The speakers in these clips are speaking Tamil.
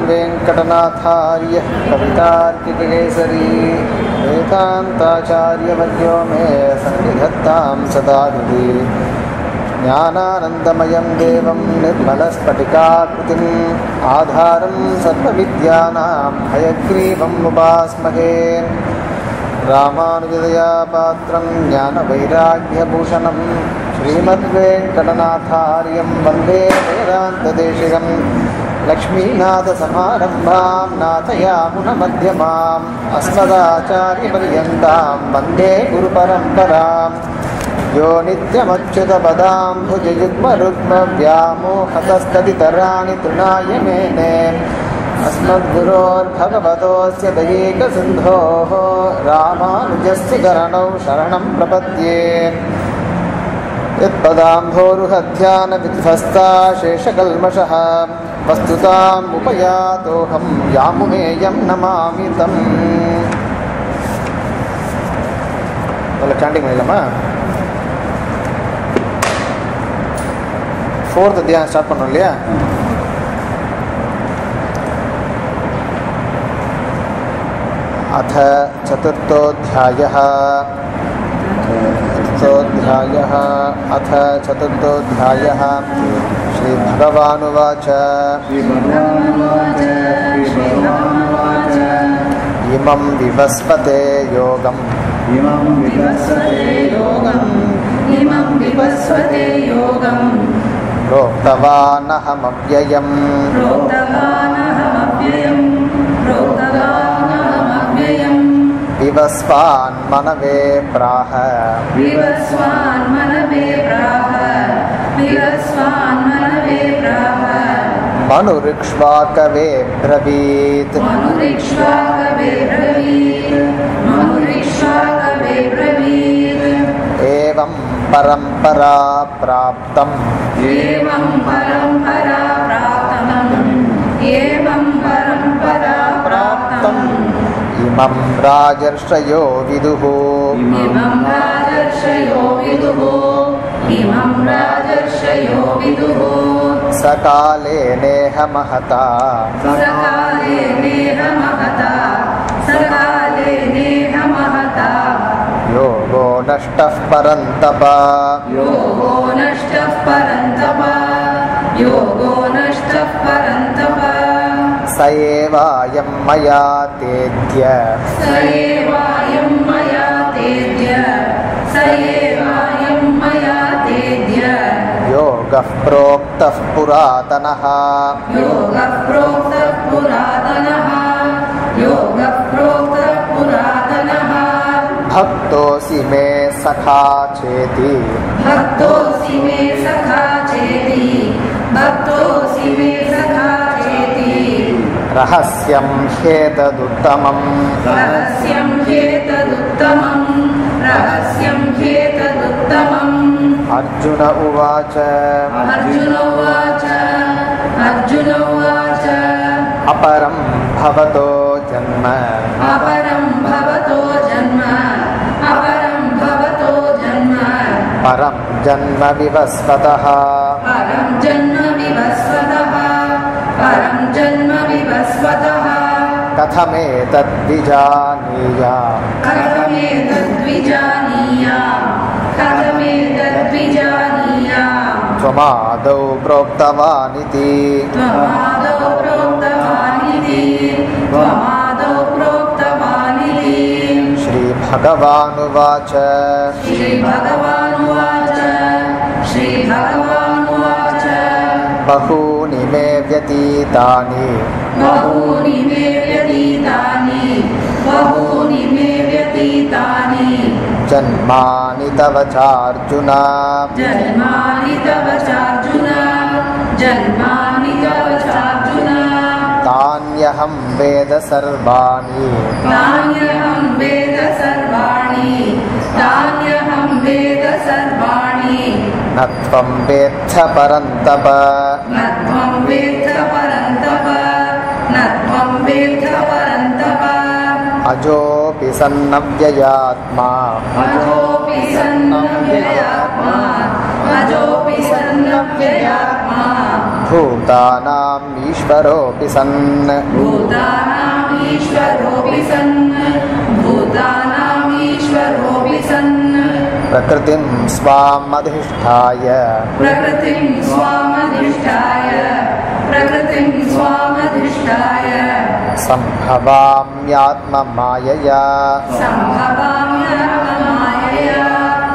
वेङ्कटनाथार्यः कवितार्किककेसरी वेदान्ताचार्यवर्यो मे सन्निधत्तां सदा हृदि ज्ञानानन्दमयं देवं निर्मलस्फटिकाकृतिम् आधारं सर्वविद्यानां हयग्रीवम् उपास्महे रामानुजदयापात्रं ज्ञानवैराग्यभूषणं श्रीमद्वेङ्कटनाथार्यं वन्दे वेदान्तदेशिकं लक्ष्मीनाथसमारम्भां नाथयामुनमध्यमाम् अस्मदाचार्यपर्यन्तां वन्दे गुरुपरम्पराम् यो नित्यमच्युतपदाम्भुजयुग्मरुग्मव्यामोहतस्तदितराणि तृणाय मेने अस्मद्गुरोर्भगवतोऽस्य दयैकसिन्धोः रामानुजस्य चरणौ शरणं प्रपद्ये यत्पदाम्भोरुहध्यानविध्वस्ता शेषकल्मषः वस्तुताम् उपयातोऽहं यामुनेयं नमामि तम् அதில் சாண்டிங் பண்ணிடலாமா ஃபோர்த் அத்தியாயம் ஸ்டார்ட் பண்ணோம் இல்லையா अथ चतुर्थोऽध्यायः चतुर्थोऽध्यायः अथ चतुर्थोऽध्यायः श्रीभगवानुवाच इमं विवस्पते योगम् इमं विवस्वते योगम् इमं विवस्वते योगम् प्रोक्तवानहमव्ययम् प्रोक्तवानहमव्ययम् प्रोक्तवानहमव्ययम् विवस्वान्मनवे प्राह विवस्वान्मनवे प्राह विवस्वान्मनवे प्राह मनुरिक्ष्वाकवे ब्रवीत् मनुरिक्ष्वाकवे ब्रवीत् मनुरिक्ष्वाकवे ब्रवीत् एवं परम्परा प्राप्तम् एवं परम्परा प्राप्तम् एवं परम्परा प्राप्तम् इमं राजर्षयो विदुः इमं राजर्षयो विदुः इमं राजर्षयो विदुः सकाले नेह महता सकाले नेह महता सकाले नेह महता योगो नष्टः परन्तप योगो नष्टः परन्तप योगो नष्टः परन्तप स एवायं मया तेद्य स एवायं मया तेद्य स एवायं मया तेद्य योगः प्रोक्तः पुरातनः योगः प्रोक्तः पुरातनः योगः प्रोक्तः पुरातनः भक्तोऽसि मे सखा चेति भक्तोऽसि मे सखा चेति भक्तोऽसि मे सखा चेति रहस्यं ह्येतदुत्तमम् रहस्यं ह्येतदुत्तमम् रहस्यं ह्येतदुत्तमम् अर्जुन उवाच अर्जुन उवाच अर्जुन उवाच अपरं भवतो जन्म अपरं भवतो जन्म अपरं भवतो जन्म परं जन्म विवस्वतः परं जन्म विवस्वतः परं जन्म विवस्वतः कथमेतद्विजानीया कथमेतद्विजानीया कथमेतद्विजानीया त्वमादौ प्रोक्तवानिति त्वमादौ प्रोक्तवानिति त्वमादौ प्रोक्तवानिति श्रीभगवानुवाच श्रीभगवानुवाच श्रीभगवानुवाच बहूनि मे व्यतीतानि बहूनि मे व्यतीतानि बहूनि मे व्यतीतानि जन्मानि तव चार्जुन जन्मानि तव चार्जुन जन्मानि तव चार्जुन तान्यहं वेद सर्वाणि तान्यहं वेद सर्वाणि तान्यहं वेद सर्वाणि न त्वं वेत्थ परन्तप न त्वं वेत्थ परन्तप न त्वं वेत्थ परन्तप अजोऽपि सन्नव्ययात्मा अजोऽपि सन्नव्ययात्मा अजोऽपि सन्न व्ययात्मा भूतानाम् ईश्वरोऽपि सन् भूतानामीश्वरोऽपि सन् भूतानामीश्वरोऽपि सन् प्रकृतिं स्वामधिष्ठाय प्रकृतिं स्वामधिष्ठाय प्रकृतिं स्वामधिष्ठाय सम्भवाम्यात्ममायया सम्भवाम्यात्ममायया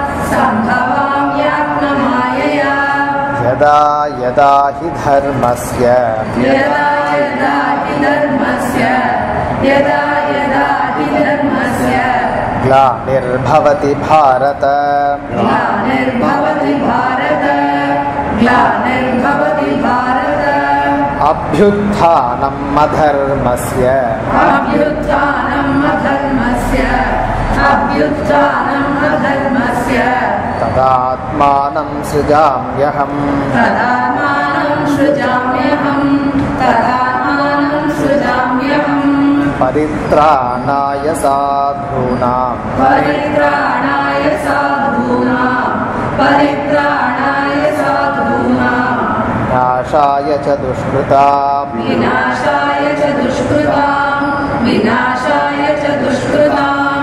सम्भवाम्यात्ममायया यदा यदा हि धर्मस्य यदा यदा हि धर्मस्य यदा यदा हि धर्मस्य ग्लानिर्भवति भारत ग्लानिर्भवति भारत ग्लानिर्भवति भारत अभ्युत्थानम् अधर्मस्य अभ्युत्थानम् अधर्मस्य अभ्युत्थानम् अधर्मस्य तदात्मानं सृजाम्यहम् तदात्मानं सृजाम्यहम् तदात्मानं सृजाम्यहम् परित्राणाय साधूनाम् परित्राणाय साधूनां परित्राणाय साधूनां नाशाय च दुष्कृताम् विनाशाय च दुष्कृतां विनाशाय च दुष्कृतां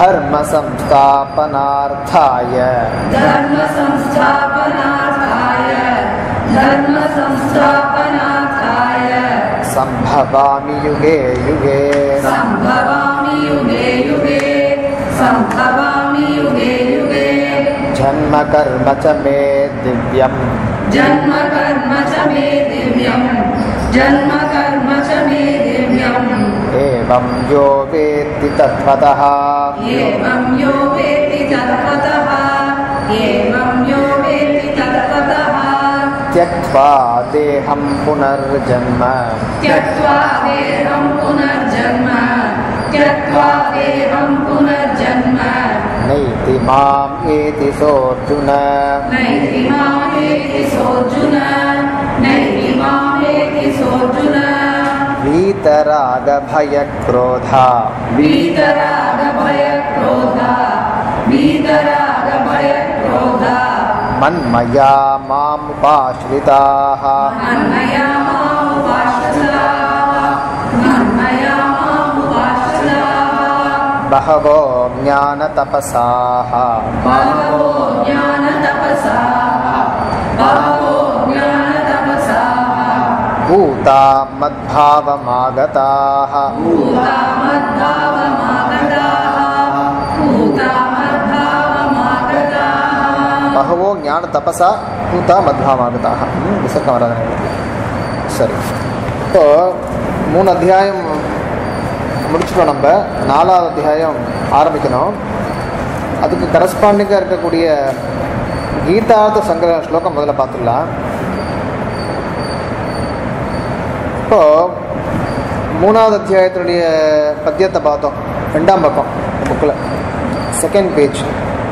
धर्मसंस्थापनार्थाय धर्मसंस्थापनार्थाय धर्मसंस्थापनार्थाय सम्भवामि युगे युगे सम्भवामि युगे युगे सम्भवामि युगे युगे जन्म कर्म च मे दिव्यम् जन्म कर्म च मे दिव्यम् जन्म कर्म च मे दिव्यम् एवं यो वेत्ति तत्त्वतः एवं यो वेत्ति तत्त्वतः एवं यो वेत्ति तत्त्वतः त्यक्त्वा देहं पुनर्जन्म त्यक्त्वा देहं पुनर्जन्म त्यक्त्वा देहं पुनर्जन्म नैति माम् एति सोऽर्जुन नैति मामेति सोऽर्जुन नैति मामेति सोऽर्जुन वीतरागभयक्रोधा वीतरागभयक्रोधा वीतरागभयक्रोधा मन्मया मामुपाश्रिताः मन्मया मामुपाश्रिताः मन्मया मामुपाश्रिताः बहवो ज्ञानतपसाः बहवो ज्ञानतपसाः बहवो ज्ञानतपसाः भूता मद्भावमागताः भूता मद्भावमागताः भूता मद्भावमागताः பகவோ ஞான தபசா பூதா மத்வாமாகதாக விசக்கம் வராது சரி இப்போ மூணு அத்தியாயம் முடிச்சிட்டோம் நம்ம நாலாவது அத்தியாயம் ஆரம்பிக்கணும் அதுக்கு கரஸ்பாண்டிங்காக இருக்கக்கூடிய கீதார்த்த சங்கர ஸ்லோகம் முதல்ல பார்த்துடலாம் இப்போ மூணாவது அத்தியாயத்தினுடைய பத்தியத்தை பார்த்தோம் ரெண்டாம் பக்கம் புக்கில் செகண்ட் பேஜ்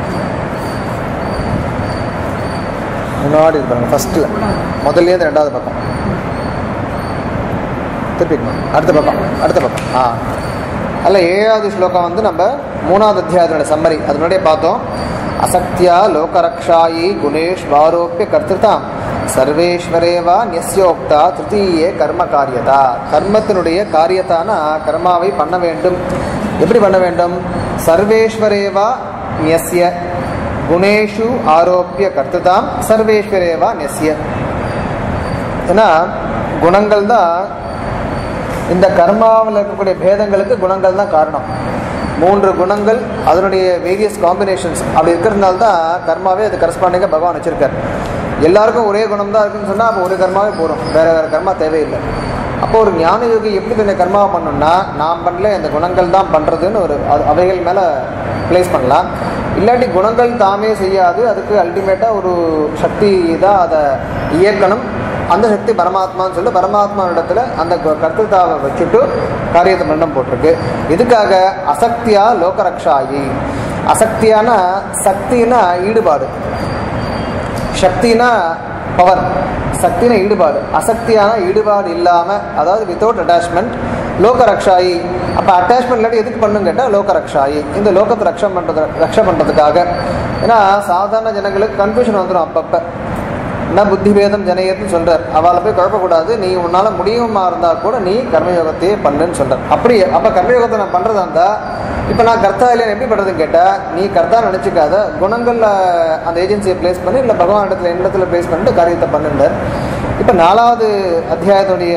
முன்னாடி இது பாருங்க ஃபஸ்ட்டில் முதல்லேருந்து ரெண்டாவது பக்கம் திருப்பிக்கணும் அடுத்த பக்கம் அடுத்த பக்கம் ஆ அதில் ஏழாவது ஸ்லோகம் வந்து நம்ம மூணாவது அத்தியாயத்தோட சம்மரி அது முன்னாடியே பார்த்தோம் அசக்தியா லோகரக்ஷாயி குணேஷ் வாரோப்பிய கர்த்திருதாம் சர்வேஸ்வரேவா நியஸ்யோக்தா திருத்தீயே கர்ம காரியதா கர்மத்தினுடைய காரியத்தானா கர்மாவை பண்ண வேண்டும் எப்படி பண்ண வேண்டும் சர்வேஸ்வரேவா நியஸ்ய குணேஷு ஆரோப்பிய கர்த்ததாம் சர்வேஸ்வரேவா நெஸ்ய ஏன்னா குணங்கள் தான் இந்த கர்மாவில் இருக்கக்கூடிய பேதங்களுக்கு குணங்கள் தான் காரணம் மூன்று குணங்கள் அதனுடைய வேரியஸ் காம்பினேஷன்ஸ் அப்படி இருக்கிறதுனால தான் கர்மாவே அது கரஸ்பாண்டிங்காக பகவான் வச்சிருக்கார் எல்லாருக்கும் ஒரே குணம் தான் இருக்குன்னு சொன்னால் அப்போ ஒரு கர்மாவே போதும் வேற வேற கர்மா தேவையில்லை அப்போ ஒரு ஞான யோகி எப்படி தன்னை கர்மாவை பண்ணணும்னா நான் பண்ணல இந்த குணங்கள் தான் பண்ணுறதுன்னு ஒரு அது அவைகள் மேலே ப்ளேஸ் பண்ணலாம் இல்லாட்டி குணங்கள் தாமே செய்யாது அதுக்கு அல்டிமேட்டாக ஒரு சக்தி தான் அதை இயக்கணும் அந்த சக்தி பரமாத்மான்னு சொல்லி பரமாத்மா இடத்துல அந்த க- கர்த்திருத்தாவை வச்சுட்டு காரியத்தை மண்டம் போட்டிருக்கு இதுக்காக அசக்தியா லோகரக்ஷாயி அசக்தியான சக்தினா ஈடுபாடு சக்தினா பவர் சக்தினா ஈடுபாடு அசக்தியான ஈடுபாடு இல்லாமல் அதாவது வித்தவுட் அட்டாச்மெண்ட் லோக ரக்ஷாயி அப்போ அட்டாச்மெண்ட் இல்லாட்டி எதுக்கு பண்ணுன்னு கேட்டால் லோக ரக்ஷாயி இந்த லோகத்தை ரக்ஷம் பண்ணுறது ரக்ஷ பண்ணுறதுக்காக ஏன்னா சாதாரண ஜனங்களுக்கு கன்ஃபியூஷன் வந்துடும் அப்பப்போ ந புத்திபேதம் ஜனயத்துன்னு சொல்றார் அவளை போய் குழப்பக்கூடாது நீ உன்னால முடியுமா இருந்தா கூட நீ கர்மயோகத்தையே பண்ணுன்னு சொல்றார் அப்படி அப்ப கர்மயோகத்தை நான் பண்றதா இருந்தா இப்ப நான் கர்த்தா இல்லையா எப்படி பண்றதுன்னு கேட்டா நீ கர்த்தா நினைச்சுக்காத குணங்கள்ல அந்த ஏஜென்சியை பிளேஸ் பண்ணி இல்ல பகவான் இடத்துல இடத்துல பிளேஸ் பண்ணிட்டு காரியத்தை பண்ணுங்க இப்ப நாலாவது அத்தியாயத்துடைய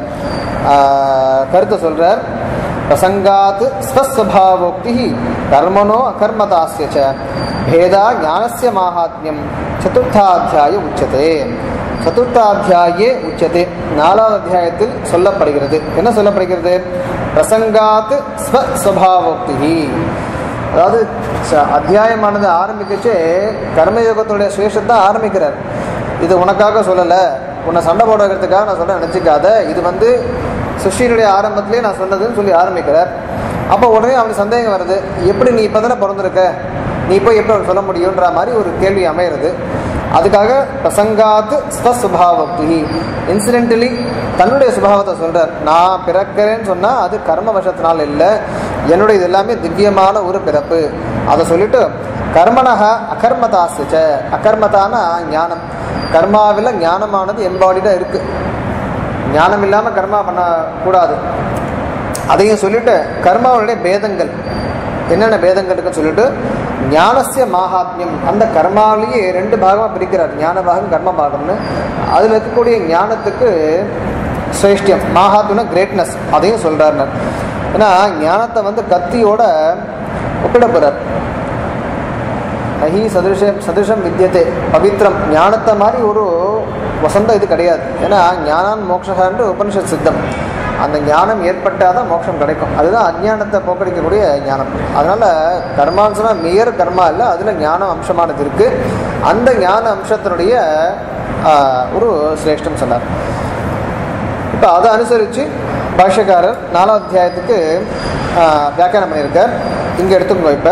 ஆஹ், கருத்தை சொல்றார் பிரசங்காத் ஸ்வஸ்வபாவோக்தி கர்மனோ அகர்மதாஸ்ய ச பேதா ஞானஸ்ய மாஹாத்மியம் சதுர்த்தாத்தியாய உச்சதே சதுர்த்தாத்தியாயே உச்சதே நாலாவது அத்தியாயத்தில் சொல்லப்படுகிறது என்ன சொல்லப்படுகிறது பிரசங்காத் ஸ்வஸ்வபாவோக்தி அதாவது ச- அத்தியாயமானது ஆரம்பிக்கச்சே கர்மயோகத்துடைய சுவேஷத்தை ஆரம்பிக்கிறார் இது உனக்காக சொல்லலை உன்னை சண்டை போட வைக்கிறதுக்காக நான் சொல்ல நினச்சிக்காத இது வந்து சுஷியனுடைய ஆரம்பத்திலே நான் சொன்னதுன்னு சொல்லி ஆரம்பிக்கிறார் அப்போ உடனே அவனுக்கு சந்தேகம் வருது எப்படி நீ இப்போ தானே பிறந்திருக்க நீ போய் எப்படி அவனுக்கு சொல்ல முடியுன்ற மாதிரி ஒரு கேள்வி அமையிறது அதுக்காக பிரசங்காத்து ஸ்வசுபாவப்தி இன்சிடென்டலி தன்னுடைய சுபாவத்தை சொல்றார் நான் பிறக்கிறேன்னு சொன்னா அது கர்ம வசத்தினால் இல்லை என்னுடைய இது எல்லாமே திவ்யமான ஒரு பிறப்பு அதை சொல்லிட்டு கர்மனக அகர்மதாசிச்ச அகர்மதான ஞானம் கர்மாவில் ஞானமானது எம்பாடிடா இருக்கு ஞானம் இல்லாம கர்மா பண்ணக்கூடாது அதையும் சொல்லிட்டு கர்மாவுடைய பேதங்கள் என்னென்ன பேதங்கள் இருக்குன்னு சொல்லிட்டு ஞானசிய மாகாத்மியம் அந்த கர்மாவிலேயே ரெண்டு பாகமாக பிரிக்கிறார் ஞான பாகம் கர்ம பாகம்னு அதில் இருக்கக்கூடிய ஞானத்துக்கு சிரேஷ்டியம் மாகாத்மியம்னா கிரேட்னஸ் அதையும் சொல்றாருனர் ஏன்னா ஞானத்தை வந்து கத்தியோட ஒப்பிட போறார் நகி சதுஷம் சதுஷம் வித்தியதே பவித்ரம் ஞானத்தை மாதிரி ஒரு வசந்த இது கிடையாது ஏன்னா ஞானான் மோட்சகான்று உபனிஷத் சித்தம் அந்த ஞானம் ஏற்பட்டால் தான் மோட்சம் கிடைக்கும் அதுதான் அஞ்ஞானத்தை போக்கடிக்கக்கூடிய ஞானம் அதனால கர்மான்னு சொன்னால் மியர் கர்மா இல்லை அதில் ஞானம் அம்சமானது இருக்கு அந்த ஞான அம்சத்தினுடைய ஆஹ், ஒரு சிரேஷ்டம் சொன்னார் இப்போ அதை அனுசரித்து பாஷ்யக்காரர் நாலாவது அத்தியாயத்துக்கு ஆஹ், வியாக்கியானம் பண்ணியிருக்கார் இங்கே எடுத்துக்கோ இப்போ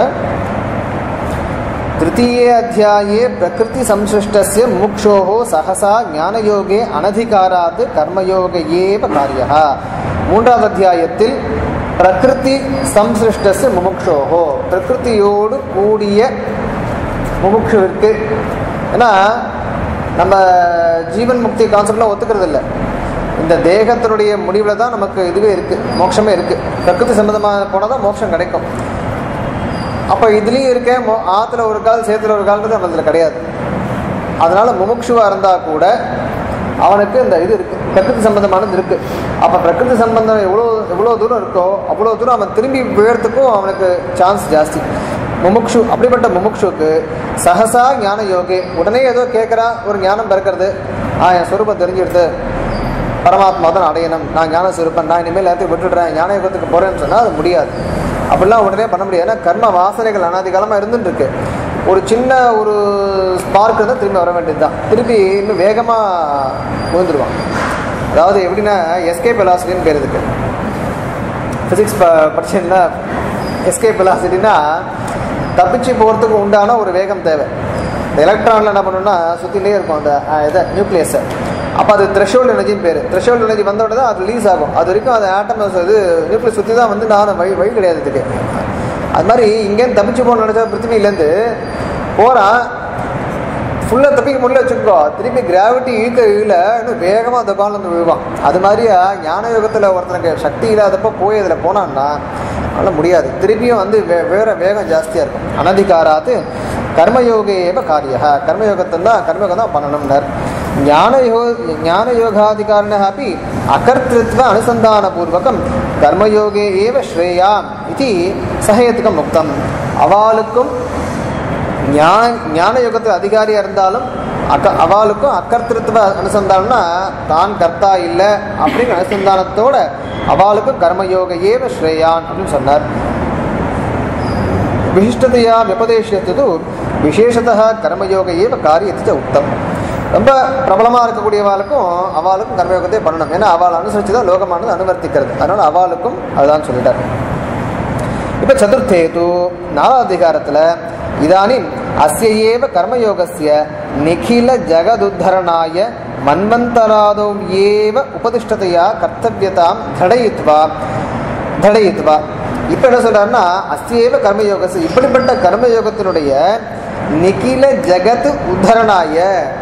तृतीये अध्याये प्रकृतिसंसृष्टस्य मुक्षोः सहसा ज्ञानयोगे अनधिकारात् कर्मयोग एव कार्यः மூன்றாவது அத்தியாயத்தில் பிரகிருதி சம்சிருஷ்டஸ் முமுக்ஷோஹோ பிரகிருதியோடு கூடிய முமுக்ஷுவிற்கு ஏன்னா நம்ம ஜீவன் முக்தி கான்செப்ட்லாம் ஒத்துக்கிறது இல்லை இந்த தேகத்தினுடைய முடிவில் தான் நமக்கு இதுவே இருக்குது மோட்சமே இருக்குது பிரகிருதி சம்பந்தமாக போனால் தான் மோட்சம் கிடைக்கும் அப்போ இதுலேயும் இருக்கேன் மோ- ஆத்துல ஒரு கால் சேத்துல ஒரு கால்ன்றது நம்ம இதில் கிடையாது அதனால முமுட்சுவாக இருந்தால் கூட அவனுக்கு இந்த இது இருக்கு பிரகிருதி சம்பந்தமானது இருக்கு அப்போ பிரகிருதி சம்பந்தம் எவ்வளோ எவ்வளோ தூரம் இருக்கோ அவ்வளோ தூரம் அவன் திரும்பி விழறதுக்கும் அவனுக்கு சான்ஸ் ஜாஸ்தி முமுக்ஷு அப்படிப்பட்ட முமுக்ஷுக்கு சகசா ஞான யோகி உடனே ஏதோ கேட்குறா ஒரு ஞானம் பிறக்கிறது ஆ என் சொரூபம் தெரிஞ்சிடுது பரமாத்மா தான் அடையணும் நான் ஞான சுரூபன் நான் இனிமேல் எல்லாத்தையும் விட்டுடுறேன் ஞான யுகத்துக்கு போறேன்னு சொன்னால் அது முடியாது அப்படிலாம் உடனே பண்ண முடியாது ஏன்னா கர்ம வாசனைகள் அனாதி காலமாக இருந்துட்டு இருக்கு ஒரு சின்ன ஒரு ஸ்பார்க் இருந்தால் திரும்பி வர வேண்டியது தான் திருப்பி இன்னும் வேகமாக விழுந்துருவான் அதாவது எப்படின்னா எஸ்கேப் வெலாசிட்டின்னு பேர் இதுக்கு ஃபிசிக்ஸ் படிச்சீங்கன்னா எஸ்கேப் வெலாசிட்டினா தப்பிச்சு போகிறதுக்கு உண்டான ஒரு வேகம் தேவை இந்த எலக்ட்ரானில் என்ன பண்ணணும்னா சுற்றிலே இருக்கும் அந்த அஹ், இதை நியூக்ளியஸை அப்போ அது த்ரெஷோல்டு எனர்ஜின்னு பேர் த்ரெஷோல்டு எனர்ஜி வந்த உடனே தான் அது ரிலீஸ் ஆகும் அது வரைக்கும் அது ஆட்டம் இது நியூக்ளியஸ் சுற்றி தான் வந்து நான் வழி வழி கிடையாது இதுக்கு அது மாதிரி இங்கேருந்து தப்பிச்சு போகணும்னு நினச்சா பிருத்திவிலேருந்து போகிறான் ஃபுல்லாக தப்பிக்க முடியல வச்சுக்கோ திருப்பி கிராவிட்டி இழுக்க இழுல இன்னும் வேகமாக அந்த காலம் வந்து விழுவான் அது மாதிரியா ஞான யுகத்தில் ஒருத்தனுக்கு சக்தி இல்லாதப்போ போய் அதில் போனான்னா அதனால் முடியாது திருப்பியும் வந்து வே வேற வேகம் ஜாஸ்தியாக இருக்கும் அனதிகாராத்து கர்மயோகேவ காரியா கர்மயோகத்தில் தான் கர்மயோகம் தான் பண்ணணும்னார் ஞானயோ ஞானயோகாதிகாரிண அப்படி அகர்த்திருத்வ அனுசந்தானபூர்வகம் கர்மயோகே ஏவ ஸ்ரேயாம் இது சகயத்துக்கம் முக்தம் அவளுக்கும் ஞான ஞான யுகத்தில் அதிகாரியா இருந்தாலும் அக்க அவளுக்கும் அக்கர்த்திருத்துவ அனுசந்தானம்னா தான் கர்த்தா இல்லை அப்படிங்கிற அனுசந்தானத்தோட அவளுக்கும் கர்மயோக ஏவ ஸ்ரேயான் அப்படின்னு சொன்னார் விசிஷ்டதையா விபதேசியத்து விசேஷத்தா கர்மயோக ஏவ காரியத்தை உத்தம் ரொம்ப பிரபலமாக இருக்கக்கூடியவாளுக்கும் அவளுக்கும் கர்மயோகத்தை பண்ணணும் ஏன்னா அவள் அனுசரித்து தான் லோகமானது அனுவர்த்திக்கிறது அதனால் அவளுக்கும் அதுதான் சொல்லிட்டார் இப்போ சதுர்த்தே தூ நாலாவது அதிகாரத்தில் இதானிம் அஸ்ய ஏவ கர்மயோகஸ்ய நிகில ஜகதுத்தரணாய மன்வந்தராதோ ஏவ உபதிஷ்டதையா கர்த்தவியதாம் தடயித்வா தடயித்வா இப்போ என்ன சொல்றாருன்னா அஸ்யேவ கர்மயோகஸ் இப்படிப்பட்ட கர்மயோகத்தினுடைய நிகில ஜகத் உத்தரணாய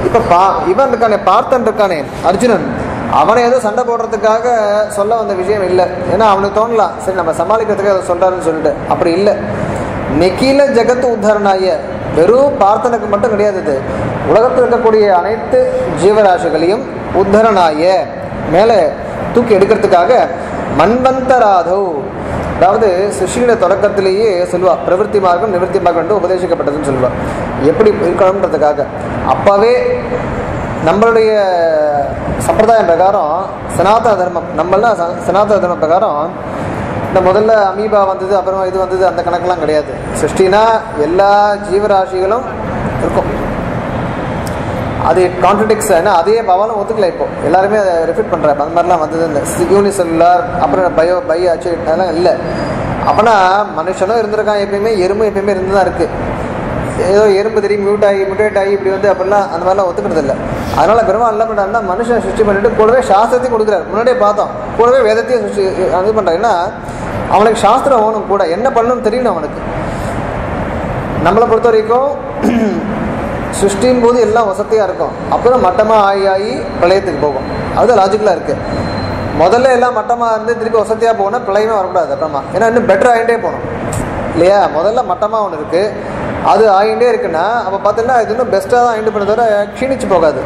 இப்ப பா இவன் இருக்கானே பார்த்தன் இருக்கானே அர்ஜுனன் அவனை ஏதோ சண்டை போடுறதுக்காக சொல்ல வந்த விஷயம் இல்லை ஏன்னா அவனுக்கு தோணலாம் சரி நம்ம சமாளிக்கிறதுக்கு அதை சொல்றாருன்னு சொல்லிட்டு அப்படி இல்லை நெக்கில ஜெகத் உத்தரணாய வெறும் பார்த்தனுக்கு மட்டும் கிடையாது இது உலகத்தில் இருக்கக்கூடிய அனைத்து ஜீவராசிகளையும் உத்தரணாய மேலே தூக்கி எடுக்கிறதுக்காக மன்வந்தராதவ் அதாவது சிஷியோட தொடக்கத்திலேயே சொல்லுவா பிரவൃத்தி மார்க்கம் நிவர்த்தி மார்க்கம் என்று உபதேசிக்கப்பட்டதுன்னு சொல்லுவா எப்படி இருக்கணுன்றதுக்காக அப்பவே நம்மளுடைய சம்பிரதாயம் பிரகாரம் சனாதன தர்மம் நம்மளாம் ச- சனாதன தர்மம் பிரகாரம் இந்த முதல்ல அமீபா வந்தது அப்புறம் இது வந்தது அந்த கணக்கெல்லாம் கிடையாது சிருஷ்டினா எல்லா ஜீவராசிகளும் இருக்கும் அது கான்ட்ரடிக்ஸ் ஏன்னா அதே பவாலும் ஒத்துக்கல இப்போ எல்லாருமே அதை ரிப்பீட் பண்ணுறாங்க அந்த மாதிரிலாம் வந்தது இந்த யூனிசெல்லுலார் அப்புறம் பயோ பை அச்சு அதெல்லாம் இல்லை அப்போனா மனுஷனும் இருந்திருக்கான் எப்பயுமே எறும்பும் எப்பயுமே இருந்து தான் இருக்குது ஏதோ எறும்பு தெரியும் மியூட் ஆகி மியூட்டேட் ஆகி இப்படி வந்து அப்படிலாம் அந்த மாதிரிலாம் ஒத்துக்கிறது இல்லை அதனால பெருமாள் என்ன பண்ணுறாருன்னா மனுஷன் சிருஷ்டி பண்ணிட்டு கூடவே சாஸ்திரத்தையும் கொடுக்குறாரு முன்னாடியே பார்த்தோம் கூடவே வேதத்தையும் சிருஷ்டி இது பண்ணுறாங்கன்னா அவனுக்கு சாஸ்திரம் வேணும் கூட என்ன பண்ணணும்னு தெரியணும் அவனுக்கு நம்மளை பொறுத்த வரைக்கும் சிருஷ்டின் போது எல்லாம் வசதியாக இருக்கும் அப்புறம் மட்டமாக ஆகி ஆகி பிரளயத்துக்கு போகும் அது லாஜிக்கலாக இருக்குது முதல்ல எல்லாம் மட்டமாக இருந்து திருப்பி வசதியாக போகணும் பிரளயமே வரக்கூடாது அப்புறமா ஏன்னா இன்னும் பெட்டர் ஆகிட்டே போகணும் இல்லையா முதல்ல மட்டமாக ஒன்று இருக்குது அது ஆகிட்டே இருக்குன்னா அப்போ பார்த்தீங்கன்னா இது இன்னும் பெஸ்ட்டாக தான் ஆகிட்டு பண்ண தவிர க்ஷீணிச்சு போகாது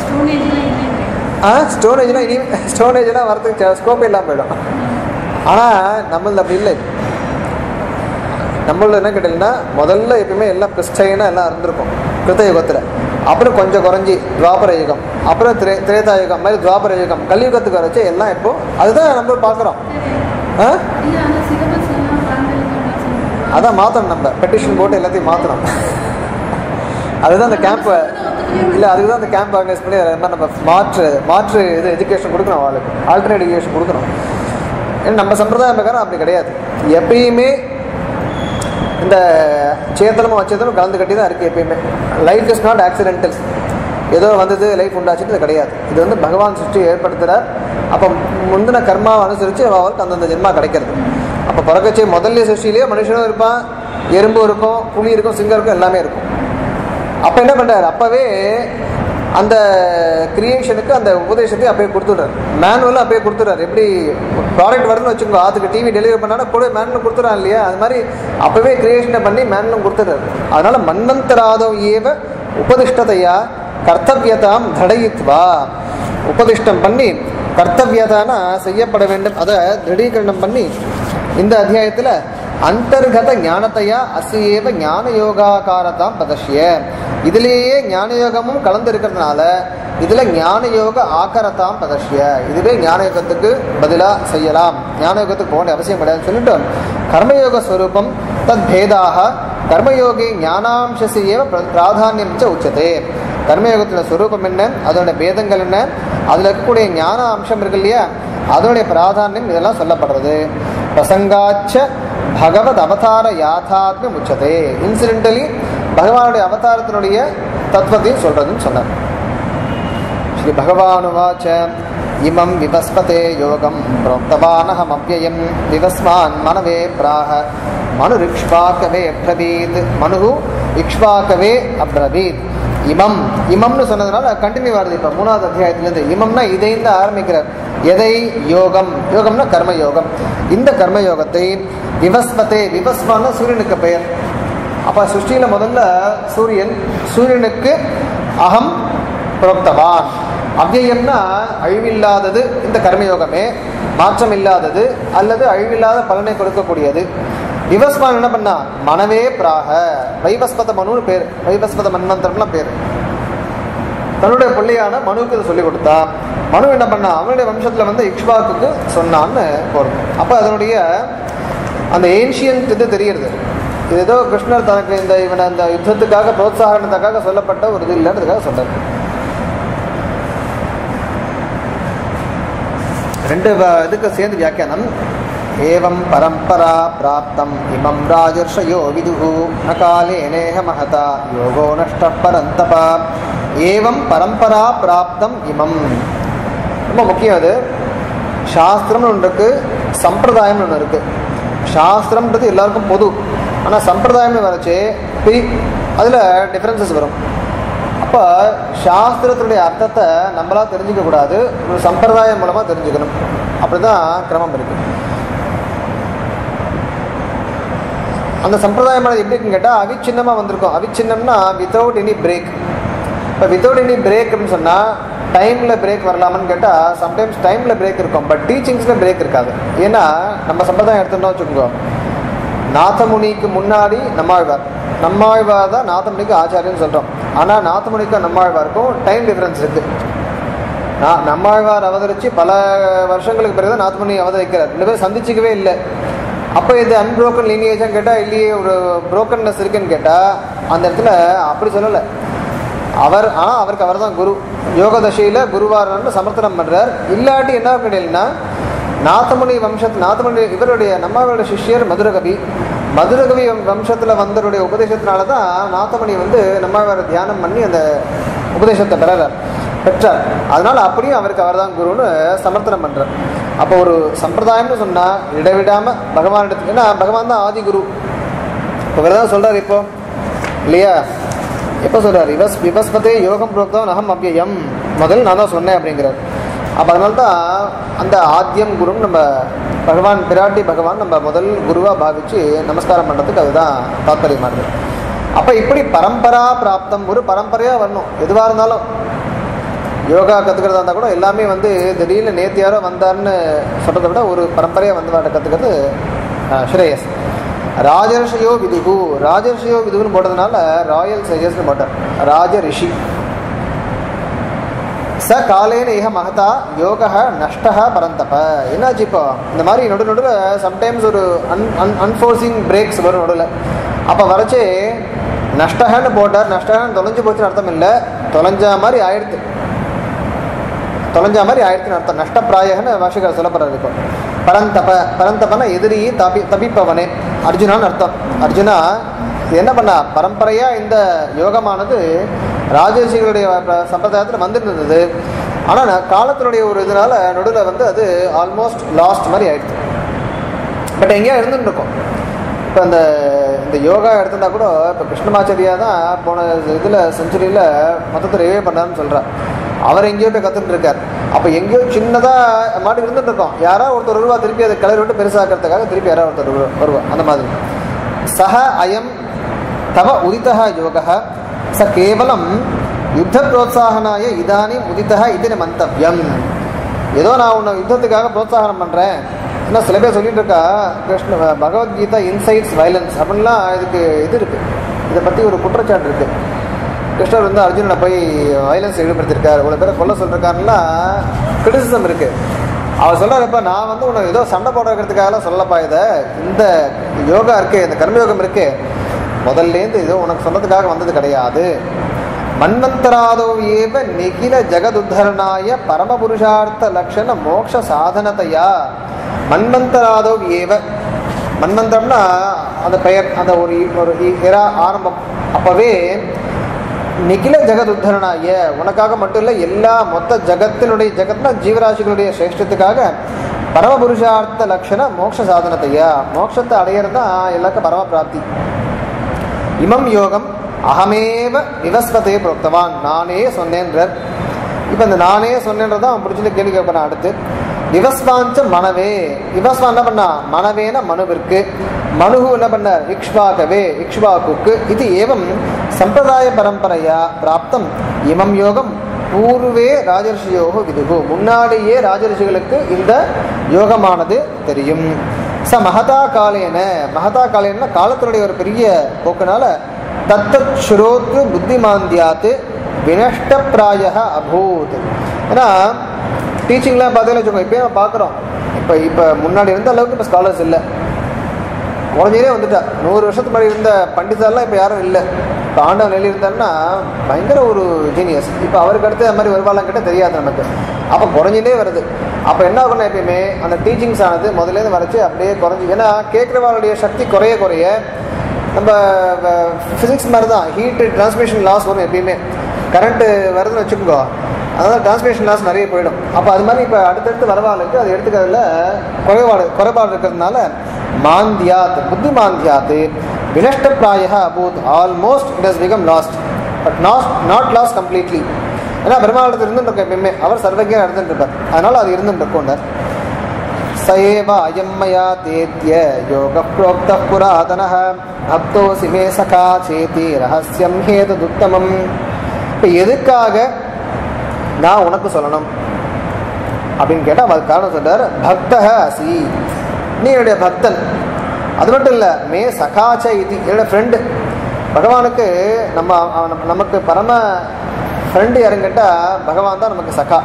ஆ ஸ்டோரேஜ்லாம் இனி ஸ்டோரேஜ்லாம் வரதுக்கு ஸ்கோப்பே இல்லாமல் போயிடும் ஆனால் நம்மளது அப்படி இல்லை நம்மள என்ன கேட்டீங்கன்னா முதல்ல எப்பயுமே எல்லாம் பிரிஸ்டைனாக எல்லாம் இருந்திருக்கும் கிருத்த யுகத்தில் அப்புறம் கொஞ்சம் குறைஞ்சி துவாபர யுகம் அப்புறம் திரே திரேதா யுகம் மாதிரி துவாபர யுகம் கலியுகத்துக்கு வரைச்சு எல்லாம் இப்போ அதுதான் நம்ம பார்க்குறோம் ஆ அதான் மாற்றணும் நம்ம பெட்டிஷன் போட்டு எல்லாத்தையும் மாற்றணும் அதுதான் அந்த கேம்ப்பை இல்லை அதுக்கு தான் அந்த கேம்ப் ஆர்கனைஸ் பண்ணி அது மாதிரி நம்ம மாற்று மாற்று இது எஜுகேஷன் கொடுக்கணும் அவளுக்கு ஆல்டர்னேட் எஜுகேஷன் கொடுக்கணும் ஏன்னா நம்ம சம்பிரதாயம் பிரகாரம் அப்படி கிடையாது எப்பயுமே இந்த சேத்தனமும் அச்சேத்தனும் கலந்து கட்டி தான் இருக்குது எப்பயுமே லைஃப் இஸ் நாட் ஆக்சிடென்டல் ஏதோ வந்தது லைஃப் உண்டாச்சுட்டு இது கிடையாது இது வந்து பகவான் சிருஷ்டி ஏற்படுத்துகிறார் அப்போ முந்தின கர்மாவை அனுசரித்து அவருக்கு அந்தந்த ஜென்மா கிடைக்கிறது அப்போ பிறக்கச்சே முதல்ல சிருஷ்டிலேயே மனுஷனும் இருப்பான் எறும்பு இருக்கும் புலி இருக்கும் சிங்கம் இருக்கும் எல்லாமே இருக்கும் அப்போ என்ன பண்ணுறாரு அப்போவே அந்த கிரியேஷனுக்கு அந்த உபதேசத்தை அப்பயே கொடுத்துட்றாரு மேனுவலும் அப்பயே கொடுத்துட்றாரு எப்படி ப்ராடக்ட் வருதுன்னு வச்சுக்கோங்க அதுக்கு டிவி டெலிவரி பண்ணாலும் கூட மேனுவல் கொடுத்துறான் இல்லையா அது மாதிரி அப்போவே கிரியேஷனை பண்ணி மேனுவலும் கொடுத்துட்றாரு அதனால மன்வந்தராதவ் ஏவ உபதிஷ்டதையா கர்த்தவியதாம் தடயித்வா உபதிஷ்டம் பண்ணி கர்த்தவியதானா செய்யப்பட வேண்டும் அதை திருடீகரணம் பண்ணி இந்த அத்தியாயத்தில் அந்தர்கத ஞானத்தையா அசியேவ ஞான யோகாகாரதாம் பதஷ்ய இதுலேயே ஞான யோகமும் கலந்து இருக்கிறதுனால இதில் ஞான யோக ஆக்கரத்தாம் பதஷ்ய இதுவே ஞான யோகத்துக்கு பதிலாக செய்யலாம் ஞான யோகத்துக்கு போக வேண்டிய அவசியம் கிடையாதுன்னு சொல்லிட்டு கர்மயோக ஸ்வரூபம் தத் பேதாக கர்மயோகி ஞானாம்சசி ஏவ பிர- பிராதானியம் ச உச்சதே கர்மயோகத்தில் ஸ்வரூபம் என்ன அதோட பேதங்கள் என்ன அதில் இருக்கக்கூடிய ஞான அம்சம் இருக்கு இல்லையா அதோடைய பிராதானியம் இதெல்லாம் சொல்லப்படுறது பிரசங்காச்ச பகவத் அவதார யாதாத்மியம் உச்சதே இன்சிடென்டலி பகவானுடைய அவதாரத்தினுடைய தத்துவத்தையும் சொல்றதுன்னு சொன்னார் ஸ்ரீ பகவானுவாச்ச இமம் விவஸ்பதே யோகம் प्रोक्तवानहमव्ययं விவஸ்மான் மனவே பிராக மனு இக்ஷ்வாக்கவே அப்ரவீத் மனு இக்ஷ்வாக்கவே அப்ரவீத் இமம் இமம்னு சொன்னதுனால கண்டினியூ வருது இப்போ மூணாவது அத்தியாயத்திலேருந்து இமம்னா இதைந்து ஆரம்பிக்கிறார் எதை யோகம் யோகம்னா கர்ம யோகம் இந்த கர்ம யோகத்தை விவஸ்பதே விவஸ்மான சூரியனுக்கு பெயர் அப்போ சிருஷ்டியில் முதல்ல சூரியன் சூரியனுக்கு அகம் புரோக்தவான் அவ்யயம்னா அழிவில்லாதது இந்த கர்மயோகமே மாற்றம் இல்லாதது அல்லது அழிவில்லாத பலனை கொடுக்கக்கூடியது விவஸ்மான் என்ன பண்ணா மனவே பிராக வைவஸ்பத மனுன்னு பேர் வைவஸ்பத மன்வந்தரம்லாம் பேர் தன்னுடைய பிள்ளையான மனுவுக்கு இதை சொல்லிக் கொடுத்தா மனு என்ன பண்ணா அவனுடைய வம்சத்துல வந்து இக்ஷ்வாக்குக்கு சொன்னான்னு போறது அப்போ அதனுடைய அந்த ஏன்ஷியன்ட் இது தெரியுது இது ஏதோ கிருஷ்ணர் தனக்கு இந்த இவனை அந்த யுத்தத்துக்காக புரோத்சாகனத்துக்காக சொல்லப்பட்ட ஒரு இது இல்லைன்றதுக்காக சொல்றாரு ரெண்டு வ- இதுக்கு சேர்ந்து வியாக்கியானம் ஏவம் பரம்பரா பிராப்தம் இமம் ராஜர்ஷயோ விதுகு நகாலே நேக மகதா யோகோ நஷ்ட பரந்தபா ஏவம் பரம்பரா பிராப்தம் இமம் ரொம்ப முக்கியம் அது சாஸ்திரம்னு ஒன்று இருக்கு சம்பிரதாயம்னு ஒன்று இருக்கு சாஸ்திரம்ன்றது எல்லாருக்கும் பொது ஆனால் சம்பிரதாயம்னு வரச்சு பிரி அதில் டிஃப்ரென்சஸ் வரும் அப்போ சாஸ்திரத்தினுடைய அர்த்தத்தை நம்மளா தெரிஞ்சுக்க கூடாது ஒரு சம்பிரதாயம் மூலமாக தெரிஞ்சுக்கணும் அப்படிதான் கிரமம் இருக்கு அந்த சம்பிரதாயமானது எப்படி இருக்குன்னு கேட்டால் அவிச்சின்னமாக வந்திருக்கும் அவிச்சின்னம்னா வித்தவுட் எனி பிரேக் இப்போ வித்தவுட் எனி பிரேக் அப்படின்னு சொன்னால் டைமில் பிரேக் வரலாமான்னு கேட்டால் சம்டைம்ஸ் டைமில் பிரேக் இருக்கும் பட் டீச்சிங்ஸில் பிரேக் இருக்காது ஏன்னா நம்ம சம்பிரதாயம் எடுத்தோம்னா வச்சுக்கோங்க நாதமுனிக்கு முன்னாடி நம்மாழ்வார் நம்மாழ்வார் தான் நாதமுனிக்கு ஆச்சாரியன்னு சொல்கிறோம் ஆனால் நாதமுனிக்கும் நம்மாழ்வாருக்கும் டைம் டிஃப்ரென்ஸ் இருக்குது நான் நம்மாழ்வார் அவதரித்து பல வருஷங்களுக்கு பிறகு தான் நாதமுனி அவதரிக்கிறார் ரெண்டு பேரும் சந்திச்சிக்கவே இல்லை அப்போ இது அன்பிரோக்கன் லீனியேஜான்னு கேட்டால் இல்லையே ஒரு புரோக்கன்னஸ் இருக்குன்னு கேட்டால் அந்த இடத்துல அப்படி சொல்லலை அவர் ஆனால் அவருக்கு அவர் தான் குரு யோக தசையில் குருவாரன்னு சமர்த்தனம் பண்ணுறார் இல்லாட்டி என்ன கிடையாதுன்னா நாத்தமுனி வம்சத்து நாத்தமுனி இவருடைய நம்மளுடைய சிஷ்யர் மதுரகவி மதுரகவி வம்சத்தில் வந்தவருடைய உபதேசத்தினால தான் நாத்தமணி வந்து நம்மளோட தியானம் பண்ணி அந்த உபதேசத்தை பெறார் பெற்றார் அதனால அப்படியும் அவருக்கு அவர் தான் குருன்னு சமர்த்தனம் பண்றார் அப்போ ஒரு சம்பிரதாயம்னு சொன்னா இடைவிடாம பகவான் இடத்துக்கு ஏன்னா பகவான் தான் ஆதி குரு இப்போ இவர் தான் சொல்றாரு இப்போ இல்லையா எப்போ சொல்றாரு விவஸ் விவஸ்பதே யோகம் புரோக்தம் அகம் அவ்யயம் முதல்ல நான் தான் சொன்னேன் அப்படிங்கிறார் அப்போ அதனால தான் அந்த ஆத்தியம் குருன்னு நம்ம பகவான் பிராட்டி பகவான் நம்ம முதல் குருவாக பாவிச்சு நமஸ்காரம் பண்ணுறதுக்கு அதுதான் தாத்பரியமானது அப்போ இப்படி பரம்பரா பிராப்தம் ஒரு பரம்பரையாக வரணும் எதுவாக இருந்தாலும் யோகா கற்றுக்கிறதா இருந்தால் கூட எல்லாமே வந்து திடீர்னு நேத்து யாரோ வந்தார்னு சொல்கிறத விட ஒரு பரம்பரையாக வந்து வாட்ட கற்றுக்கிறது ஸ்ரேயஸ் ராஜர்ஷியோ விதுகு ராஜர்ஷியோ விதுகுன்னு போட்டதுனால ராயல் சஜஸ்னு போட்டார் ராஜ ரிஷி ச காலேன இக மகதா யோக நஷ்ட பரந்தப என்னாச்சு இப்போ இந்த மாதிரி நடு நடுவில் சம்டைம்ஸ் ஒரு அன் அன் அன்ஃபோர்சிங் பிரேக்ஸ் வரும் நடுவில் அப்போ வரைச்சு நஷ்டகன்னு போட்டார் நஷ்டகன்னு தொலைஞ்சு போச்சுன்னு அர்த்தம் இல்லை தொலைஞ்ச மாதிரி ஆயிடுத்து தொலைஞ்ச மாதிரி ஆயிடுச்சுன்னு அர்த்தம் நஷ்டப்பிராயகன்னு வாஷிகர் சொல்லப்படுறது இப்போ பரந்தப பரந்தபன எதிரி தபி தபிப்பவனே அர்ஜுனான்னு அர்த்தம் அர்ஜுனா இது என்ன பண்ணா பரம்பரையா இந்த யோகமானது ராஜரிஷிகளுடைய சம்பிரதாயத்தில் வந்துட்டு இருந்தது ஆனால் காலத்தினுடைய ஒரு இதனால நடுவில் வந்து அது ஆல்மோஸ்ட் லாஸ்ட் மாதிரி ஆயிடுச்சு பட் எங்கேயா இருந்துட்டு இருக்கும் இப்போ அந்த இந்த யோகா எடுத்திருந்தா கூட இப்போ கிருஷ்ணமாச்சாரியா தான் போன இதில் செஞ்சுரியில் மொத்தத்தை ரிவே பண்ணாருன்னு சொல்கிறார் அவர் எங்கேயோ போய் கற்றுட்டு இருக்கார் அப்போ எங்கேயோ சின்னதாக மாட்டு இருந்துட்டு இருக்கோம் யாராவது ஒருத்தர் வருவா திருப்பி அதை கிளறி விட்டு பெருசாக்கிறதுக்காக திருப்பி யாராவது ஒருத்தர் வருவா- வருவா அந்த மாதிரி சஹ அயம் தவ உதித்தः யோகः ச கேவலம் யுத்த புரோத்சாகனாய இதானிம் உதித்தः இது மந்தவியம் ஏதோ நான் உன்னை யுத்தத்துக்காக புரோத்சாகனம் பண்ணுறேன் ஏன்னா சில பேர் சொல்லிட்டு இருக்கா கிருஷ்ண பகவத்கீதா இன்சைட்ஸ் வயலன்ஸ் அப்படின்லாம் இதுக்கு இது இருக்கு இதை பற்றி ஒரு குற்றச்சாட்டு இருக்கு கிருஷ்ணர் வந்து அர்ஜுனனை போய் வயலன்ஸ் ஈடுபடுத்திருக்காரு இவ்வளோ பேரை கொல்ல சொல்லிருக்காருலாம் கிரிட்டிசிசம் இருக்கு அவர் சொல்றாருப்பா நான் வந்து உனக்கு ஏதோ சண்டை போட வைக்கிறதுக்காகலாம் சொல்லப்பா இதை இந்த யோகா இருக்கே இந்த கர்மயோகம் இருக்கே முதல்லேருந்து இது உனக்கு சொன்னதுக்காக வந்தது கிடையாது மன்வந்தராதோ ஏவ நிகில ஜெகதுத்தரணாய பரமபுருஷார்த்த லட்சண மோக்ஷ சாதனத்தையா மன்வந்தராதோ ஏவ மன்வந்தரம்னா அந்த பெயர் அந்த ஒரு ஒரு இரா ஆரம்பம் அப்பவே நிகில ஜெகத் உத்தரணாய உனக்காக மட்டும் இல்லை எல்லா மொத்த ஜகத்தினுடைய ஜெகத்னா ஜீவராசிகளுடைய சிரேஷ்டத்துக்காக பரமபுருஷார்த்த லட்சண மோட்ச சாதனத்தையா மோட்சத்தை அடையிறது தான் எல்லாருக்கும் பரம பிராப்தி இமம் யோகம் அகமேவ விவஸ்வதே புரோக்தவான் நானே சொன்னேன்றார் இப்போ இந்த நானே சொன்னேன்றதான் அவன் பிடிச்சிட்டு கேள்வி கேட்பான் அடுத்து விவஸ்வாஞ்ச மனவே விவஸ்வா என்ன பண்ணா மனவேன மனுவிற்கு மனுகு என்ன பண்ணார் இக்ஷ்வாகவே இக்ஷ்வாக்குக்கு இது ஏவம் சம்பிரதாய பரம்பரையா பிராப்தம் இமம் யோகம் பூர்வே ராஜர்ஷியோக விதுகு முன்னாடியே ராஜரிஷிகளுக்கு இந்த யோகமானது தெரியும் ச மகதா காலேன மகதா காலேன காலத்தினுடைய ஒரு பெரிய போக்குனால தத்தத் ஸ்ரோத்ரு புத்திமாந்தியாத்து வினஷ்டப்பிராய அபூத் ஏன்னா டீச்சிங்லாம் பார்த்தீங்கன்னு வச்சுக்கோங்க இப்போயே பார்க்குறோம் இப்போ இப்போ முன்னாடி இருந்த அளவுக்கு இப்போ ஸ்காலர்ஸ் இல்லை குறைஞ்சதே வந்துட்டா நூறு வருஷத்துக்கு முன்னாடி இருந்த பண்டிதர்லாம் இப்போ யாரும் இல்லை இப்போ ஆண்டவன் நிலையில் இருந்தாருன்னா பயங்கர ஒரு ஜீனியஸ் இப்போ அவருக்கு அடுத்து அந்த மாதிரி வருவாலாம் கிட்ட தெரியாது நமக்கு அப்போ குறைஞ்சிட்டே வருது அப்போ என்ன ஆகும்னா எப்பயுமே அந்த டீச்சிங்ஸ் ஆனது முதல்லேருந்து வரைச்சு அப்படியே குறைஞ்சி ஏன்னா கேட்குறவங்களுடைய சக்தி குறைய குறைய நம்ம ஃபிசிக்ஸ் மாதிரி தான் ஹீட்டு டிரான்ஸ்மிஷன் லாஸ் வரும் எப்பயுமே கரண்ட்டு வருதுன்னு வச்சுக்கோ அதனால டிரான்ஸ்மிஷன் லாஸ் நிறைய போயிடும் அப்போ அது மாதிரி இப்போ அடுத்தடுத்து வரவாளுக்கு அது எடுத்துக்கிறதுல குறைபாடு குறைபாடு இருக்கிறதுனால மாந்தியாத் புத்தி மாந்தியாத் வினஷ்டப்பிராய அபூத் almost it has become lost but not not loss completely ஏன்னா பெருமாளத்தில் இருந்துட்டு எப்பயுமே அவர் சர்வஜா இருந்துட்டு இருப்பார் அதனால அது இருந்துட்டு இருக்கும்னார் स एव अयं मया तेद्य योगप्रोक्तः पुरातनः भक्तोऽसि मे सखा चेति ரகசியம் ஹேததுத்தமம் இப்போ எதுக்காக நான் உனக்கு சொல்லணும் அப்படின்னு கேட்டால் அதுக்கு காரணம் சொல்றார் பக்தக அசி நீ என்னுடைய பக்தன் அது மட்டும் இல்லை மே சகாச்ச இது என்னோட ஃப்ரெண்டு பகவானுக்கு நம்ம அவன் நமக்கு பரம ஃப்ரெண்டு யாருன்னு கேட்டால் பகவான் தான் நமக்கு சகா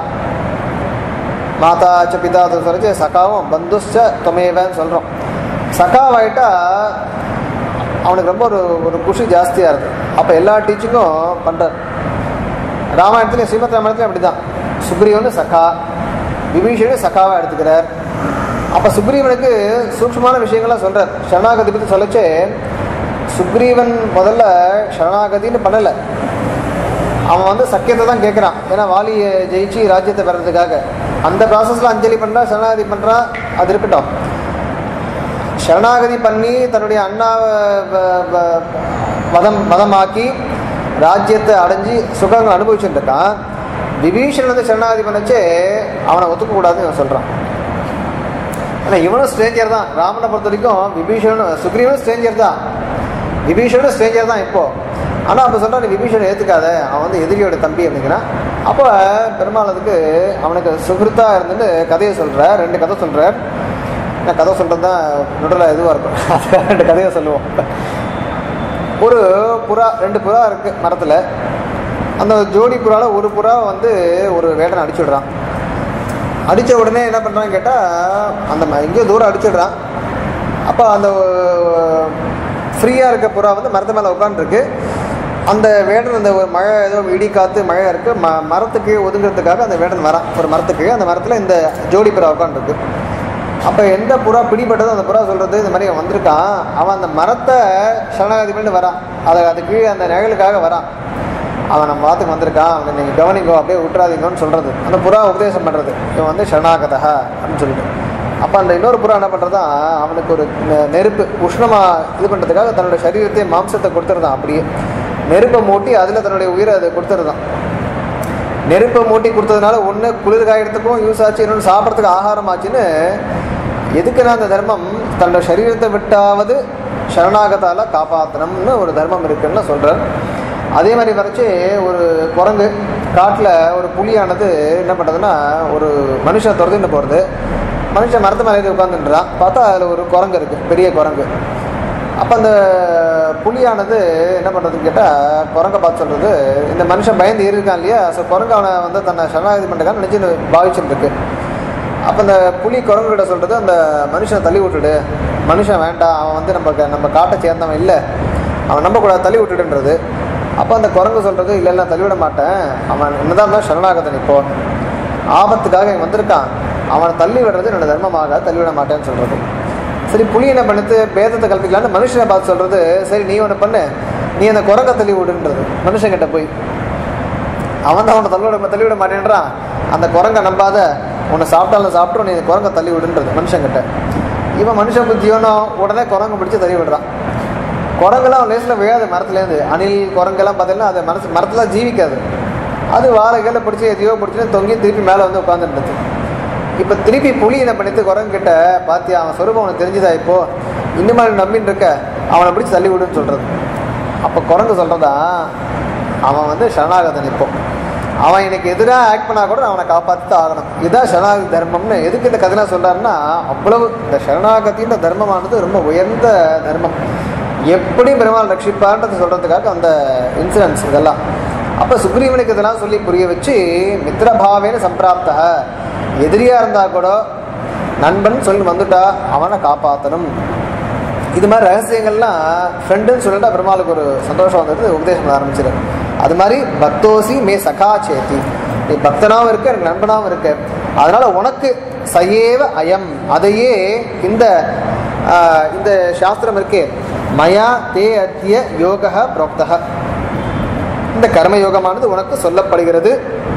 மாதா ச பிதா சொல்லிச்சு சகாவும் பந்துஷ்ச தொமேவன்னு சொல்கிறோம் சகாவாயிட்டா அவனுக்கு ரொம்ப ஒரு ஒரு குஷி ஜாஸ்தியாக இருக்குது அப்போ எல்லா டீச்சிங்கும் பண்ணுறார் ராமாயணத்துலையும் ஸ்ரீமத் ராமாயணத்துலையும் அப்படி தான் சுக்ரீவனு சகா விபீஷனும் சகாவாக எடுத்துக்கிறார் அப்போ சுக்ரீவனுக்கு சூக்ஷ்மமான விஷயங்கள்லாம் சொல்கிறார் சரணாகதி பற்றி சொல்லச்சே சுக்ரீவன் முதல்ல சரணாகதின்னு பண்ணலை அவன் வந்து சக்கியத்தை தான் கேட்குறான் ஏன்னா வாலியை ஜெயிச்சு ராஜ்யத்தை பெறதுக்காக அந்த ப்ராசஸில் அஞ்சலி பண்ணுறா சரணாகதி பண்ணுறா அது இருக்கட்டும் சரணாகதி பண்ணி தன்னுடைய அண்ணாவை வ- வ- வதம் வதமாக்கி ராஜ்யத்தை அடைஞ்சு சுகங்கள் அனுபவிச்சுட்டு இருக்கான் விபீஷன் வந்து சரணாகதி பண்ணச்சே அவனை ஒத்துக்கக்கூடாதுன்னு இவன் சொல்கிறான் ஏன்னா இவனும் ஸ்ட்ரேஞ்சர் தான் ராமனை பொறுத்த வரைக்கும் விபீஷனும் சுக்ரீவனும் ஸ்ட்ரேஞ்சர் தான் விபீஷனும் ஸ்ட்ரேஞ்சர் தான் இப்போ ஆனால் அப்போ சொல்கிறான் நீ விபீஷனை ஏற்றுக்காத அவன் வந்து எதிரியோட தம்பி அப்படிங்கிறான் அப்போ பெருமாள் அதுக்கு அவனுக்கு சுகிருத்தா இருந்துட்டு கதையை சொல்கிறார் ரெண்டு கதை சொல்கிறார் நான் கதை சொல்கிறது தான் நடுவில் இதுவாக இருக்கும் அதுக்காக ரெண்டு கதையை சொல்லுவோம் ஒரு புறா ரெண்டு புறா இருக்குது மரத்தில் அந்த ஜோடி புறாவில் ஒரு புறா வந்து ஒரு வேடனை அடிச்சு விடுறான் அடித்த உடனே என்ன பண்ணுறான்னு கேட்டால் அந்த ம- எங்கேயோ தூரம் அடிச்சிடுறான் அப்போ அந்த ஃப்ரீயாக இருக்க புறா வந்து மரத்து மேலே உட்காந்துருக்கு அந்த வேடன் அந்த ஒரு மழை ஏதோ இடி காற்று மழை இருக்குது ம மரத்துக்கு ஒதுங்கிறதுக்காக அந்த வேடன் வரான் ஒரு மரத்துக்கு அந்த மரத்தில் இந்த ஜோடி புறா உட்காந்துருக்கு அப்போ எந்த புறா பிடிபட்டதோ அந்த புறா சொல்கிறது இந்த மாதிரி அவன் வந்திருக்கான் அவன் அந்த மரத்தை சரணாகதி பண்ணி வரான் அதை அது கீழே அந்த நிழலுக்காக வரான் அவன் நம்ம வாத்துக்கு வந்திருக்கான் அவனை நீங்கள் கவனிங்கோ அப்படியே விட்டுறாதீங்கன்னு சொல்கிறது அந்த புறா உபதேசம் பண்ணுறது இவன் வந்து சரணாகதா அப்படின்னு சொல்லிட்டு அப்போ அந்த இன்னொரு புறா என்ன பண்ணுறதா அவனுக்கு ஒரு நெ- நெருப்பு உஷ்ணமாக இது பண்ணுறதுக்காக தன்னோட சரீரத்தை மாம்சத்தை கொடுத்துருதான் அப்படியே நெருப்பை மூட்டி அதில் தன்னுடைய உயிரை அதை கொடுத்துருதான் நெருப்பை மூட்டி கொடுத்ததுனால ஒன்று குளிர் காயறதுக்கும் யூஸ் ஆச்சு இன்னொன்று சாப்பிட்றதுக்கு ஆகாரம் ஆச்சுன்னு எதுக்குன்னா அந்த தர்மம் தன்னோட சரீரத்தை விட்டாவது சரணாகத்தால காப்பாற்றணும்னு ஒரு தர்மம் இருக்குன்னு சொல்கிறார் அதே மாதிரி வரைச்சு ஒரு குரங்கு காட்டில் ஒரு புலியானது என்ன பண்ணுறதுன்னா ஒரு மனுஷன் துரத்துட்டு போகிறது மனுஷன் மரத்து மேலே ஏறி உட்காந்துன்றான் பார்த்தா அதில் ஒரு குரங்கு இருக்குது பெரிய குரங்கு அப்போ அந்த புலியானது என்ன பண்ணுறதுன்னு கேட்டால் குரங்கை பார்த்து சொல்கிறது இந்த மனுஷன் பயந்து ஏறியிருக்கான் இல்லையா ஸோ குரங்கு அவனை வந்து தன்னை சரணாகதி பண்ணுறான்னு நினச்சி பாவிச்சுட்டு இருக்கு அப்போ அந்த புலி குரங்குகிட்ட சொல்கிறது அந்த மனுஷனை தள்ளி விட்டுடு மனுஷன் வேண்டாம் அவன் வந்து நம்ம க- நம்ம காட்டை சேர்ந்தவன் இல்லை அவன் நம்பக்கூடாது தள்ளி விட்டுடுன்றது அப்போ அந்த குரங்கு சொல்கிறது இல்லை இல்லை நான் தள்ளிவிட மாட்டேன் அவன் என்னதான் இருந்தாலும் சரணாகதன் இப்போ ஆபத்துக்காக இவன் வந்திருக்கான் அவனை தள்ளி விடுறது என்னோட தர்மமாக தள்ளிவிட மாட்டேன்னு சொல்கிறது சரி புலி என்ன பண்ணுது பேதத்தை கல்பிக்கலான்னு மனுஷனை பார்த்து சொல்கிறது சரி நீ ஒன்று பண்ணு நீ அந்த குரங்கை தள்ளி விடுன்றது மனுஷங்கிட்ட போய் அவன் தான் அவனை தள்ளிவிட தள்ளிவிட மாட்டேன்றான் அந்த குரங்கை நம்பாத உன்னை சாப்பிட்டாலும் சாப்பிட்ரும் நீ இந்த குரங்கை தள்ளி விடுன்றது மனுஷங்கிட்ட இவன் மனுஷன் புத்தியோனோ உடனே குரங்கு பிடிச்சி தள்ளி விடுறான் குரங்கெல்லாம் லேசில் விழாது மரத்துலேருந்து அணில் குரங்கெல்லாம் பார்த்தீங்கன்னா அது மனசு மரத்தில் ஜீவிக்காது அது வாழைகளை பிடிச்சி எதையோ பிடிச்சின்னு தொங்கி திருப்பி மேலே வந்து உட்காந்துருந்தது இப்போ திருப்பி புலி என்ன பண்ணிட்டு குரங்கு கிட்ட பாத்தியா அவன் சொரூபம் அவனுக்கு தெரிஞ்சுதா இப்போ இன்னும் மாதிரி நம்பின்னு இருக்க அவனை பிடிச்சி தள்ளி விடுன்னு சொல்கிறது அப்போ குரங்கு சொல்கிறதா அவன் வந்து சரணாகதன் இப்போ அவன் எனக்கு எதிராக ஆக்ட் பண்ணா கூட அவனை காப்பாற்றி தான் ஆகணும் இதுதான் சரணாகதி தர்மம்னு எதுக்கு இந்த கதைலாம் சொல்கிறாருன்னா அவ்வளவு இந்த சரணாகதின்ற தர்மமானது ரொம்ப உயர்ந்த தர்மம் எப்படி பெருமாள் ரட்சிப்பார்ன்றது சொல்கிறதுக்காக அந்த இன்சிடென்ட்ஸ் இதெல்லாம் அப்போ சுக்ரீவனுக்கு இதெல்லாம் சொல்லி புரிய வச்சு மித்திரபாவேன சம்பிராப்த எதிரியாக இருந்தால் கூட நண்பன் சொல்லி வந்துட்டா அவனை காப்பாற்றணும் இது மாதிரி ரகசியங்கள்லாம் ஃப்ரெண்டுன்னு சொல்லிட்டு பெருமாளுக்கு ஒரு சந்தோஷம் வந்தது உபதேசம் பண்ண ஆரம்பிச்சிரு அது மாதிரி பக்தோசி மே சகா சேத்தி நீ பக்தனாகவும் இருக்க எனக்கு நண்பனாகவும் இருக்க அதனால உனக்கு சயேவ அயம் அதையே இந்த ஆஹ், இந்த சாஸ்திரம் இருக்கே மயா தே அத்திய யோக புரோக்தக இந்த கர்மயோகமானது உனக்கு சொல்லப்படுகிறது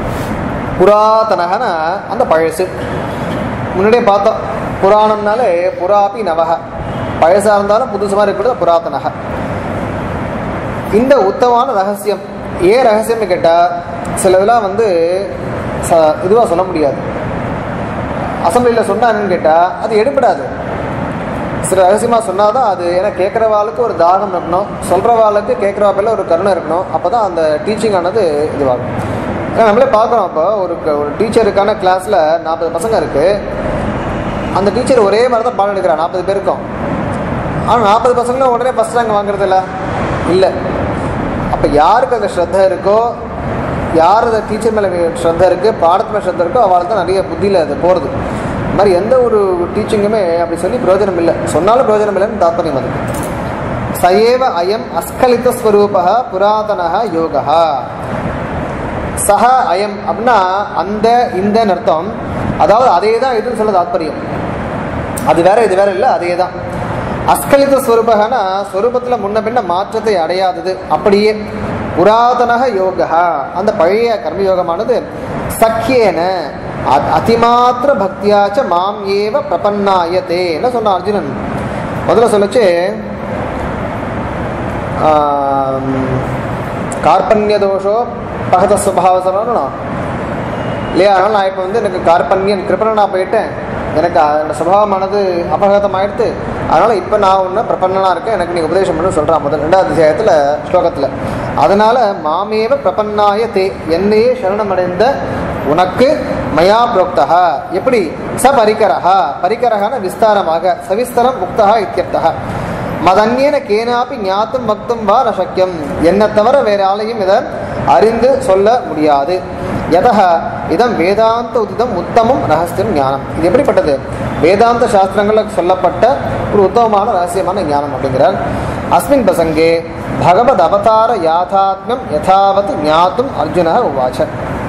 புராதனகன அந்த பழசு முன்னாடியே பார்த்தோம் புராணம்னாலே புராபி நவக பழசா இருந்தாலும் புதுசு மாதிரி இருக்கிறது புராதனக இந்த உத்தமான ரகசியம் ஏன் ரகசியம்னு கேட்டால் சில இதெல்லாம் வந்து ச இதுவாக சொல்ல முடியாது அசம்பிளியில் சொன்னாங்கன்னு கேட்டால் அது எடுபடாது சில ரகசியமாக சொன்னால் தான் அது ஏன்னா கேட்குறவாளுக்கு ஒரு தாகம் இருக்கணும் சொல்கிறவாளுக்கு கேட்குறவா பேரில் ஒரு கருணை இருக்கணும் அப்போ தான் அந்த டீச்சிங் ஆனது இதுவாகும் ஏன்னா நம்மளே பார்க்குறோம் அப்போ ஒரு க- ஒரு டீச்சருக்கான கிளாஸில் நாற்பது பசங்க இருக்குது அந்த டீச்சர் ஒரே மாதிரி தான் பாடம் எடுக்கிறா நாற்பது பேருக்கும் ஆனால் நாற்பது பசங்களும் உடனே ஃபஸ்ட் ரேங்க் வாங்குறது இல்லை இல்லை அப்போ யாருக்கு அந்த ஸ்ரத்த இருக்கோ யார் அந்த டீச்சர் மேலே ஸ்ரத்த இருக்குது பாடத்து மேலே ஸ்ரத்த இருக்கோ அவளுக்கு தான் நிறைய புத்தியில் அது போகிறது இந்த மாதிரி எந்த ஒரு டீச்சிங்குமே அப்படி சொல்லி பிரயோஜனம் இல்லை சொன்னாலும் பிரயோஜனம் இல்லைன்னு தாத்பரியம் அது சயேவ அயம் அஸ்கலிதஸ்வரூப புராதன யோகா சஹ அயம் அப்படின்னா அந்த இந்த அர்த்தம் அதாவது அதே தான் இதுன்னு சொல்ல தாத்பரியம் அது வேற இது வேற இல்லை அதே தான் அஸ்கலித ஸ்வரூபகனா ஸ்வரூபத்தில் முன்ன பின்ன மாற்றத்தை அடையாதது அப்படியே புராதனக யோகா அந்த பழைய கர்மயோகமானது சக்கியேன அ- அதிமாத்திர பக்தியாச்ச மாம் ஏவ பிரபன்னாயத்தே என்ன சொன்னான் அர்ஜுனன் முதல்ல சொல்லச்சு ஆம், கார்பண்ய தோஷோ பகத சுபாவ சொல்லணும் இல்லையா அதனால் நான் இப்போ வந்து எனக்கு கார்பண்யன் கிருப்பணனா போயிட்டேன் எனக்கு என்னோட சுபாவமானது அபகதம் ஆயிடுத்து அதனால் இப்போ நான் ஒன்று பிரபன்னனாக இருக்கேன் எனக்கு நீ உபதேசம் பண்ணு சொல்கிறான் முதல் ரெண்டாவது அத்தியாயத்தில் ஸ்லோகத்தில் அதனால் மாமேவ பிரபன்னாய தே என்னையே சரணமடைந்த உனக்கு மயா புரோக்தா எப்படி ச பரிகரஹா பரிகரஹான விஸ்தாரமாக சவிஸ்தரம் முக்தா இத்தியர்த்தः மதன்யேன கேனாப்பி ஞாத்தும் பக்தும் வா நசக்கியம் என்ன தவிர வேற ஆளையும் இதை அறிந்து சொல்ல முடியாது யதக இதம் வேதாந்த உதிதம் உத்தமம் ரகசியம் ஞானம் இது எப்படிப்பட்டது வேதாந்த சாஸ்திரங்களில் சொல்லப்பட்ட ஒரு உத்தமமான ரகசியமான ஞானம் அப்படிங்கிறார் அஸ்மின் பிரசங்கே பகவத் அவதார யாதாத்மியம் யதாவத் ஞாத்தும் அர்ஜுன உவாச்ச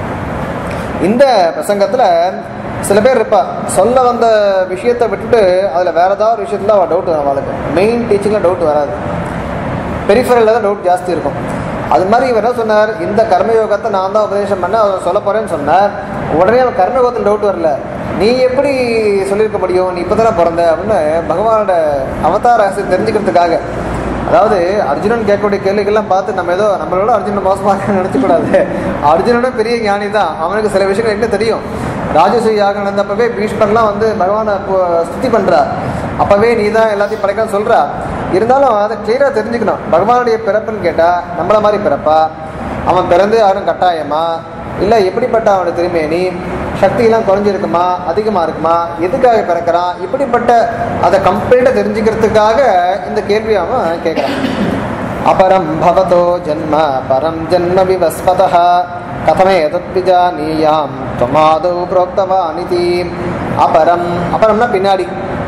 இந்த பிரசங்கத்தில் சில பேர் இருப்பா சொல்ல வந்த விஷயத்தை விட்டுட்டு அதில் வேற ஏதாவது ஒரு விஷயத்துல அவள் டவுட் வரும் அவளுக்கு மெயின் டீச்சிங்கில் டவுட் வராது பெரிஃபரலில் தான் டவுட் ஜாஸ்தி இருக்கும் அது மாதிரி இவர் என்ன சொன்னார் இந்த கர்மயோகத்தை நான் தான் உபதேசம் பண்ண அவர் சொல்ல போறேன்னு சொன்னார் உடனே அவன் கர்மயோகத்தில் டவுட் வரல நீ எப்படி சொல்லியிருக்க முடியும் நீ இப்போ தானே பிறந்த அப்படின்னு பகவானோட அவதார ரகசியம் தெரிஞ்சுக்கிறதுக்காக அதாவது அர்ஜுனன் கேட்கக்கூடிய கேள்விகள்லாம் பார்த்து நம்ம ஏதோ நம்மளோட அர்ஜுனன் மோசமாக நினச்சக்கூடாது அர்ஜுனனோட பெரிய ஞானி தான் அவனுக்கு சில விஷயங்கள் என்ன தெரியும் ராஜசூய யாகம் நடந்தப்பவே பீஷ்மர்லாம் வந்து பகவானை பு- ஸ்துதி பண்றார் அப்பவே நீ தான் எல்லாத்தையும் படைக்கன்னு சொல்றா இருந்தாலும் அதை கிளியரா தெரிஞ்சுக்கணும் பகவானுடைய பிறப்புன்னு கேட்டா நம்மள மாதிரி பிறப்பா அவன் பிறந்து யாரும் கட்டாயமா இல்லை எப்படிப்பட்ட அவனுடைய திருமேனி சக்தியெல்லாம் குறைஞ்சிருக்குமா அதிகமாக இருக்குமா எதுக்காக பிறக்கிறான் இப்படிப்பட்ட அதை கம்ப்ளீட்டாக தெரிஞ்சுக்கிறதுக்காக இந்த கேள்வி அவன் கேட்குறான் அபரம் பவதோ ஜன்ம பரம் ஜன்ம விவஸ்வதः கதமேதத் விஜானீயாம் त्वमादौ प्रोक्तवानिति அபரம் அபரம்னா பின்னாடி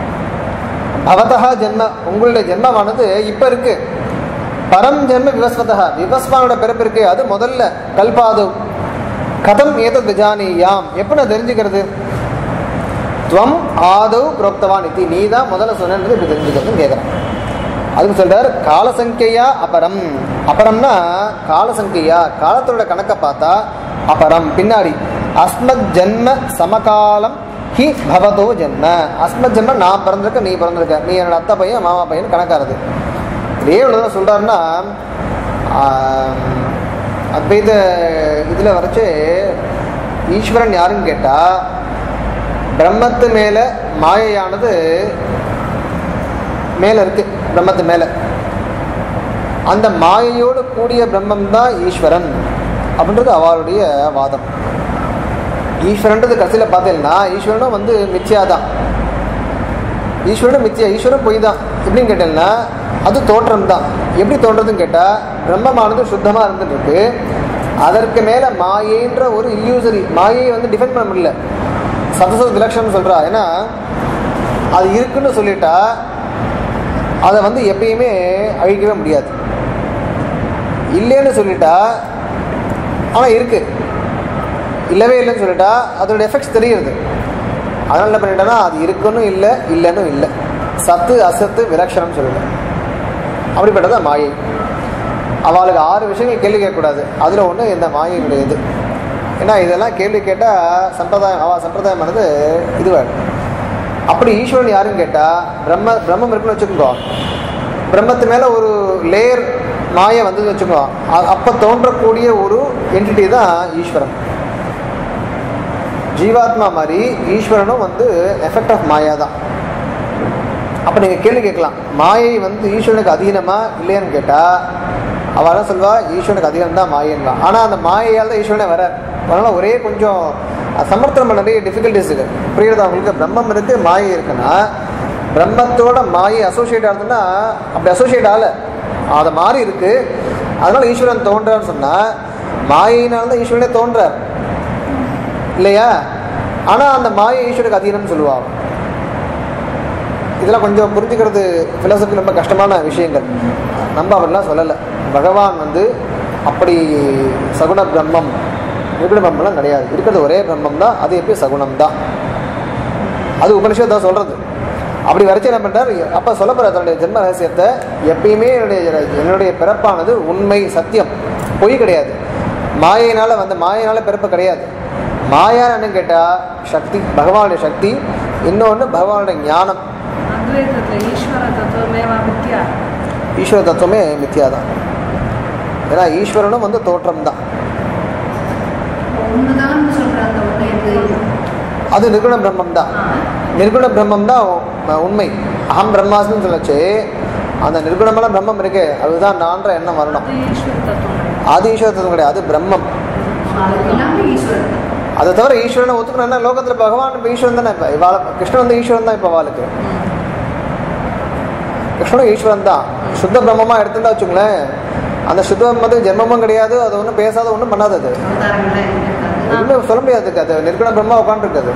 பவதா ஜென்ம உங்களுடைய ஜென்மமானது இப்போ இருக்கு பரம் ஜென்ம விவஸ்வதா விவஸ்வானோட பிறப்பு இருக்கு அது முதல்ல கல்பாது கதம் ஏதத் விஜானீயாம் எப்போ நான் தெரிஞ்சுக்கிறது துவம் ஆதவ் புரோக்தவான் இத்தி நீ தான் முதல்ல சொன்னது இப்படி தெரிஞ்சுக்கிறதுன்னு கேட்குறேன் அதுக்கு சொல்றார் காலசங்கையா அபரம் அபரம்னா காலசங்கையா காலத்தோட கணக்கை பார்த்தா அபரம் பின்னாடி அஸ்மத் ஜென்ம சமகாலம் ஹி பவதோ ஜென்ம அஸ்மத் ஜென்ம நான் பிறந்திருக்க நீ பிறந்திருக்க நீ என்னோட அத்தை பையன் மாமா பையன் கணக்காருது இதே ஒன்று சொல்றாருன்னா ஆம், அத்வைத இதில் வரைச்சு ஈஸ்வரன் யாருன்னு கேட்டால் பிரம்மத்து மேலே மாயையானது மேலே இருக்கு பிரம்மத்து மேலே அந்த மாயையோடு கூடிய பிரம்மம் தான் ஈஸ்வரன் அப்படின்றது அவளுடைய வாதம் ஈஸ்வரன்றது கடைசியில் பார்த்தீங்கன்னா ஈஸ்வரனும் வந்து மித்யா தான் ஈஸ்வரனும் மித்யா ஈஸ்வரன் பொய் தான் எப்படின்னு கேட்டீங்கன்னா அது தோற்றம் தான் எப்படி தோன்றதுன்னு கேட்டால் பிரம்மமானது சுத்தமாக இருந்துட்டு இருக்கு அதற்கு மேலே மாயைன்ற ஒரு இல்லியூசரி மாயையை வந்து டிஃபெண்ட் பண்ண முடியல சதசத விலட்சணம் சொல்கிறா ஏன்னா அது இருக்குன்னு சொல்லிட்டா அதை வந்து எப்பயுமே அழிக்கவே முடியாது இல்லைன்னு சொல்லிட்டா ஆனால் இருக்கு இல்லவே இல்லைன்னு சொல்லிட்டா அதோட எஃபெக்ட்ஸ் தெரியுது அதனால் என்ன பண்ணிட்டேன்னா அது இருக்குன்னு இல்லை இல்லைன்னு இல்லை சத்து அசத்து விலட்சணம் சொல்லல அப்படிப்பட்டது மாயை அவளுக்கு ஆறு விஷயங்கள் கேள்வி கேட்கக்கூடாது அதில் ஒன்று இந்த மாயையுடைய இது ஏன்னா இதெல்லாம் கேள்வி கேட்டால் சம்பிரதாயம் அவள் சம்பிரதாயமானது இதுவாகிடும் அப்படி ஈஸ்வரன் யாருன்னு கேட்டால் பிரம்ம பிரம்மம் இருக்குன்னு வச்சுக்கோங்க பிரம்மத்து மேலே ஒரு லேயர் மாயை வந்து வச்சுக்கோ அ- அப்ப தோன்றக்கூடிய ஒரு என்டிட்டி தான் ஈஸ்வரன் ஜீவாத்மா மாதிரி ஈஸ்வரனும் வந்து எஃபெக்ட் ஆஃப் மாயா தான் அப்போ நீங்கள் கேள்வி கேட்கலாம் மாயை வந்து ஈஸ்வரனுக்கு அதீனமா இல்லையான்னு கேட்டால் அவள் என்ன சொல்வா ஈஸ்வரனுக்கு அதீனம் தான் மாயன்வா ஆனால் அந்த மாயையால் தான் ஈஸ்வரனே வர அதனால ஒரே கொஞ்சம் சமர்த்தனம் பண்ண நிறைய டிஃபிகல்ட்டிஸ் இருக்கு புரியுதா உங்களுக்கு பிரம்மம் இருக்கு மாயை இருக்குன்னா பிரம்மத்தோட மாயை அசோசியேட் ஆகுதுன்னா அப்படி அசோசியேட் ஆகல அதை மாறி இருக்கு அதனால ஈஸ்வரன் தோன்றான்னு சொன்னா மாயினால தான் ஈஸ்வரனே தோன்றார் இல்லையா ஆனா அந்த மாயை ஈஸ்வருக்கு அதீனம்னு சொல்லுவாங்க இதெல்லாம் கொஞ்சம் புரிஞ்சுக்கிறது ஃபிலாசபி ரொம்ப கஷ்டமான விஷயங்கள் நம்ம அப்படிலாம் சொல்லலை பகவான் வந்து அப்படி சகுண பிரம்மம் நிர்குண பிரம்மம்லாம் கிடையாது இருக்கிறது ஒரே பிரம்மம் தான் அது எப்பயும் சகுணம் தான் அது உபனிஷத் தான் சொல்றது அப்படி வரைச்சு என்ன பண்றார் அப்ப சொல்ல போற தன்னுடைய ஜென்ம ரகசியத்தை எப்பயுமே என்னுடைய என்னுடைய பிறப்பானது உண்மை சத்தியம் பொய் கிடையாது மாயினால வந்த மாயினால பிறப்பு கிடையாது மாயா என்னன்னு கேட்டா சக்தி பகவானுடைய சக்தி இன்னொன்று பகவானுடைய ஞானம் அத்வைதத்தில் ஈஸ்வர தத்துவமேவா மித்யா ஈஸ்வர தத்துவமே மித்தியா தான் ஏன்னா ஈஸ்வரனும் வந்து தோற்றம் தான் ஒண்ணுதான் சொல்ற அந்த ஒண்ணு எது அது நிர்குண பிரம்மம் தான் நிர்குண பிரம்மம் தான் உ- உண்மை அகம் பிரம்மாஸ்மின்னு சொல்லச்சு அந்த நிர்குணமான பிரம்மம் இருக்கே அதுதான் நான்ற எண்ணம் வரணும் அது ஈஸ்வர தத்துவம் அது ஈஸ்வர தத்துவம் கிடையாது அது பிரம்மம் அது எல்லாமே ஈஸ்வரன் அதை தவிர ஈஸ்வரனை ஒத்துக்கணும்னா லோகத்தில் பகவான் இப்போ ஈஸ்வரன் தானே இப்போ இவாள கிருஷ்ணன் வந்து ஈஸ்வரன் தான் இப்போ அவளுக்கு கிருஷ்ணனும் ஈஸ்வரன் தான் சுத்த பிரம்மமாக எடுத்துருந்தா வச்சுங்களேன் அந்த சுத்தம் வந்து ஜென்மமும் கிடையாது அது ஒன்றும் பேசாத ஒன்றும் பண்ணாதது அவதாரங்கள்லாம் இருக்காது எதுவுமே சொல்ல முடியாது அது நிர்குண பிரம்மா உட்காந்துருக்குது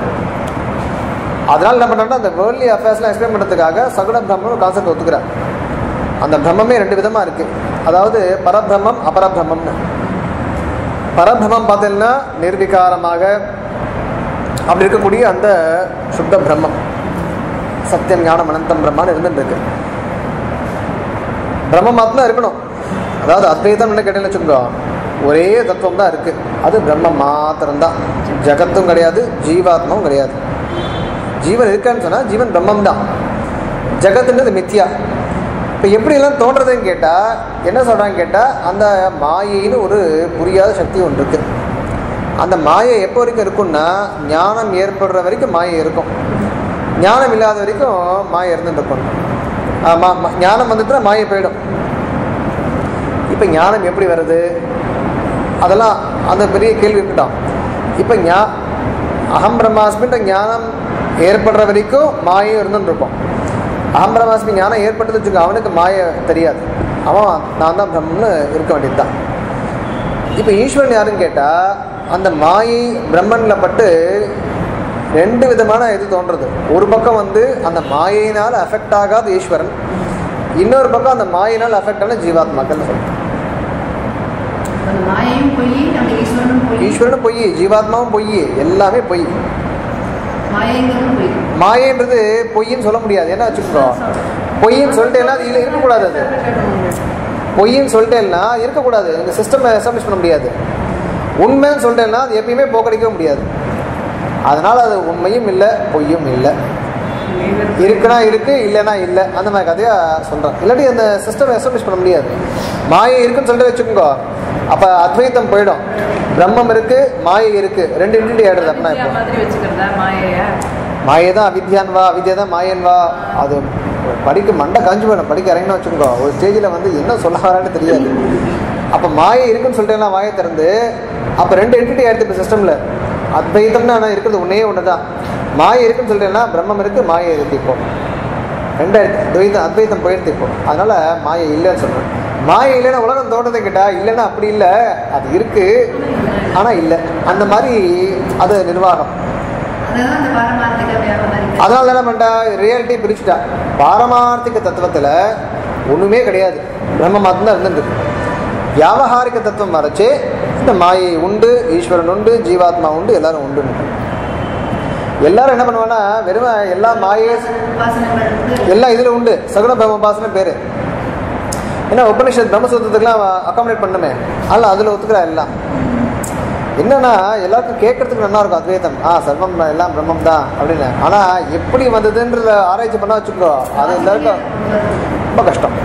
அதனால என்ன பண்ணுறோம்னா அந்த வேர்ல்ட்லி அஃபேர்ஸ்லாம் எக்ஸ்பிளைன் பண்ணுறதுக்காக சகுண பிரம்மன் கான்செப்ட் ஒத்துக்கிறார் அந்த பிரம்மமே ரெண்டு விதமாக இருக்கு அதாவது பரபிரம்மம் அபரபிரம்மம்னு பரபிரம்மம் பார்த்தீங்கன்னா நிர்விகாரமாக அப்படி இருக்கக்கூடிய அந்த சுத்த பிரம்மம் சத்தியம் ஞானம் அனந்தம் பிரம்மான்னு இருந்துட்டு இருக்கு பிரம்ம மாத்திரம் இருக்கணும் அதாவது அத்வைதம் என்ன கேட்டேன்னு வச்சுக்கோ ஒரே தத்துவம் தான் இருக்கு அது பிரம்ம மாத்திரம்தான் ஜகத்தும் கிடையாது ஜீவாத்மாவும் கிடையாது ஜீவன் இருக்கான்னு சொன்னா ஜீவன் பிரம்மம் தான் ஜகத்துன்றது மித்யா இப்போ எப்படியெல்லாம் தோன்றதுன்னு கேட்டால் என்ன சொல்கிறாங்க கேட்டால் அந்த மாயைன்னு ஒரு புரியாத சக்தி ஒன்று இருக்குது அந்த மாயை எப்போ வரைக்கும் இருக்கும்னா ஞானம் ஏற்படுற வரைக்கும் மாயை இருக்கும் ஞானம் இல்லாத வரைக்கும் மாயை இருந்துட்டு இருக்கும் ஆ, மா- மா- ஞானம் வந்துட்டுனா மாயை போயிடும் இப்போ ஞானம் எப்படி வருது அதெல்லாம் அந்த பெரிய கேள்வி இருக்கட்டும் இப்போ ஞா அகம் பிரம்மாஸ்மின்ற ஞானம் ஏற்படுற வரைக்கும் மாயும் இருந்துட்டு இருக்கும் அகம் பிரம்மாஸ்மி ஞானம் ஏற்பட்டது வச்சுக்கோ அவனுக்கு மாய தெரியாது அவன் நான் தான் பிரம்மன்னு இருக்க வேண்டியது தான் இப்போ ஈஸ்வரன் யாருன்னு கேட்டால் அந்த மாயை பிரம்மனில் பட்டு ரெண்டு விதமான இது தோன்றது ஒரு பக்கம் வந்து அந்த மாயையினால் அஃபெக்ட் ஆகாத ஈஸ்வரன் இன்னொரு பக்கம் அந்த மாயினால் அஃபெக்ட் ஆன ஜீவாத்மாக்கள்னு சொல்றோம் அந்த மாயையும் பொய் அந்த ஈஸ்வரனும் பொய் ஈஸ்வரனும் பொய் ஜீவாத்மாவும் பொய் எல்லாமே பொய் மாயைங்கிறதும் பொய் மாயன்றது பொய்ன்னு சொல்ல முடியாது என்ன வச்சுக்கோ பொய்ன்னு சொல்லிட்டேன்னா அது இல்லை இருக்கக்கூடாது அது பொய்ன்னு சொல்லிட்டேன்னா இருக்கக்கூடாது இந்த சிஸ்டம் எஸ்டாப்ளிஷ் பண்ண முடியாது உண்மைன்னு சொல்லிட்டேன்னா அது எப்பயுமே போக்கடிக்க முடியாது அதனால அது உண்மையும் இல்லை பொய்யும் இல்லை இருக்குன்னா இருக்கு இல்லைன்னா இல்லை அந்த மாதிரி கதையா சொல்றேன் இல்லாட்டி அந்த சிஸ்டம் எஸ்டாப்ளிஷ் பண்ண முடியாது மாயை இருக்குன்னு சொல்லிட்டு வச்சுக்கோங்க அப்ப அத்வைத்தம் போயிடும் பிரம்மம் இருக்கு மாயை இருக்கு ரெண்டு என்டிட்டி ஆயிடுது அப்படின்னா வித்யா இப்போ மாதிரி வச்சுக்கிறதா மாயையா மாயை தான் அவித்யான் வா அவித்யா தான் மாயன் வா அது படிக்க மண்டை காஞ்சு போயிடும் படிக்க இறங்கினா வச்சுக்கோ ஒரு ஸ்டேஜில் வந்து என்ன சொல்ல வரான்னு தெரியாது அப்போ மாயை இருக்குன்னு சொல்லிட்டு மாயை திறந்து அப்போ ரெண்டு என்டிட்டி ஆயிடுது இப்போ சிஸ்டமில் அத்வைத்தம்னு ஆனால் இருக்கிறது ஒன்றே ஒன்று தான் மாயை இருக்குன்னு சொல்லிட்டேன்னா பிரம்மம் இருக்கு மாயை இருக்கு இப்போ ரெண்டாயிரத்தி துவைத்தம் அத்வைத்தம் போயிடுது இப்போ அதனால மாயை இல்லைன்னு சொல்றேன் மாயை இல்லைன்னா உலகம் தோன்றதை கேட்டா இல்லைன்னா அப்படி இல்லை அது இருக்கு ஆனால் இல்லை அந்த மாதிரி அது நிர்வாகம் அதுதான் அந்த பாரமார்த்திக வியாபாரிக அதனால என்ன பண்ணிட்டா ரியாலிட்டி பிரிச்சுட்டா பாரமார்த்திக தத்துவத்தில் ஒன்றுமே கிடையாது பிரம்ம மாத்திரம் தான் இருந்துருக்கு வியாபகாரிக தத்துவம் வரைச்சு இந்த மாயை உண்டு ஈஸ்வரன் உண்டு ஜீவாத்மா உண்டு எல்லாரும் உண்டு எல்லாரும் என்ன பண்ணுவாங்கன்னா வெறும் எல்லா மாயை உபாசனைகள் வந்து எல்லாம் இதில் உண்டு சகுன பிரம்ம உபாசனை பேர் ஏன்னா உபனிஷத் பிரம்மசூத்திரத்துக்குலாம் அக்காமடேட் பண்ணுமே அல்ல அதில் ஒத்துக்கிறா எல்லாம் என்னன்னா எல்லாருக்கும் கேட்கறதுக்கு நல்லா இருக்கும் அத்வைதம் ஆ சர்வம் எல்லாம் பிரம்மம் தான் அப்படின்னு ஆனால் எப்படி வந்ததுன்றத ஆராய்ச்சி பண்ணா வச்சுக்கிறோம் அது எல்லாருக்கும் ரொம்ப கஷ்டம்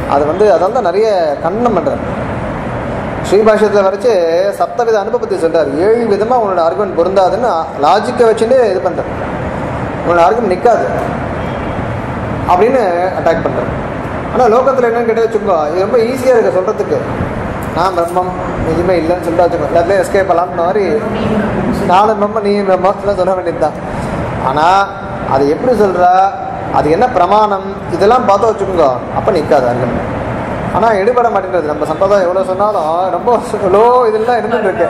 அது வந்து அதான் தான் நிறைய கண்ணம் பண்ணுறார் ஸ்ரீபாஷ்யத்தில் வரைச்சு சப்தவித அனுபவத்தை சொல்றார் ஏழு விதமாக உன்னோட ஆர்குமெண்ட் பொருந்தாதுன்னு லாஜிக்கை வச்சுட்டு இது பண்ணுறார் உன்னோட ஆர்குமெண்ட் நிற்காது அப்படின்னு அட்டாக் பண்ணுறார் ஆனால் லோகத்தில் என்னன்னு கேட்டு வச்சுக்கோ இது ரொம்ப ஈஸியாக இருக்குது சொல்கிறதுக்கு நான் பிரம்மம் எதுவுமே இல்லைன்னு சொல்லிட்டு வச்சுக்கோ எல்லாத்துலேயும் எஸ்கேப் பண்ணலாம்னு மாதிரி நானும் பிரம்மம் நீ பிரம்மம் சொல்ல வேண்டியது தான் ஆனால் அது எப்படி சொல்கிறா அது என்ன பிரமாணம் இதெல்லாம் பார்த்து வச்சுக்கோங்க அப்போ நிற்காது ஆர்குமெண்ட் ஆனால் எடுபட மாட்டேங்கிறது நம்ம சம்பிரதாயம் எவ்வளோ சொன்னாலும் ரொம்ப லோ இதெல்லாம் இருந்துட்டு இருக்கு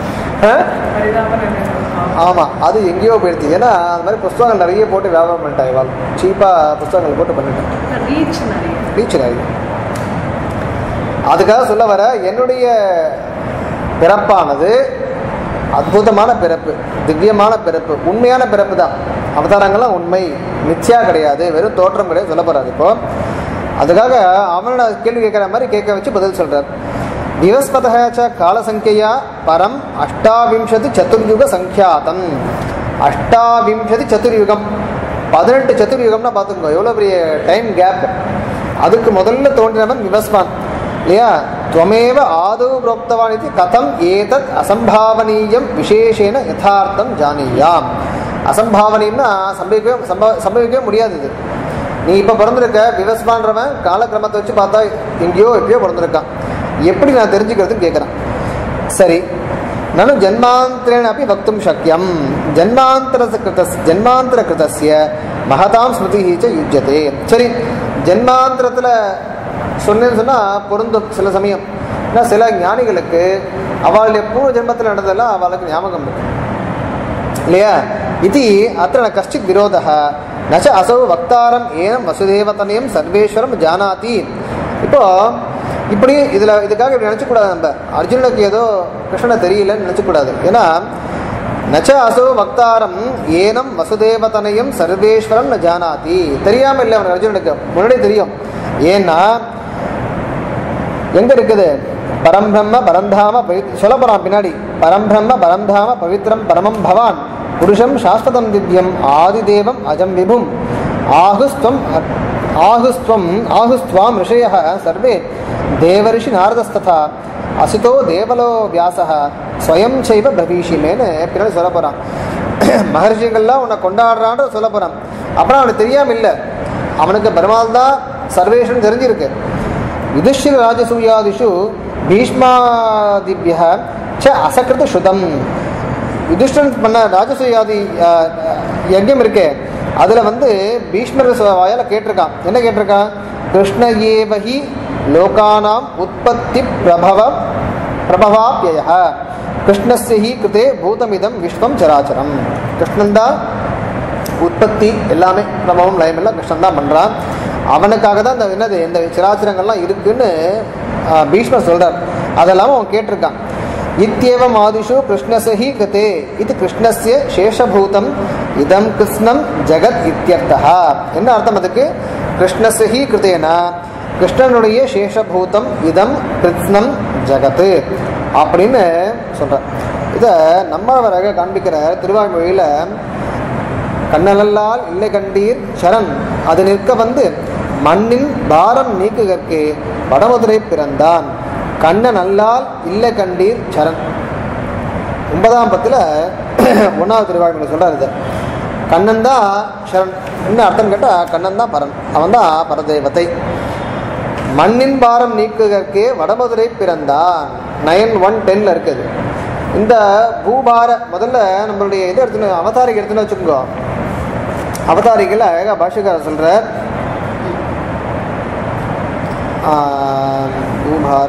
ஆமாம் அது எங்கேயோ போயிடுச்சு ஏன்னா அந்த மாதிரி புஸ்தகங்கள் நிறைய போட்டு வியாபாரம் பண்ணிட்டாங்க இவாள் சீப்பாக புஸ்தகங்கள் போட்டு பண்ணிட்டேன் ரீச் நிறைய ரீச் நிறைய அதுக்காக சொல்ல வர என்னுடைய பிறப்பானது அற்புதமான பிறப்பு திவ்யமான பிறப்பு உண்மையான பிறப்பு தான் அவதாரங்கள்லாம் உண்மை மித்யா கிடையாது வெறும் தோற்றம் கிடையாது சொல்ல போறாரு இப்போ அதுக்காக அவனோட கேள்வி கேட்குற மாதிரி கேட்க வச்சு பதில் சொல்றார் விவஸ்பதச்ச காலசங்கியா பரம் அஷ்டாவிம்சதி சதுர்யுக சங்கியாதம் அஷ்டாவிம்சதி சதுர்யுகம் பதினெட்டு சதுர்யுகம்னா பார்த்துக்கோ எவ்வளோ பெரிய டைம் கேப் அதுக்கு முதல்ல தோன்றினவன் விவஸ்வான் இல்லையா துவமேவ ஆதௌ புரோக்தவான் இது கதம் ஏதத் அசம்பாவனீயம் விசேஷேன யதார்த்தம் ஜானியாம் அசம்பாவனீயம்னா சம்பவிக்கவே சம்ப- சம்பவிக்கவே முடியாது இது நீ இப்போ பிறந்திருக்க விவஸ்வான்றவன் காலக்கிரமத்தை வச்சு பார்த்தா எங்கேயோ எப்பயோ பிறந்திருக்கான் எப்படி நான் தெரிஞ்சுக்கிறதுன்னு கேட்குறான் சரி நனு ஜன்மாந்தரேण अपि वक्तुं शक्यं ஜன்மாந்தரகிருதஸ் ஜன்மாந்தரகிருதஸ்ய மகதாம் ஸ்மிருதி ச யுஜ்யதே சரி ஜன்மாந்தரத்தில் சொன்னேன்னு சொன்னால் பொருந்தும் சில சமயம் ஏன்னா சில ஞானிகளுக்கு அவளுடைய பூர்வ ஜென்மத்தில் நடந்ததெல்லாம் அவளுக்கு ஞாபகம் இருக்கு இல்லையா இது அத்த ந கஷ்டித் விரோதः ந ச அசௌ வக்தாரம் ஏனம் வசுதேவதனயம் சர்வேஸ்வரம் ஜானாதி இப்போ இப்படி இதில் இதுக்காக இப்படி நினச்சக்கூடாது நம்ம அர்ஜுனனுக்கு ஏதோ கிருஷ்ணனை தெரியலன்னு நினச்சக்கூடாது ஏன்னா நச்ச அசோ வக்தாரம் ஏனம் வசுதேவதனயம் சர்வேஸ்வரம் ந ஜானாதி தெரியாம இல்லை அவனுக்கு அர்ஜுனனுக்கு முன்னாடி தெரியும் ஏன்னா எங்க இருக்குது பரம்பிரம்ம பரந்தாம பவி- சொல்ல போறான் பின்னாடி பரம்பிரம்ம பரந்தாம பவித்ரம் பரமம் பவான் புருஷம் சாஸ்வதம் திவ்யம் ஆதிதேவம் அஜம் விபும் ஆகுஸ்துவம் ஆகுஸ்துவம் ஆகுஸ்துவாம் ரிஷய சர்வே தேவரிஷி நாரதஸ்ததா அசிதோ தேவலோ வியாசः ஸ்வயம் செய்வ பிரபீஷிமேன்னு பின்னாடி சொல்ல போறான் மகர்ஷிகள்லாம் உன்னை கொண்டாடுறான்ற சொல்ல போறான் அப்புறம் அவனுக்கு தெரியாம இல்லை அவனுக்கு பெருமாள் தான் சர்வேஷன் தெரிஞ்சிருக்கு யுதிஷ்டிர ராஜசூயாதிஷு பீஷ்மாதிபிய ச அசகிருத சுதம் யுதிஷ்டன் பண்ண ராஜசூயாதி அஹ், யஜ்ஞம் இருக்கே அதில் வந்து பீஷ்மர் வாயால் கேட்டிருக்கான் என்ன கேட்டிருக்கான் கிருஷ்ண ஏவஹி லோகானாம் உற்பத்தி பிரபவ பிரபவாப்பிய கிருஷ்ணஸ்ய ஹி கிருதே பூதமிதம் விஸ்வம் சராச்சரம் கிருஷ்ணன் தான் உற்பத்தி எல்லாமே பிரபவம் லயம் எல்லாம் கிருஷ்ணன் தான் பண்ணுறான் அவனுக்காக தான் இந்த என்னது இந்த சிராச்சரங்கள்லாம் இருக்குன்னு ஆஹ், பீஷ்மர் சொல்றார் அதெல்லாம் அவன் கேட்டிருக்கான் இத்தியவம் ஆதிஷு கிருஷ்ணசஹி கதே இது கிருஷ்ணஸ்ய சேஷபூதம் இதம் கிருஷ்ணம் ஜெகத் இத்தியர்த்தா என்ன அர்த்தம் அதுக்கு கிருஷ்ணசஹி கிருதேனா கிருஷ்ணனுடைய சேஷபூதம் இதம் கிருஷ்ணம் ஜெகத் அப்படின்னு சொல்றார் இதை நம்மளவராக காண்பிக்கிற திருவாய்மொழியில் கண்ணலல்லால் இல்லை கண்டீர் சரண் அது நிற்க வந்து மண்ணின் பாரம் நீக்குகற்கு வடமதுரை பிறந்தான் கண்ணன் அல்லால் இல்லை கண்டீர் சரண் ஒன்பதாம் பத்தில் ஒன்றாவது திருவாய்மொழி சொல்கிறார் இது கண்ணன் தான் சரண் என்ன அர்த்தம் கேட்டால் கண்ணன் தான் பரன் அவன் தான் பரதேவத்தை மண்ணின் பாரம் நீக்குகற்கே வடமதுரை பிறந்தான் நயன் ஒன் டென்ல இருக்குது இந்த பூபார முதல்ல நம்மளுடைய இது எடுத்துன்னு அவதாரிக்கு எடுத்துன்னு வச்சுக்கோங்க அவதாரிகள் அழகா பாஷக்காரர் சொல்றார் ஆஹ், பூபார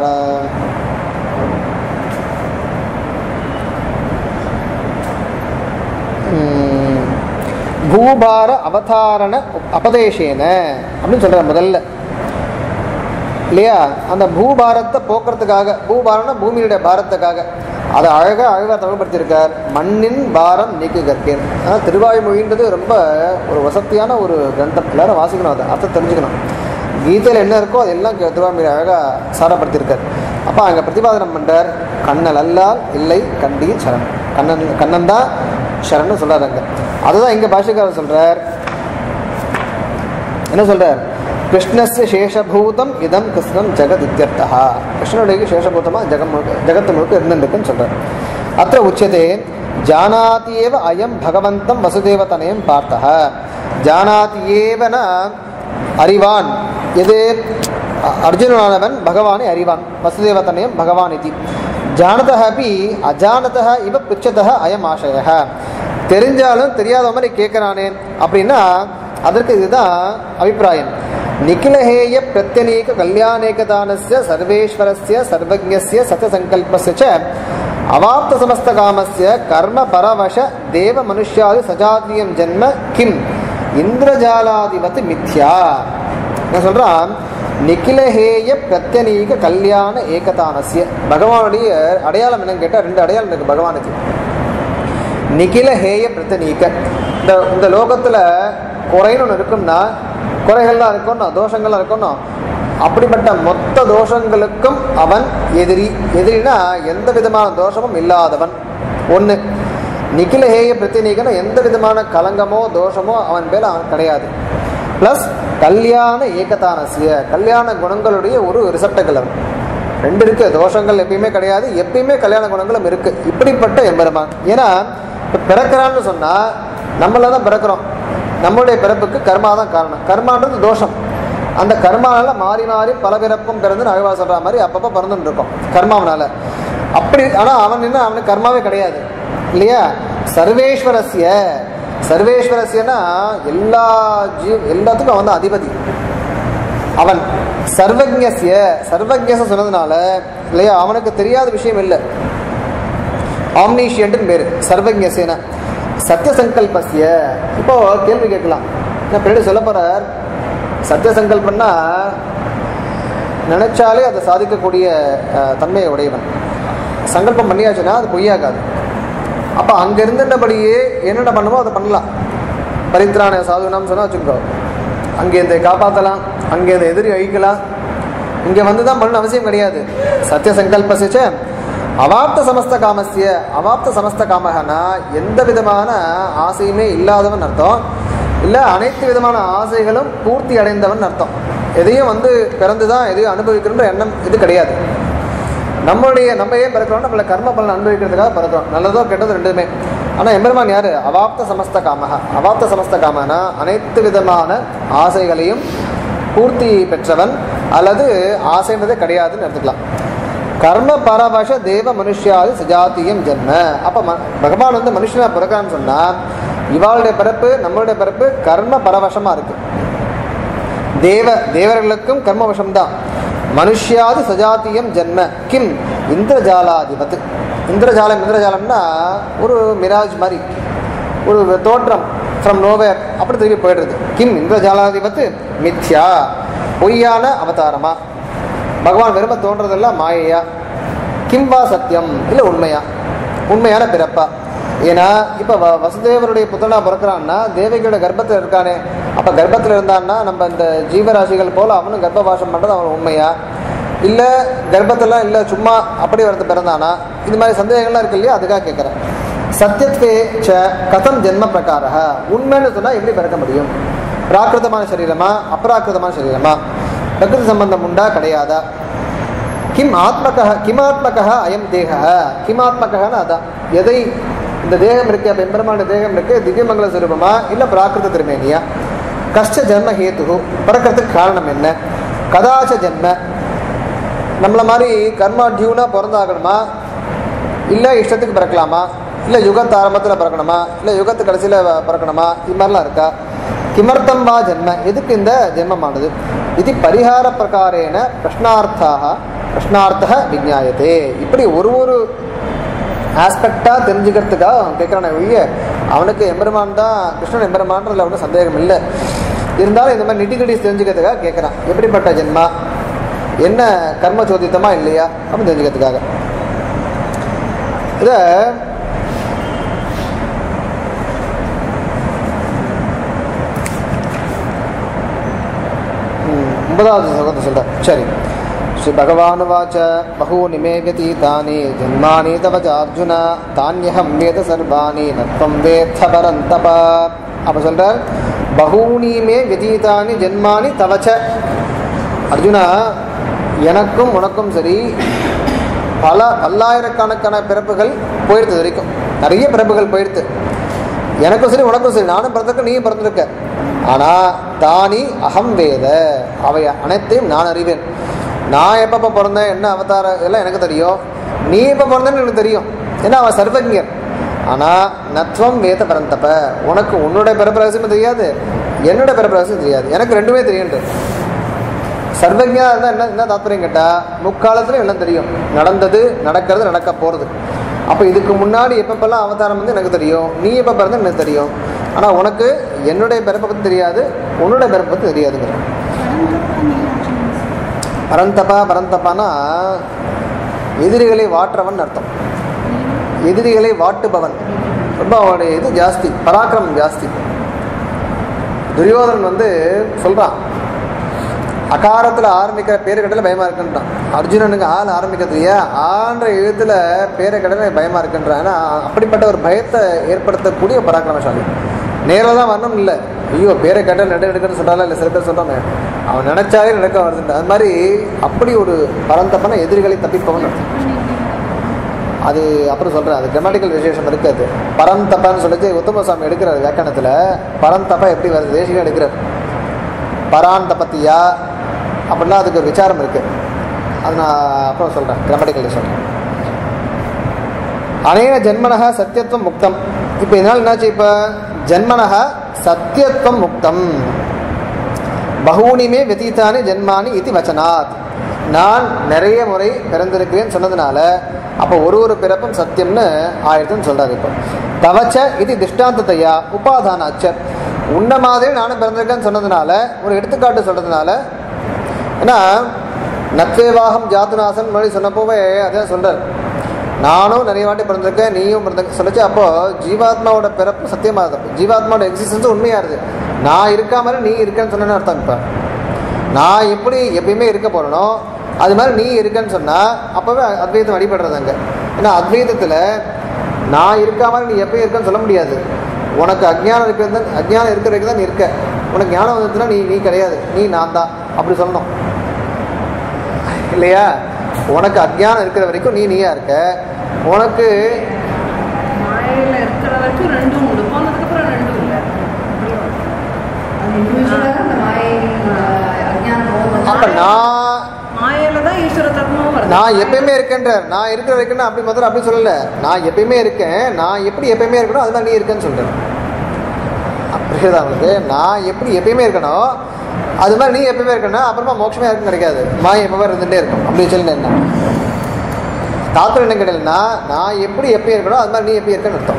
உம், பூபார அவதாரண அபதேசேன அப்படின்னு சொல்றார் முதல்ல இல்லையா அந்த பூபாரத்தை போக்குறதுக்காக பூபாரம்னா பூமியுடைய பாரத்துக்காக அதை அழகாக அழகாக தமிழ்படுத்தியிருக்கார் மண்ணின் பாரம் நீக்கு கற்கேன் ஆனால் திருவாய்மொழின்றது ரொம்ப ஒரு வசதியான ஒரு கிரந்தம் எல்லாரும் வாசிக்கணும் அதை அர்த்தம் தெரிஞ்சுக்கணும் கீதையில் என்ன இருக்கோ அதெல்லாம் க- திருவாய்மொழி அழகாக சாரப்படுத்தியிருக்கார் அப்போ அங்கே பிரதிபாதனம் பண்ணுறார் கண்ணல் அல்லால் இல்லை கண்டீர் சரண் கண்ணன் கண்ணன் தான் சரண்னு சொல்கிறார் அங்கே அதுதான் இங்கே பாஷக்காரர் சொல்கிறார் என்ன சொல்றார் கிருஷ்ணஸ்ய சேஷபூதம் இதம் கிருஷ்ணம் ஜெகத் இத்தியர்த்தா கிருஷ்ணனுடைய சேஷபூதமா ஜெகம் முழுக்க ஜெகத்து முழுக்க இருந்துருக்குன்னு சொல்றார் அத்த உச்சதே ஜானாதி ஏவ அயம் பகவந்தம் வசுதேவதனயம் பார்த்தः ஜானாதி ஏவன அறிவான் எது அ- அர்ஜுனனானவன் பகவானை அறிவான் வசுதேவதனயம் பகவான் இது ஜானதः அப்படி அஜானதः இவ பிச்சதः அயம் ஆசயः தெரிஞ்சாலும் தெரியாத மாதிரி கேட்கிறானே அப்படின்னா அதற்கு இதுதான் அபிப்பிராயம் நிகிலஹேய பிரத்யநீக கல்யாணேகதானஸ்ய சர்வேஸ்வரஸ்ய சர்வஜ்ஞஸ்ய சத்யசங்கல்பஸ்ய ச அவாப்த சமஸ்த காமஸ்ய கர்ம பரவச தேவ மனுஷ்யாதி சஜாத்தியம் ஜென்ம கிம் இந்திரஜாலாதிபத்து மித்யா நான் சொல்றான் நிகிலஹேய பிரத்யநீக கல்யாண ஏகதானஸ்ய பகவானுடைய அடையாளம் என்னன்னு கேட்டா ரெண்டு அடையாளம் இருக்கு பகவானுக்கு நிகில ஹேய பிரத்தனீக்க இந்த இந்த லோகத்தில் குறைன்னு ஒன்று இருக்கும்னா குறைகள்லாம் இருக்கணும் தோஷங்கள்லாம் இருக்கணும் அப்படிப்பட்ட மொத்த தோஷங்களுக்கும் அவன் எதிரி எதிரினா எந்த விதமான தோஷமும் இல்லாதவன் ஒன்று நிகில ஹேய பிரத்தினீகனா எந்த விதமான கலங்கமோ தோஷமோ அவன் மேல அவன் கிடையாது ப்ளஸ் கல்யாண ஏகதானசிய கல்யாண குணங்களுடைய ஒரு ரிசப்டங்கள் அவன் ரெண்டு இருக்கு தோஷங்கள் எப்பயுமே கிடையாது எப்பயுமே கல்யாண குணங்களும் இருக்கு இப்படிப்பட்ட எம்பெருமான் ஏன்னா இப்ப பிறக்கிறான்னு சொன்னா நம்மள தான் பிறக்கிறோம் நம்மளுடைய பிறப்புக்கு கர்மா தான் காரணம் கர்மான்றது தோஷம் அந்த கர்மானால மாறி மாறி பல பிறப்பும் பிறந்து அழகா சொல்ற மாதிரி அப்பப்போ பிறந்துட்டு இருக்கோம் கர்மாவனால அப்படி ஆனா அவன் என்ன அவனுக்கு கர்மாவே கிடையாது இல்லையா சர்வேஸ்வரஸ்ய சர்வேஸ்வரஸ்யனா எல்லா ஜீ எல்லாத்துக்கும் அவன் தான் அதிபதி அவன் சர்வஜ்ஞஸ்ய சர்வஜ்ஞச சொன்னதுனால இல்லையா அவனுக்கு தெரியாத விஷயம் இல்லை ஆம்னீஷியன்ட்னு பேர் சர்வஜ்ஞசேன சத்திய சங்கல்பஸ்ய இப்போ கேள்வி கேட்கலாம் நான் பின்னாடி சொல்ல போறார் சத்திய சங்கல்பம்னா நினைச்சாலே அதை சாதிக்கக்கூடிய அஹ், தன்மையை உடையவன் சங்கல்பம் பண்ணியாச்சுன்னா அது பொய்யாகாது அப்போ அங்க இருந்தபடியே என்னென்ன பண்ணுமோ அதை பண்ணலாம் பரித்ராண சாதுனாம் சொன்னா வச்சுக்கோ அங்கேருந்து காப்பாற்றலாம் அங்கேருந்து எதிரி அழிக்கலாம் இங்கே வந்து தான் பண்ணணும் அவசியம் கிடையாது சத்திய சங்கல்பசிச்ச அவாப்த சமஸ்த காமஸ்ய அவாப்த சமஸ்த காமகனா எந்த விதமான ஆசையுமே இல்லாதவன் அர்த்தம் இல்லை அனைத்து விதமான ஆசைகளும் பூர்த்தி அடைந்தவன் அர்த்தம் எதையும் வந்து பிறந்து தான் எதையும் அனுபவிக்கணுன்ற எண்ணம் இது கிடையாது நம்மளுடைய நம்ம ஏன் பிறக்கிறோம் நம்மள கர்ம பலன் அனுபவிக்கிறதுக்காக பிறக்கிறோம் நல்லதோ கெட்டதோ ரெண்டுமே ஆனால் எம்பெருமான் யாரு அவாப்த சமஸ்த காமக அவாப்த சமஸ்த காமனா அனைத்து விதமான ஆசைகளையும் பூர்த்தி பெற்றவன் அல்லது ஆசைன்றதே கிடையாதுன்னு எடுத்துக்கலாம் கர்ம பரவச தேவ மனுஷியாது சுஜாத்தியம் ஜென்ம அப்போ ம பகவான் வந்து மனுஷனா பிறக்கிறான்னு சொன்னால் இவாளுடைய பிறப்பு நம்மளுடைய பிறப்பு கர்ம பரவசமா இருக்கு தேவ தேவர்களுக்கும் கர்மவசம்தான் மனுஷ்யாது சஜாத்தியம் ஜென்ம கிம் இந்திரஜாலாதிபத் இந்திரஜாலம் இந்திரஜாலம்னா ஒரு மிராஜ் மாதிரி ஒரு தோற்றம் ஃப்ரம் நோவேர் அப்படி திரும்பி போயிடுறது கிம் இந்திரஜாலாதிபத்து மித்யா பொய்யான அவதாரமா பகவான் வெறும தோன்றதெல்லாம் மாயையா கிம் வா சத்தியம் இல்லை உண்மையா உண்மையான பிறப்பா ஏன்னா இப்போ வ வசுதேவருடைய புத்தனா பிறக்கிறான்னா தேவகியோட கர்ப்பத்தில் இருக்கானே அப்போ கர்ப்பத்தில் இருந்தான்னா நம்ம இந்த ஜீவராசிகள் போல அவனும் கர்ப்பவாசம் பண்ணுறது அவன் உண்மையா இல்லை கர்ப்பத்தெல்லாம் இல்லை சும்மா அப்படி வரது பிறந்தானா இது மாதிரி சந்தேகங்கள்லாம் இருக்கு இல்லையா அதுக்காக கேட்குறேன் சத்தியத்வே ச கதம் ஜென்ம பிரகார உண்மைன்னு சொன்னால் எப்படி பிறக்க முடியும் பிராகிருதமான சரீரமா அப்ராகிருதமான சரீரமா பிரகிருதி சம்பந்தம் உண்டா கிடையாதா கிம் ஆத்மக கிமாத்மக அயம் தேக கிமாத்மகன்னு அதான் எதை இந்த தேகம் இருக்கு அப்போ எம்பெருமான தேகம் இருக்கு திவ்யமங்கல சுரூபமா இல்லை பிராகிருத திருமேனியா கஷ்ட ஜென்ம ஹேத்து பிறக்கிறதுக்கு காரணம் என்ன கதாச்ச ஜென்ம நம்மள மாதிரி கர்மா டியூனா பிறந்தாகணுமா இல்லை இஷ்டத்துக்கு பிறக்கலாமா இல்லை யுகத்து ஆரம்பத்தில் பிறக்கணுமா இல்லை யுகத்து கடைசியில் பிறக்கணுமா இது மாதிரிலாம் இருக்கா கிமர்த்தம் வா ஜென்ம எதுக்கு இந்த ஜென்மமானது இது பரிகார பிரகாரேன பிரஷ்னார்த்தாக பிரஷ்னார்த்த விஜாயத்தே இப்படி ஒரு ஒரு ஆஸ்பெக்டாக தெரிஞ்சுக்கிறதுக்காக அவன் கேட்குறானே ஒழிய அவனுக்கு எம்பெருமான் தான் கிருஷ்ணன் எம்பெருமான்றதுல ஒன்றும் சந்தேகம் இல்லை இருந்தாலும் இந்த மாதிரி நிட்டிகிட்டி தெரிஞ்சுக்கிறதுக்காக கேட்குறான் எப்படிப்பட்ட ஜென்மா என்ன கர்ம சோதித்தமா இல்லையா அப்படின்னு தெரிஞ்சுக்கிறதுக்காக இதை ம், ஒன்பதாவது ஸ்லோகத்தை சொல்கிறேன் சரி ஸ்ரீ பகவானுவாச்ச பகூனி மே व्यतीतानि ஜன்மானி தவ ச அர்ஜுன தானியகம் வேத சர்வாணி நத்வம் வேத்த பரந்தப அப்போ சொல்கிறார் பகூனிமே விதீதானி ஜென்மானி தவச்ச அர்ஜுனா எனக்கும் உனக்கும் சரி பல பல்லாயிரக்கணக்கான பிறப்புகள் போயிடுது வரைக்கும் நிறைய பிறப்புகள் போயிடுது எனக்கும் சரி உனக்கும் சரி நானும் பிறந்திருக்க நீயும் பிறந்திருக்க ஆனால் தானி அகம் வேத அவை அனைத்தையும் நான் அறிவேன் நான் எப்பப்போ பிறந்தேன் என்ன அவதாரம் இதெல்லாம் எனக்கு தெரியும் நீ எப்போ பிறந்தேன்னு எனக்கு தெரியும் ஏன்னா அவன் சர்வஜர் ஆனால் நத்வம் வேத பரந்தப்ப உனக்கு உன்னுடைய பிறப்பு ரகசியமும் தெரியாது என்னோட பிறப்பு ரகசியம் தெரியாது எனக்கு ரெண்டுமே தெரியுன்ற சர்வஜா இருந்தால் என்ன என்ன தாத்பரியம் கேட்டால் முக்காலத்தில் எல்லாம் தெரியும் நடந்தது நடக்கிறது நடக்க போகிறது அப்போ இதுக்கு முன்னாடி எப்பப்பெல்லாம் அவதாரம் வந்து எனக்கு தெரியும் நீ எப்போ பிறந்த எனக்கு தெரியும் ஆனால் உனக்கு என்னுடைய பிறப்பை பற்றி தெரியாது உன்னுடைய பிறப்பை பற்றி தெரியாதுங்கிற பரந்தப்பா பரந்தப்பானா எதிரிகளை வாற்றவன் அர்த்தம் எதிரிகளை வாட்டுபவன் ரொம்ப அவனுடைய இது ஜாஸ்தி பராக்கிரமம் ஜாஸ்தி துரியோதனன் வந்து சொல்கிறான் அகாரத்தில் ஆரம்பிக்கிற பேரு கடல பயமா இருக்குன்றான் அர்ஜுனனுக்கு ஆள் ஆரம்பிக்கிறது ஏன் ஆன்ற எழுத்துல பேரை கடல பயமா இருக்குன்றான் ஏன்னா அப்படிப்பட்ட ஒரு பயத்தை ஏற்படுத்தக்கூடிய ஒரு பராக்கிரமசாலி நேரில் தான் வரணும் இல்லை ஐயோ பேரை கேட்டால் நடு எடுக்கணும்னு சொல்கிறால இல்லை சில பேர் சொல்கிறாங்க அவன் நினைச்சாலே நடக்க வருதுன்ற அது மாதிரி அப்படி ஒரு பரந்தப்பன எதிரிகளை தப்பிப்பவன் அர்த்தம் அது அப்புறம் சொல்கிறேன் அது கிராமட்டிக்கல் விசேஷம் இருக்காது பரந்தப்பான்னு சொல்லிச்சு உத்தமசாமி எடுக்கிறார் வியாக்கணத்தில் பரந்தப்பா எப்படி வருது தேசிகம் எடுக்கிறார் பரான் தபத்தியா அப்படின்னா அதுக்கு ஒரு விசாரம் இருக்குது அது நான் அப்புறம் சொல்கிறேன் கிராமட்டிக்கல் சொல்கிறேன் அனேன ஜென்மனக சத்தியத்துவம் முக்தம் இப்போ இதனால் என்னாச்சு இப்போ ஜென்மனக சத்தியத்துவம் முக்தம் பகூனிமே வெதீத்தானி ஜென்மானி இது வச்சனாத் நான் நிறைய முறை பிறந்திருக்கிறேன் சொன்னதுனால அப்போ ஒரு ஒரு பிறப்பும் சத்தியம்னு ஆயிரத்துன்னு சொல்றாரு இப்போ தவச்ச இது திஷ்டாந்தத்தையா உபாதானாச்ச உன்ன மாதிரி நானும் பிறந்திருக்கேன்னு சொன்னதுனால ஒரு எடுத்துக்காட்டு சொல்றதுனால ஏன்னா நத்வேவாகம் ஜாதுநாசன் மொழி சொன்னப்போவே அதான் சொல்றார் நானும் நிறைய வாட்டி பிறந்திருக்கேன் நீயும் பிறந்திருக்க சொல்லிச்சு அப்போ ஜீவாத்மாவோட பிறப்பு சத்தியமாக இருக்கு ஜீவாத்மாவோட எக்ஸிஸ்டன்ஸும் உண்மையா இருக்கு நான் இருக்கா மாதிரி நீ இருக்கேன்னு சொன்னேன்னு அர்த்தம் இப்போ நான் எப்படி எப்பயுமே இருக்க போறேனோ அது மாதிரி நீ இருக்கேன்னு சொன்னா அப்பவே அத்வைதம் அடிபடுறது அங்க ஏன்னா அத்வைதத்துல நான் இருக்கா மாதிரி நீ எப்பயும் இருக்கேன்னு சொல்ல முடியாது உனக்கு அஜ்ஞானம் இருக்கிறது அஜ்ஞானம் இருக்கிற வரைக்கும் தான் நீ இருக்க உனக்கு ஞானம் வந்துச்சுன்னா நீ நீ கிடையாது நீ நான் தான் அப்படி சொல்லணும் இல்லையா உனக்கு அஜ்ஞானம் இருக்கிற வரைக்கும் நீ நீயா இருக்க உனக்கு மாயையில இருக்கிற வரைக்கும் ரெண்டும் உண்டு போனதுக்கப்புறம் ரெண்டும் இல்லை அது இண்டிவிஜுவலாக அந்த மாயை அஜ்ஞானம் போகும் அப்ப நான் மாயையில தான் ஈஸ்வர தர்மமும் வருது நான் எப்பயுமே இருக்கேன்றார் நான் இருக்கிற வரைக்கும் அப்படி முதல்ல அப்படி சொல்லல நான் எப்பயுமே இருக்கேன் நான் எப்படி எப்பயுமே இருக்கணும் அது மாதிரி நீ இருக்கேன்னு சொல்றேன் புரியுதா உங்களுக்கு நான் எப்படி எப்பயுமே இருக்கணும் அது மாதிரி நீ எப்பயுமே இருக்கணும் அப்புறமா மோட்சமே யாருக்கும் கிடைக்காது மாய எப்பவுமே இருந்துட்டே இருக்கும் அப்படி சொல்லி என்ன தாத்தர் என்ன கிடையாதுன்னா நான் எப்படி எப்பயும் இருக்கணும் அது மாதிரி நீ எப்படி இருக்கேன்னு அர்த்தம்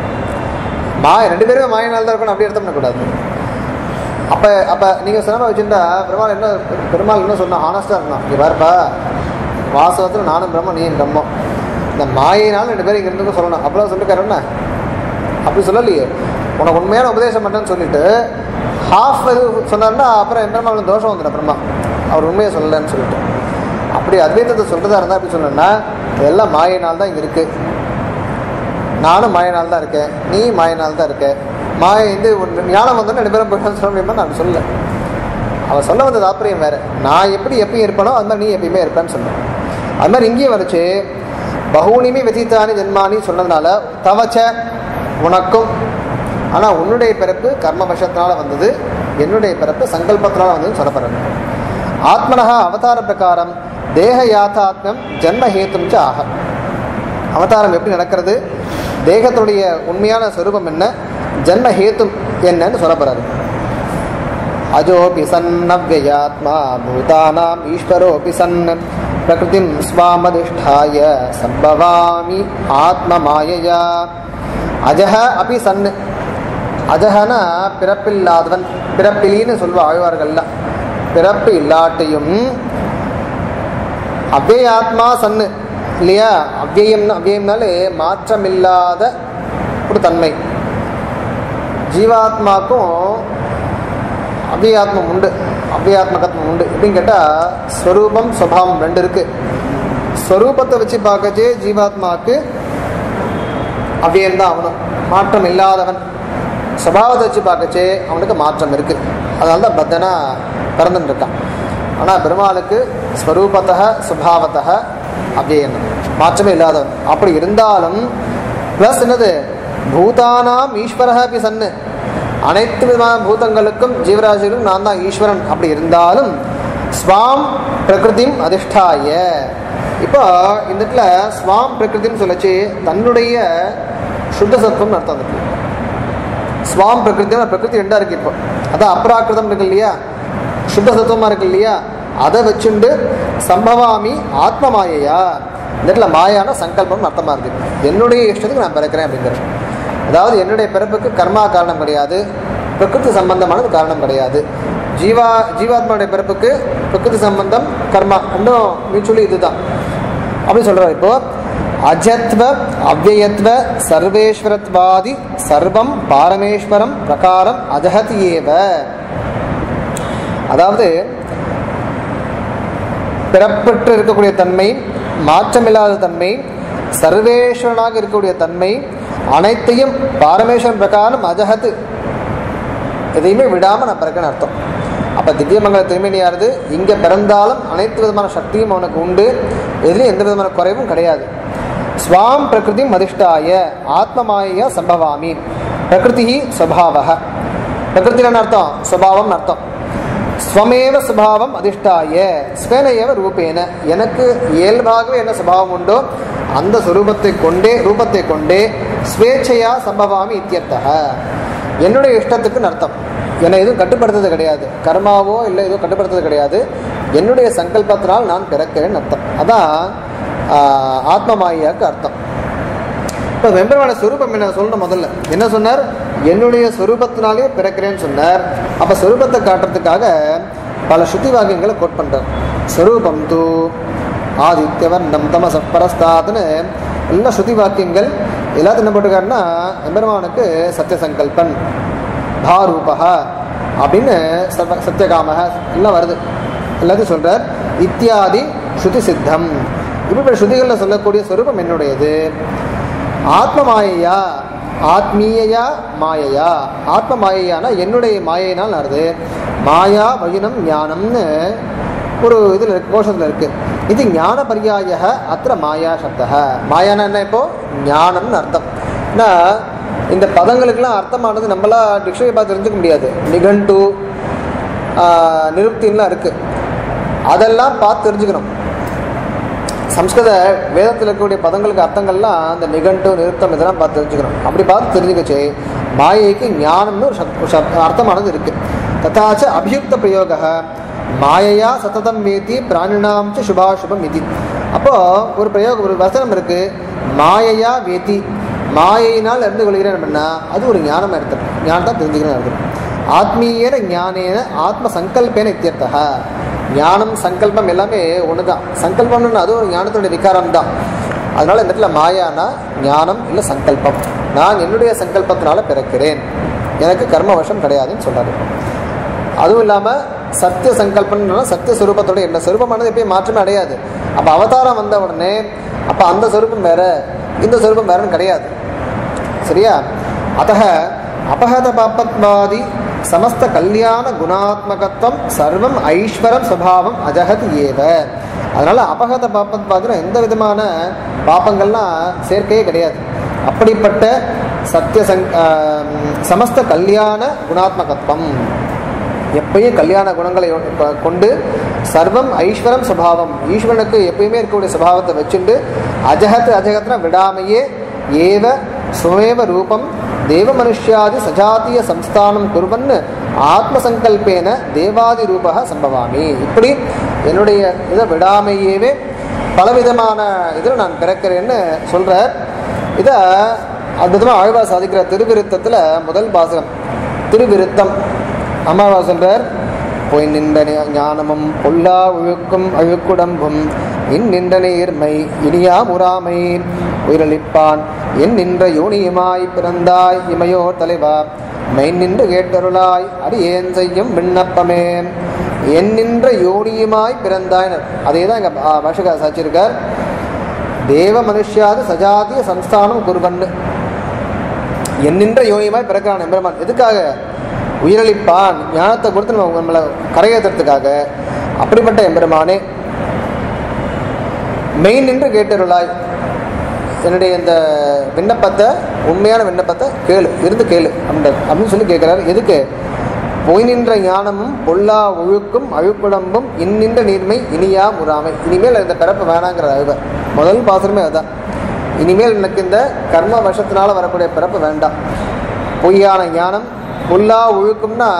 மாய ரெண்டு பேருமே மாயினால் தான் இருக்கணும் அப்படி அர்த்தம் பண்ணக்கூடாது அப்போ அப்போ நீங்கள் சினிமா வச்சுருந்தா பெருமாள் என்ன பெருமாள் என்ன சொன்னா ஹானஸ்டாக இருக்கணும் இங்கே பாருப்பா வாசகத்தில் நானும் பிரம்மம் நீயும் பிரம்மம் இந்த மாயினால் ரெண்டு பேரும் இங்கே இருந்துக்கும் சொல்லணும் அப்படிலாம் சொல்லிருக்காரு என்ன அப்படி சொல்லலையே உனக்கு உண்மையான உபதேசம் பண்ணேன்னு சொல்லிட்டு ஹாஃப் இது சொன்னார்னா அப்புறம் என் பெருமாள் தோஷம் வந்துடும் பிரம்மா அவர் உண்மையை சொல்லலைன்னு சொல்லிட்டு அப்படி அத்வைதத்தை சொல்கிறதா இருந்தால் அப்படி சொன்னேன்னா இதெல்லாம் மாயினால் தான் இங்கே இருக்குது நானும் மாயனால் தான் இருக்கேன் நீ மாயனால் தான் இருக்க மாய இது ஒன்று ஞானம் வந்தோன்னு ரெண்டு பேரும் போயிட்டு சொல்ல முடியுமா நான் சொல்லல அவன் சொல்ல வந்த தாற்பயம் வேற நான் எப்படி எப்பயும் இருப்பனோ அது மாதிரி நீ எப்பயுமே இருப்பேன்னு சொன்னேன் அது மாதிரி இங்கேயும் வந்துச்சு பகுனிமே வெதித்தானி ஜென்மானி சொன்னதுனால தவச்ச உனக்கும் ஆனால் உன்னுடைய பிறப்பு கர்ம வசத்தினால வந்தது என்னுடைய பிறப்பு சங்கல்பத்தினால வந்ததுன்னு சொல்லப்படுறது ஆத்மனஹா அவதார பிரகாரம் தேக யாத்தாத்மம் ஜன்ம ஹேத்தும் ச ஆக அவதாரம் எப்படி நடக்கிறது தேகத்துடைய உண்மையான ஸ்வரூபம் என்ன ஜன்ம ஹேத்தும் என்னன்னு சொல்லப்படுறாரு அஜோபி சன் அவ்வயாத்மா பூதானாம் ஈஸ்வரோபி சன் பிரகிருதிம் ஸ்வாமதிஷ்டாய சம்பவாமி ஆத்ம மாயையா அஜஹ அபி சன் அஜஹனா பிறப்பில்லாதவன் பிறப்பிலின்னு சொல்வா ஆழ்வார்கள்லாம் பிறப்பு இல்லாட்டையும் அவ்வயாத்மா சன்னு இல்லையா அவ்வியம்னா அவ்வியம்னாலே மாற்றமில்லாத ஒரு தன்மை ஜீவாத்மாக்கும் அவ்வியாத்மம் உண்டு அவ்வியாத்மகத்வம் உண்டு எப்படின்னு கேட்டால் ஸ்வரூபம் சுவாவம் ரெண்டு இருக்கு ஸ்வரூபத்தை வச்சு பார்க்கச்சே ஜீவாத்மாவுக்கு அவ்வியம்தான் ஆகணும் மாற்றம் இல்லாதவன் சுபாவத்தை வச்சு பார்க்கச்சே அவனுக்கு மாற்றம் இருக்கு அதனால தான் பத்தனா பிறந்துன்னு இருக்கான் ஆனால் பெருமாளுக்கு ஸ்வரூபத்தக சுபாவத்தக அவ்வியம் மாற்றமே இல்லாதவன் அப்படி இருந்தாலும் ப்ளஸ் என்னது பூதானாம் ஈஸ்வரஹ அப்படி சன்னு அனைத்து விதமான பூதங்களுக்கும் ஜீவராசிகளுக்கும் நான் தான் ஈஸ்வரன் அப்படி இருந்தாலும் ஸ்வாம் பிரகிருதிம் அதிஷ்டாய இப்போ இந்த இடத்துல ஸ்வாம் பிரகிருதின்னு சொல்லச்சு தன்னுடைய சுத்த சத்துவம்னு அர்த்தம் அதுக்கு ஸ்வாம் பிரகிருதி பிரகிருதி ரெண்டா இருக்கு இப்போ அதான் அப்ராக்கிருதம் இருக்கு இல்லையா சுத்த சத்துவமா இருக்கு இல்லையா அதை வச்சுண்டு சம்பவாமி ஆத்ம மாயையா இந்த இடத்துல மாயான சங்கல்பம் அர்த்தமா இருக்கு என்னுடைய இஷ்டத்துக்கு நான் பிறக்கிறேன் அப்படிங்கிறது அதாவது என்னுடைய பிறப்புக்கு கர்மா காரணம் கிடையாது பிரகிருதி சம்பந்தமானது காரணம் கிடையாது ஜீவா ஜீவாத்மாவுடைய பிறப்புக்கு பிரகிருதி சம்பந்தம் கர்மா இன்னும் மியூச்சுவலி இதுதான் அப்படி சொல்றாரு இப்போ அஜத்வ அவ்வயத்வ சர்வேஸ்வரத்வாதி சர்வம் பாரமேஸ்வரம் பிரகாரம் அஜஹத் ஏவ அதாவது பிறப்பற்று இருக்கக்கூடிய தன்மை மாற்றமில்லாத தன்மை சர்வேஸ்வரனாக இருக்கக்கூடிய தன்மை அனைத்தையும் பாரமேஸ்வரன் பிரகாரம் அஜஹத் எதையுமே விடாம நான் பிறக்கன்னு அர்த்தம் அப்ப திவ்யமங்கல திருமணியானது இங்க பிறந்தாலும் அனைத்து விதமான சக்தியும் அவனுக்கு உண்டு எதுலையும் எந்த விதமான குறைவும் கிடையாது ஸ்வாம் பிரகிருதி மதிஷ்டாய ஆத்மமாய சம்பவாமி பிரகிருதி ஸ்வபாவக பிரகிருத்தின்னு அர்த்தம் ஸ்வபாவம் அர்த்தம் ஸ்வமேவ சுபாவம் அதிஷ்டாய ஸ்வேன ஏவ ரூபேன எனக்கு இயல்பாகவே என்ன சுபாவம் உண்டோ அந்த சுரூபத்தை கொண்டே ரூபத்தை கொண்டே ஸ்வேச்சையா சம்பவாமி இத்தியர்த்தக என்னுடைய இஷ்டத்துக்குன்னு அர்த்தம் என்னை எதுவும் கட்டுப்படுத்துறது கிடையாது கர்மாவோ இல்லை எதுவும் கட்டுப்படுத்துறது கிடையாது என்னுடைய சங்கல்பத்தினால் நான் பிறக்கிறேன்னு அர்த்தம் அதான் ஆஹ், ஆத்மமாயாக்கு அர்த்தம் இப்போ வெம்பெருமான ஸ்வரூபம் என்ன சொல்லணும் முதல்ல என்ன சொன்னார் என்னுடைய ஸ்வரூபத்தினாலே பிறக்கிறேன்னு சொன்னார் அப்போ ஸ்வரூபத்தை காட்டுறதுக்காக பல ஸ்ருதி வாக்கியங்களை கோட் பண்ணுறார் ஸ்வரூபம் தூ ஆதித்யவன் நம் தம சப்பரஸ்தாத்னு எல்லா ஸ்ருதி வாக்கியங்கள் எல்லாத்தையும் என்ன போட்டுக்காருன்னா எம்பெருமானுக்கு சத்தியசங்கல்பன் பாரூபக அப்படின்னு சர்வ- சத்தியகாமக எல்லாம் வருது எல்லாத்தையும் சொல்றார் இத்தியாதி ஸ்ருதி சித்தம் இப்படி ஸ்ருதிகளில் சொல்லக்கூடிய ஸ்வரூபம் என்னுடையது ஆத்ம மாயையா ஆத்மீயயா மாயையா ஆத்ம மாயையானா என்னுடைய மாயையினால் வருது மாயா வயினம் ஞானம்னு ஒரு இதில் இருக்கு கோஷத்தில் இருக்கு இது ஞான பரியாய அத்த மாயா சப்தக மாயானா என்ன இப்போ ஞானம்னு அர்த்தம் ஏன்னா இந்த பதங்களுக்கெல்லாம் அர்த்தமானது நம்மளா டிக்ஷனரி பார்த்து தெரிஞ்சுக்க முடியாது நிகண்டு ஆஹ், நிருப்தின்லாம் இருக்கு அதெல்லாம் பார்த்து தெரிஞ்சுக்கணும் சம்ஸ்கிருத வேதத்தில் இருக்கக்கூடிய பதங்களுக்கு அர்த்தங்கள்லாம் அந்த நிகண்டு நிறுத்தம் இதெல்லாம் பார்த்து தெரிஞ்சுக்கணும் அப்படி பார்த்து தெரிஞ்சுக்கச்சு மாயைக்கு ஞானம்னு ஒரு சப்- ஒரு சப்- அர்த்தமானது இருக்கு ததாச்ச அபியுக்த பிரயோக மாயையா சததம் வேதி பிராணினாம் ச சுபாசுபம் இது அப்போ ஒரு பிரயோகம் ஒரு வசனம் இருக்கு மாயையா வேதி மாயையினால் இருந்து கொள்கிறேன் அப்படின்னா அது ஒரு ஞானம் எடுத்துடும் ஞானத்தை தெரிஞ்சுக்கிறேன் எடுத்துடும் ஆத்மீயன ஞானேன ஆத்ம சங்கல்பேன இத்தியர்த்தக ஞானம் சங்கல்பம் எல்லாமே ஒன்று தான் சங்கல்பம்னு அது ஒரு ஞானத்தினுடைய விகாரம் தான் அதனால இந்த இடத்துல மாயானா ஞானம் இல்லை சங்கல்பம் நான் என்னுடைய சங்கல்பத்தினால பிறக்கிறேன் எனக்கு கர்ம வசம் கிடையாதுன்னு சொல்றாரு அதுவும் இல்லாமல் சத்திய சங்கல்பம்னா சத்திய சுரூபத்தோட என்ன சுரூபமானது எப்பயும் மாற்றமே அடையாது அப்போ அவதாரம் வந்த உடனே அப்போ அந்த சுரூபம் வேற இந்த சுரூபம் வேறன்னு கிடையாது சரியா அத்தக அபகத பாப்பத்வாதி சமஸ்த கல்யாண குணாத்மகத்துவம் சர்வம் ஐஸ்வரம் சுபாவம் அஜகத் ஏவ அதனால அபகத பாப்பத்வாதினா எந்த விதமான பாப்பங்கள்லாம் சேர்க்கையே கிடையாது அப்படிப்பட்ட சத்திய சங் ஆம், சமஸ்த கல்யாண குணாத்மகத்துவம் எப்பயும் கல்யாண குணங்களை கொ- கொண்டு சர்வம் ஐஸ்வரம் சுபாவம் ஈஸ்வரனுக்கு எப்பயுமே இருக்கக்கூடிய சுபாவத்தை வச்சுண்டு அஜகத் அஜகத்னா விடாமையே ஏவ சுமேவ ரூபம் தேவ மனுஷ்யாதி சஜாத்திய சம்ஸ்தானம் குருவன் ஆத்மசங்கல்பேன தேவாதி ரூபக சம்பவாமி இப்படி என்னுடைய இதை விடாமையேவே பலவிதமான இதில் நான் பிறக்கிறேன்னு சொல்கிறார் இதை அற்புதமாக ஆழ்வா சாதிக்கிற திருவிருத்தத்தில் முதல் பாசகம் திருவிருத்தம் அம்மாவா சொல்றார் பொய் நின்ற ஞா- ஞானமும் பொல்லா ஒழுக்கும் அழுக்குடம்பும் இன் நின்ற நேர்மை இனியா முறாமை உயிரளிப்பான் என் நின்ற யோனியுமாய் பிறந்தாய் இமையோ தலைவா மெய் நின்று கேட்டருளாய் அடியேன் செய்யும் விண்ணப்பமே என் நின்ற யோனியுமாய் பிறந்தாய் அதே தான் எங்க பாஷகா சாச்சிருக்கார் தேவ மனுஷ்யாது சஜாத்திய சம்ஸ்தானம் குருவன்னு என்னென்ற யோனியமாய் பிறக்கிறான் எம்பெருமான் எதுக்காக உயிரளிப்பான் ஞானத்தை கொடுத்து நம்ம நம்மளை கரையேற்றுறதுக்காக அப்படிப்பட்ட எம்பெருமானே மெயின் நின்று கேட்டருளாய் என்னுடைய இந்த விண்ணப்பத்தை உண்மையான விண்ணப்பத்தை கேளு இருந்து கேளு அந்த அப்படின்னு சொல்லி கேட்குறாரு எதுக்கு பொய் நின்ற ஞானமும் பொல்லா ஒழுக்கும் அழுக்குடம்பும் இன்னின்ற நீர்மை இனியா முறாமை இனிமேல் இந்த பிறப்பு வேணாங்கிற அழுவ முதல் பாசனமே அதுதான் இனிமேல் எனக்கு இந்த கர்ம வசத்தினால வரக்கூடிய பிறப்பு வேண்டாம் பொய்யான ஞானம் பொல்லா ஒழுக்கும்னா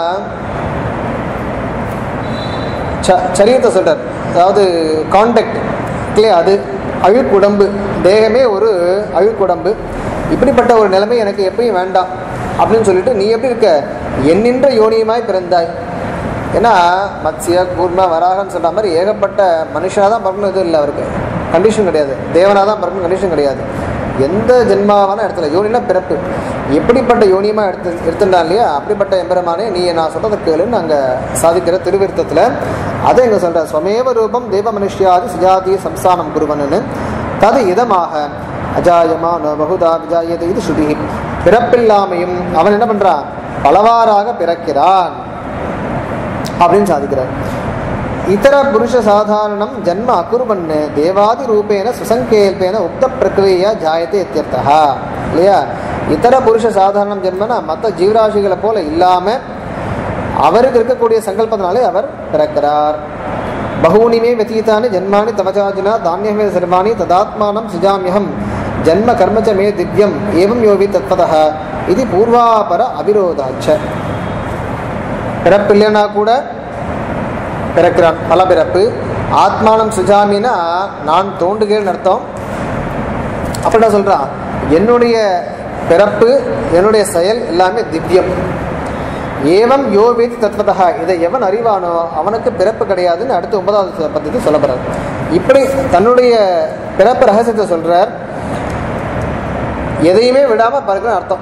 ச சரீரத்தை சொல்றார் அதாவது கான்டாக்ட் இல்லையா அது அழுக்குடம்பு தேகமே ஒரு அழுக்குடம்பு இப்படிப்பட்ட ஒரு நிலைமை எனக்கு எப்பயும் வேண்டாம் அப்படின்னு சொல்லிட்டு நீ எப்படி இருக்க என்னின்ற யோனியுமாய் பிறந்தாய் ஏன்னா மத்ஸ்ய கூர்ம வராகன்னு சொல்ற மாதிரி ஏகப்பட்ட மனுஷனாக தான் பிறக்கணும் இது இல்லை அவருக்கு கண்டிஷன் கிடையாது தேவனாக தான் பிறக்கணும் கண்டிஷன் கிடையாது எந்த ஜென்மாவான இடத்துல யோனினா பிறப்பு எப்படிப்பட்ட யோனியமா எடுத்து எடுத்துட்டான் இல்லையா அப்படிப்பட்ட எம்பெருமானே நீ நான் சொல்றதை கேளுன்னு அங்கே சாதிக்கிற திருவிருத்தத்தில் அதை இங்கே சொல்ற ஸ்வமேவ ரூபம் தேவ மனுஷ்யாதி சுஜாதி சம்ஸ்தானம் குருவன்னு தது இதமாக அஜாயமான பகுதா விஜாயது இது ஸ்ருதி பிறப்பில்லாமையும் அவன் என்ன பண்றான் பலவாறாக பிறக்கிறான் அப்படின்னு சாதிக்கிறார் ఇతర పురుష సాధారణం జన్మ అకుర్వన్ దేవాది రూపేణ సుసంకేల్పేన ఉక్త ప్రక్రియ జాయతే ఇత్యర్థ இல்லையா இதர புருஷ சாதாரணம் ஜென்மனா மற்ற ஜீவராசிகளை போல இல்லாம அவருக்கு இருக்கக்கூடிய சங்கல்பத்தினாலே அவர் பிறக்கிறார் பகூனிமே வெத்தீதானி ஜன்மானி தவச்சாஜினா தானியமே சர்வாணி ததாத்மானம் சுஜாமியகம் ஜன்ம கர்மச்ச மே திவ்யம் ஏவம் யோவி தத்வதः இது பூர்வாபர அவிரோதாச்ச பிறப்பில்லைன்னா கூட பிறக்கிறான் பல பிறப்பு ஆத்மானம் சுஜாமினா நான் தோண்டுகிறேன்னு அர்த்தம் அப்ப என்ன சொல்றான் என்னுடைய பிறப்பு என்னுடைய செயல் எல்லாமே திவ்யம் ஏவம் யோ வேதி தத்வதா இதை எவன் அறிவானோ அவனுக்கு பிறப்பு கிடையாதுன்னு அடுத்து ஒன்பதாவது பத்தி சொல்லப்படுறார் இப்படி தன்னுடைய பிறப்பு ரகசியத்தை சொல்றார் எதையுமே விடாம பிறகுன்னு அர்த்தம்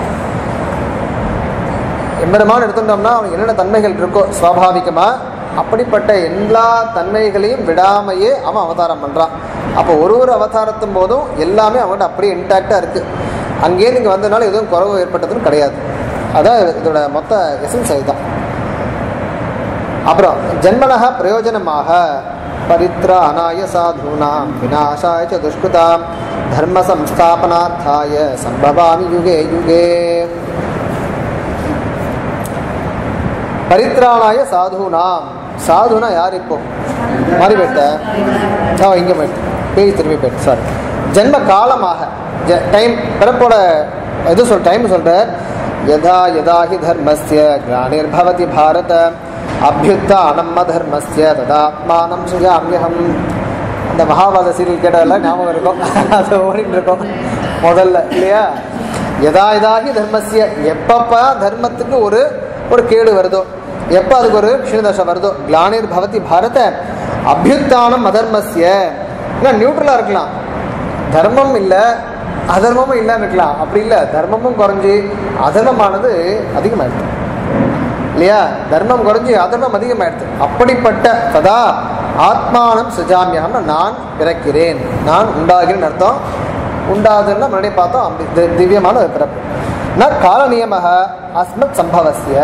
எம்பெருமான் எடுத்துட்டோம்னா அவனுக்கு என்னென்ன தன்மைகள் இருக்கோ சுவாபாவிகமா அப்படிப்பட்ட எல்லா தன்மைகளையும் விடாமையே அவன் அவதாரம் பண்றான் அப்போ ஒரு ஒரு அவதாரத்தும் போதும் எல்லாமே அவன்கிட்ட அப்படியே இன்டாக்டா இருக்கு அங்கேயே நீங்க வந்ததுனால எதுவும் குறவு ஏற்பட்டதுன்னு கிடையாது அதான் இதோட மொத்த எசன்ஸ் இதுதான் அப்புறம் ஜன்மனக பிரயோஜனமாக பரித்ராணாய சாதுனாம் விநாசாய ச துஷ்கிருதாம் தர்ம சம்ஸ்தாபனார்த்தாய சம்பவாமி யுகே யுகே பரித்ராணாய சாதுனாம் சாதுனா யார் இப்போ மாறி போயிட்ட ஆ இங்கே போயிட்டு பேய் திரும்பி போயிட்டு சாரி ஜென்ம காலமாக டைம் பிறப்போட எது சொல் டைம் சொல்கிறார் யதா யதா ஹி தர்மஸ்ய கிராணிர்பவதி பாரத அபியுத்தானம் தர்மஸ்ய ததாத்மானம் சுஜாமியகம் அந்த மகாபாரத சீரியல் கேட்டதெல்லாம் ஞாபகம் இருக்கும் அது ஓடிட்டு இருக்கோம் முதல்ல இல்லையா யதா யதாகி தர்மஸ்ய எப்பப்ப தர்மத்துக்கு ஒரு ஒரு கேடு வருதோ எப்போ அதுக்கு ஒரு க்ஷீணதசை வருதோ கிளானிர் பவதி பாரத அபியுத்தானம் அதர்மஸ்ய ஏன்னா நியூட்ரலாக இருக்கலாம் தர்மம் இல்லை அதர்மமும் இல்லைன்னு இருக்கலாம் அப்படி இல்லை தர்மமும் குறைஞ்சி அதர்மமானது அதிகமாயிடுது இல்லையா தர்மம் குறைஞ்சி அதர்மம் அதிகமாயிடுது அப்படிப்பட்ட சதா ஆத்மானம் சுஜாமியகம்னு நான் பிறக்கிறேன் நான் உண்டாகிறேன் அர்த்தம் உண்டாதுன்னா முன்னாடி பார்த்தோம் அப்படி தி- திவ்யமான ஒரு பிறப்பு ந கால நியமக அஸ்மத் சம்பவசிய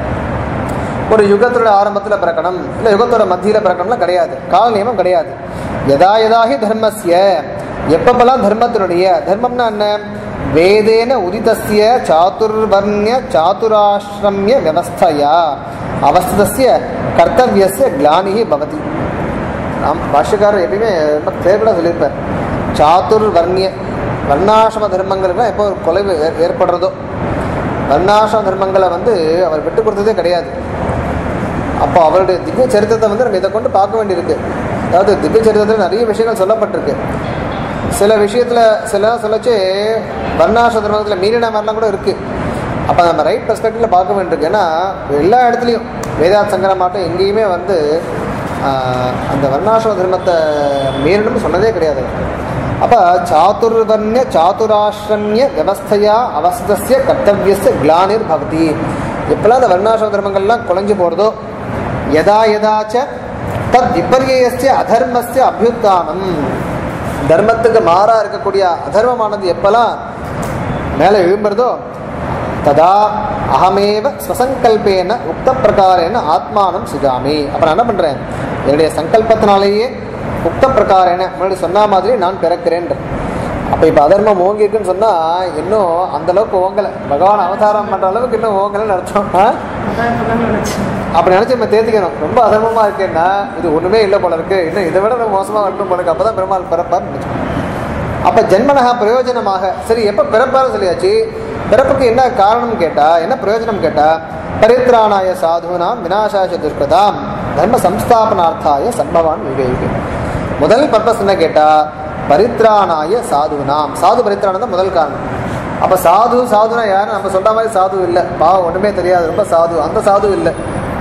ஒரு யுகத்தோட ஆரம்பத்தில் பிறக்கணும் இல்லை யுகத்தோட மத்தியில் பிறக்கணும்லாம் கிடையாது கால நியமம் கிடையாது யதா யதாகி தர்மஸ்ய எப்பப்பெல்லாம் தர்மத்தினுடைய தர்மம்னா என்ன வேதேன உதிதஸ்ய சாதுர்வர்ணிய சாதுராஷ்ரமிய வியவஸ்தையா அவஸ்திதஸ்ய கர்த்தவியஸ்ய கிளானிகி பவதி நாம் பாஷ்யக்காரர் எப்பயுமே ரொம்ப கிளியர்கூட சொல்லியிருப்பார் சாதுர் வர்ணிய வர்ணாசிரம தர்மங்களுக்குலாம் எப்போ ஒரு கொலைவு ஏற்- ஏற்படுறதோ வர்ணாசிரம தர்மங்களை வந்து அவர் விட்டு கொடுத்ததே கிடையாது அப்போ அவருடைய திவ்ய சரித்திரத்தை வந்து நம்ம இதை கொண்டு பார்க்க வேண்டியிருக்கு அதாவது திவ்ய சரித்திரத்தில் நிறைய விஷயங்கள் சொல்லப்பட்டிருக்கு சில விஷயத்தில் சில சொல்லச்சு வர்ணாசிரம தர்மத்தில் மீறின மாதிரிலாம் கூட இருக்குது அப்போ நம்ம ரைட் பெர்ஸ்பெக்டிவில் பார்க்க வேண்டியிருக்கு ஏன்னா எல்லா இடத்துலையும் வேதாத் சங்கரமாட்டம் எங்கேயுமே வந்து ஆஹ், அந்த வர்ணாசிரம தர்மத்தை மீறணும்னு சொன்னதே கிடையாது அப்போ சாதுர்வர்ணிய சாதுராஷ்ரமிய வியவஸ்தையா அவஸ்தஸ்ய கர்த்தவியஸ்ய கிளானிர் பவதி எப்பெல்லாம் அந்த வர்ணாசிரம தர்மங்கள்லாம் குலைஞ்சு போகிறதோ யதா யதாச்ச தத் விபர்யஸ்ய அதர்மஸ்ய அபியுத்தானம் தர்மத்துக்கு மாறா இருக்கக்கூடிய அதர்மமானது எப்பெல்லாம் மேலே எழும்புறதோ ததா அகமேவ ஸ்வசங்கல்பேன உக்த பிரகாரேன ஆத்மானம் சுஜாமி அப்ப நான் என்ன பண்றேன் என்னுடைய சங்கல்பத்தினாலேயே உக்த பிரகாரேன முன்னாடி சொன்ன மாதிரி நான் பிறக்கிறேன் அப்ப இப்ப அதர்மம் ஓங்கி இருக்குன்னு சொன்னா இன்னும் அந்த அளவுக்கு ஓங்கல பகவான் அவதாரம் பண்ற அளவுக்கு இன்னும் ஓங்கலன்னு அர்த்தம் ஆ? அதான் இப்பதான் நினைச்சேன் அப்படி நினைச்சு நம்ம தேர்த்திக்கணும் ரொம்ப அதர்மமா இருக்கேன்னா இது ஒண்ணுமே இல்லை போல இருக்கு இன்னும் இதை விட ரொம்ப மோசமா வரட்டும் போல இருக்கு அப்பதான் பெருமாள் பிறப்பார் அப்ப ஜென்மனகா பிரயோஜனமாக சரி எப்ப பிறப்பாரு சொல்லியாச்சு பிறப்புக்கு என்ன காரணம் கேட்டா என்ன பிரயோஜனம் கேட்டா பரித்ராணாய சாதுனாம் விநாசாய துஷ்கதாம் தர்ம சம்ஸ்தாபனார்த்தாய சம்பவான் விவேகி முதல் பர்பஸ் என்ன கேட்டா பரித்ராணாய சாதுனாம் சாது பரித்ராணம் தான் முதல் காரணம் அப்ப சாது சாதுனா யாரும் நம்ம சொல்ற மாதிரி சாது இல்லை பாவம் ஒண்ணுமே தெரியாது ரொம்ப சாது அந்த சாது இல்லை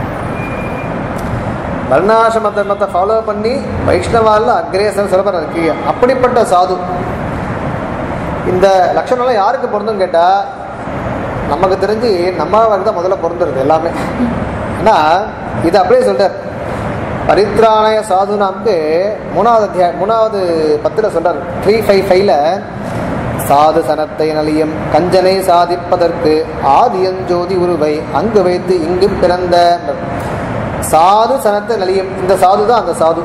வர்ணாசிரம தர்மத்தை ஃபாலோ பண்ணி வைஷ்ணவால அக்ரேசர் சிலபர் இருக்கு அப்படிப்பட்ட சாது இந்த லட்சணம்லாம் யாருக்கு பொருந்தும் கேட்டா நமக்கு தெரிஞ்சு நம்மளுக்கு தான் முதல்ல பொருந்துருது எல்லாமே ஏன்னா இது அப்படியே சொல்றார் பரித்ராணய சாதுனாம்க்கு மூணாவது அத்தியாயம் மூணாவது பத்துல சொல்றார் த்ரீ ஃபைவ் ஃபைவ்ல சாது சனத்தை நலியம் கஞ்சனை சாதிப்பதற்கு ஆதியஞ்சோதி உருவை அங்கு வைத்து இங்கு பிறந்த சாது சனத்தை நலியம் இந்த சாது தான் அந்த சாது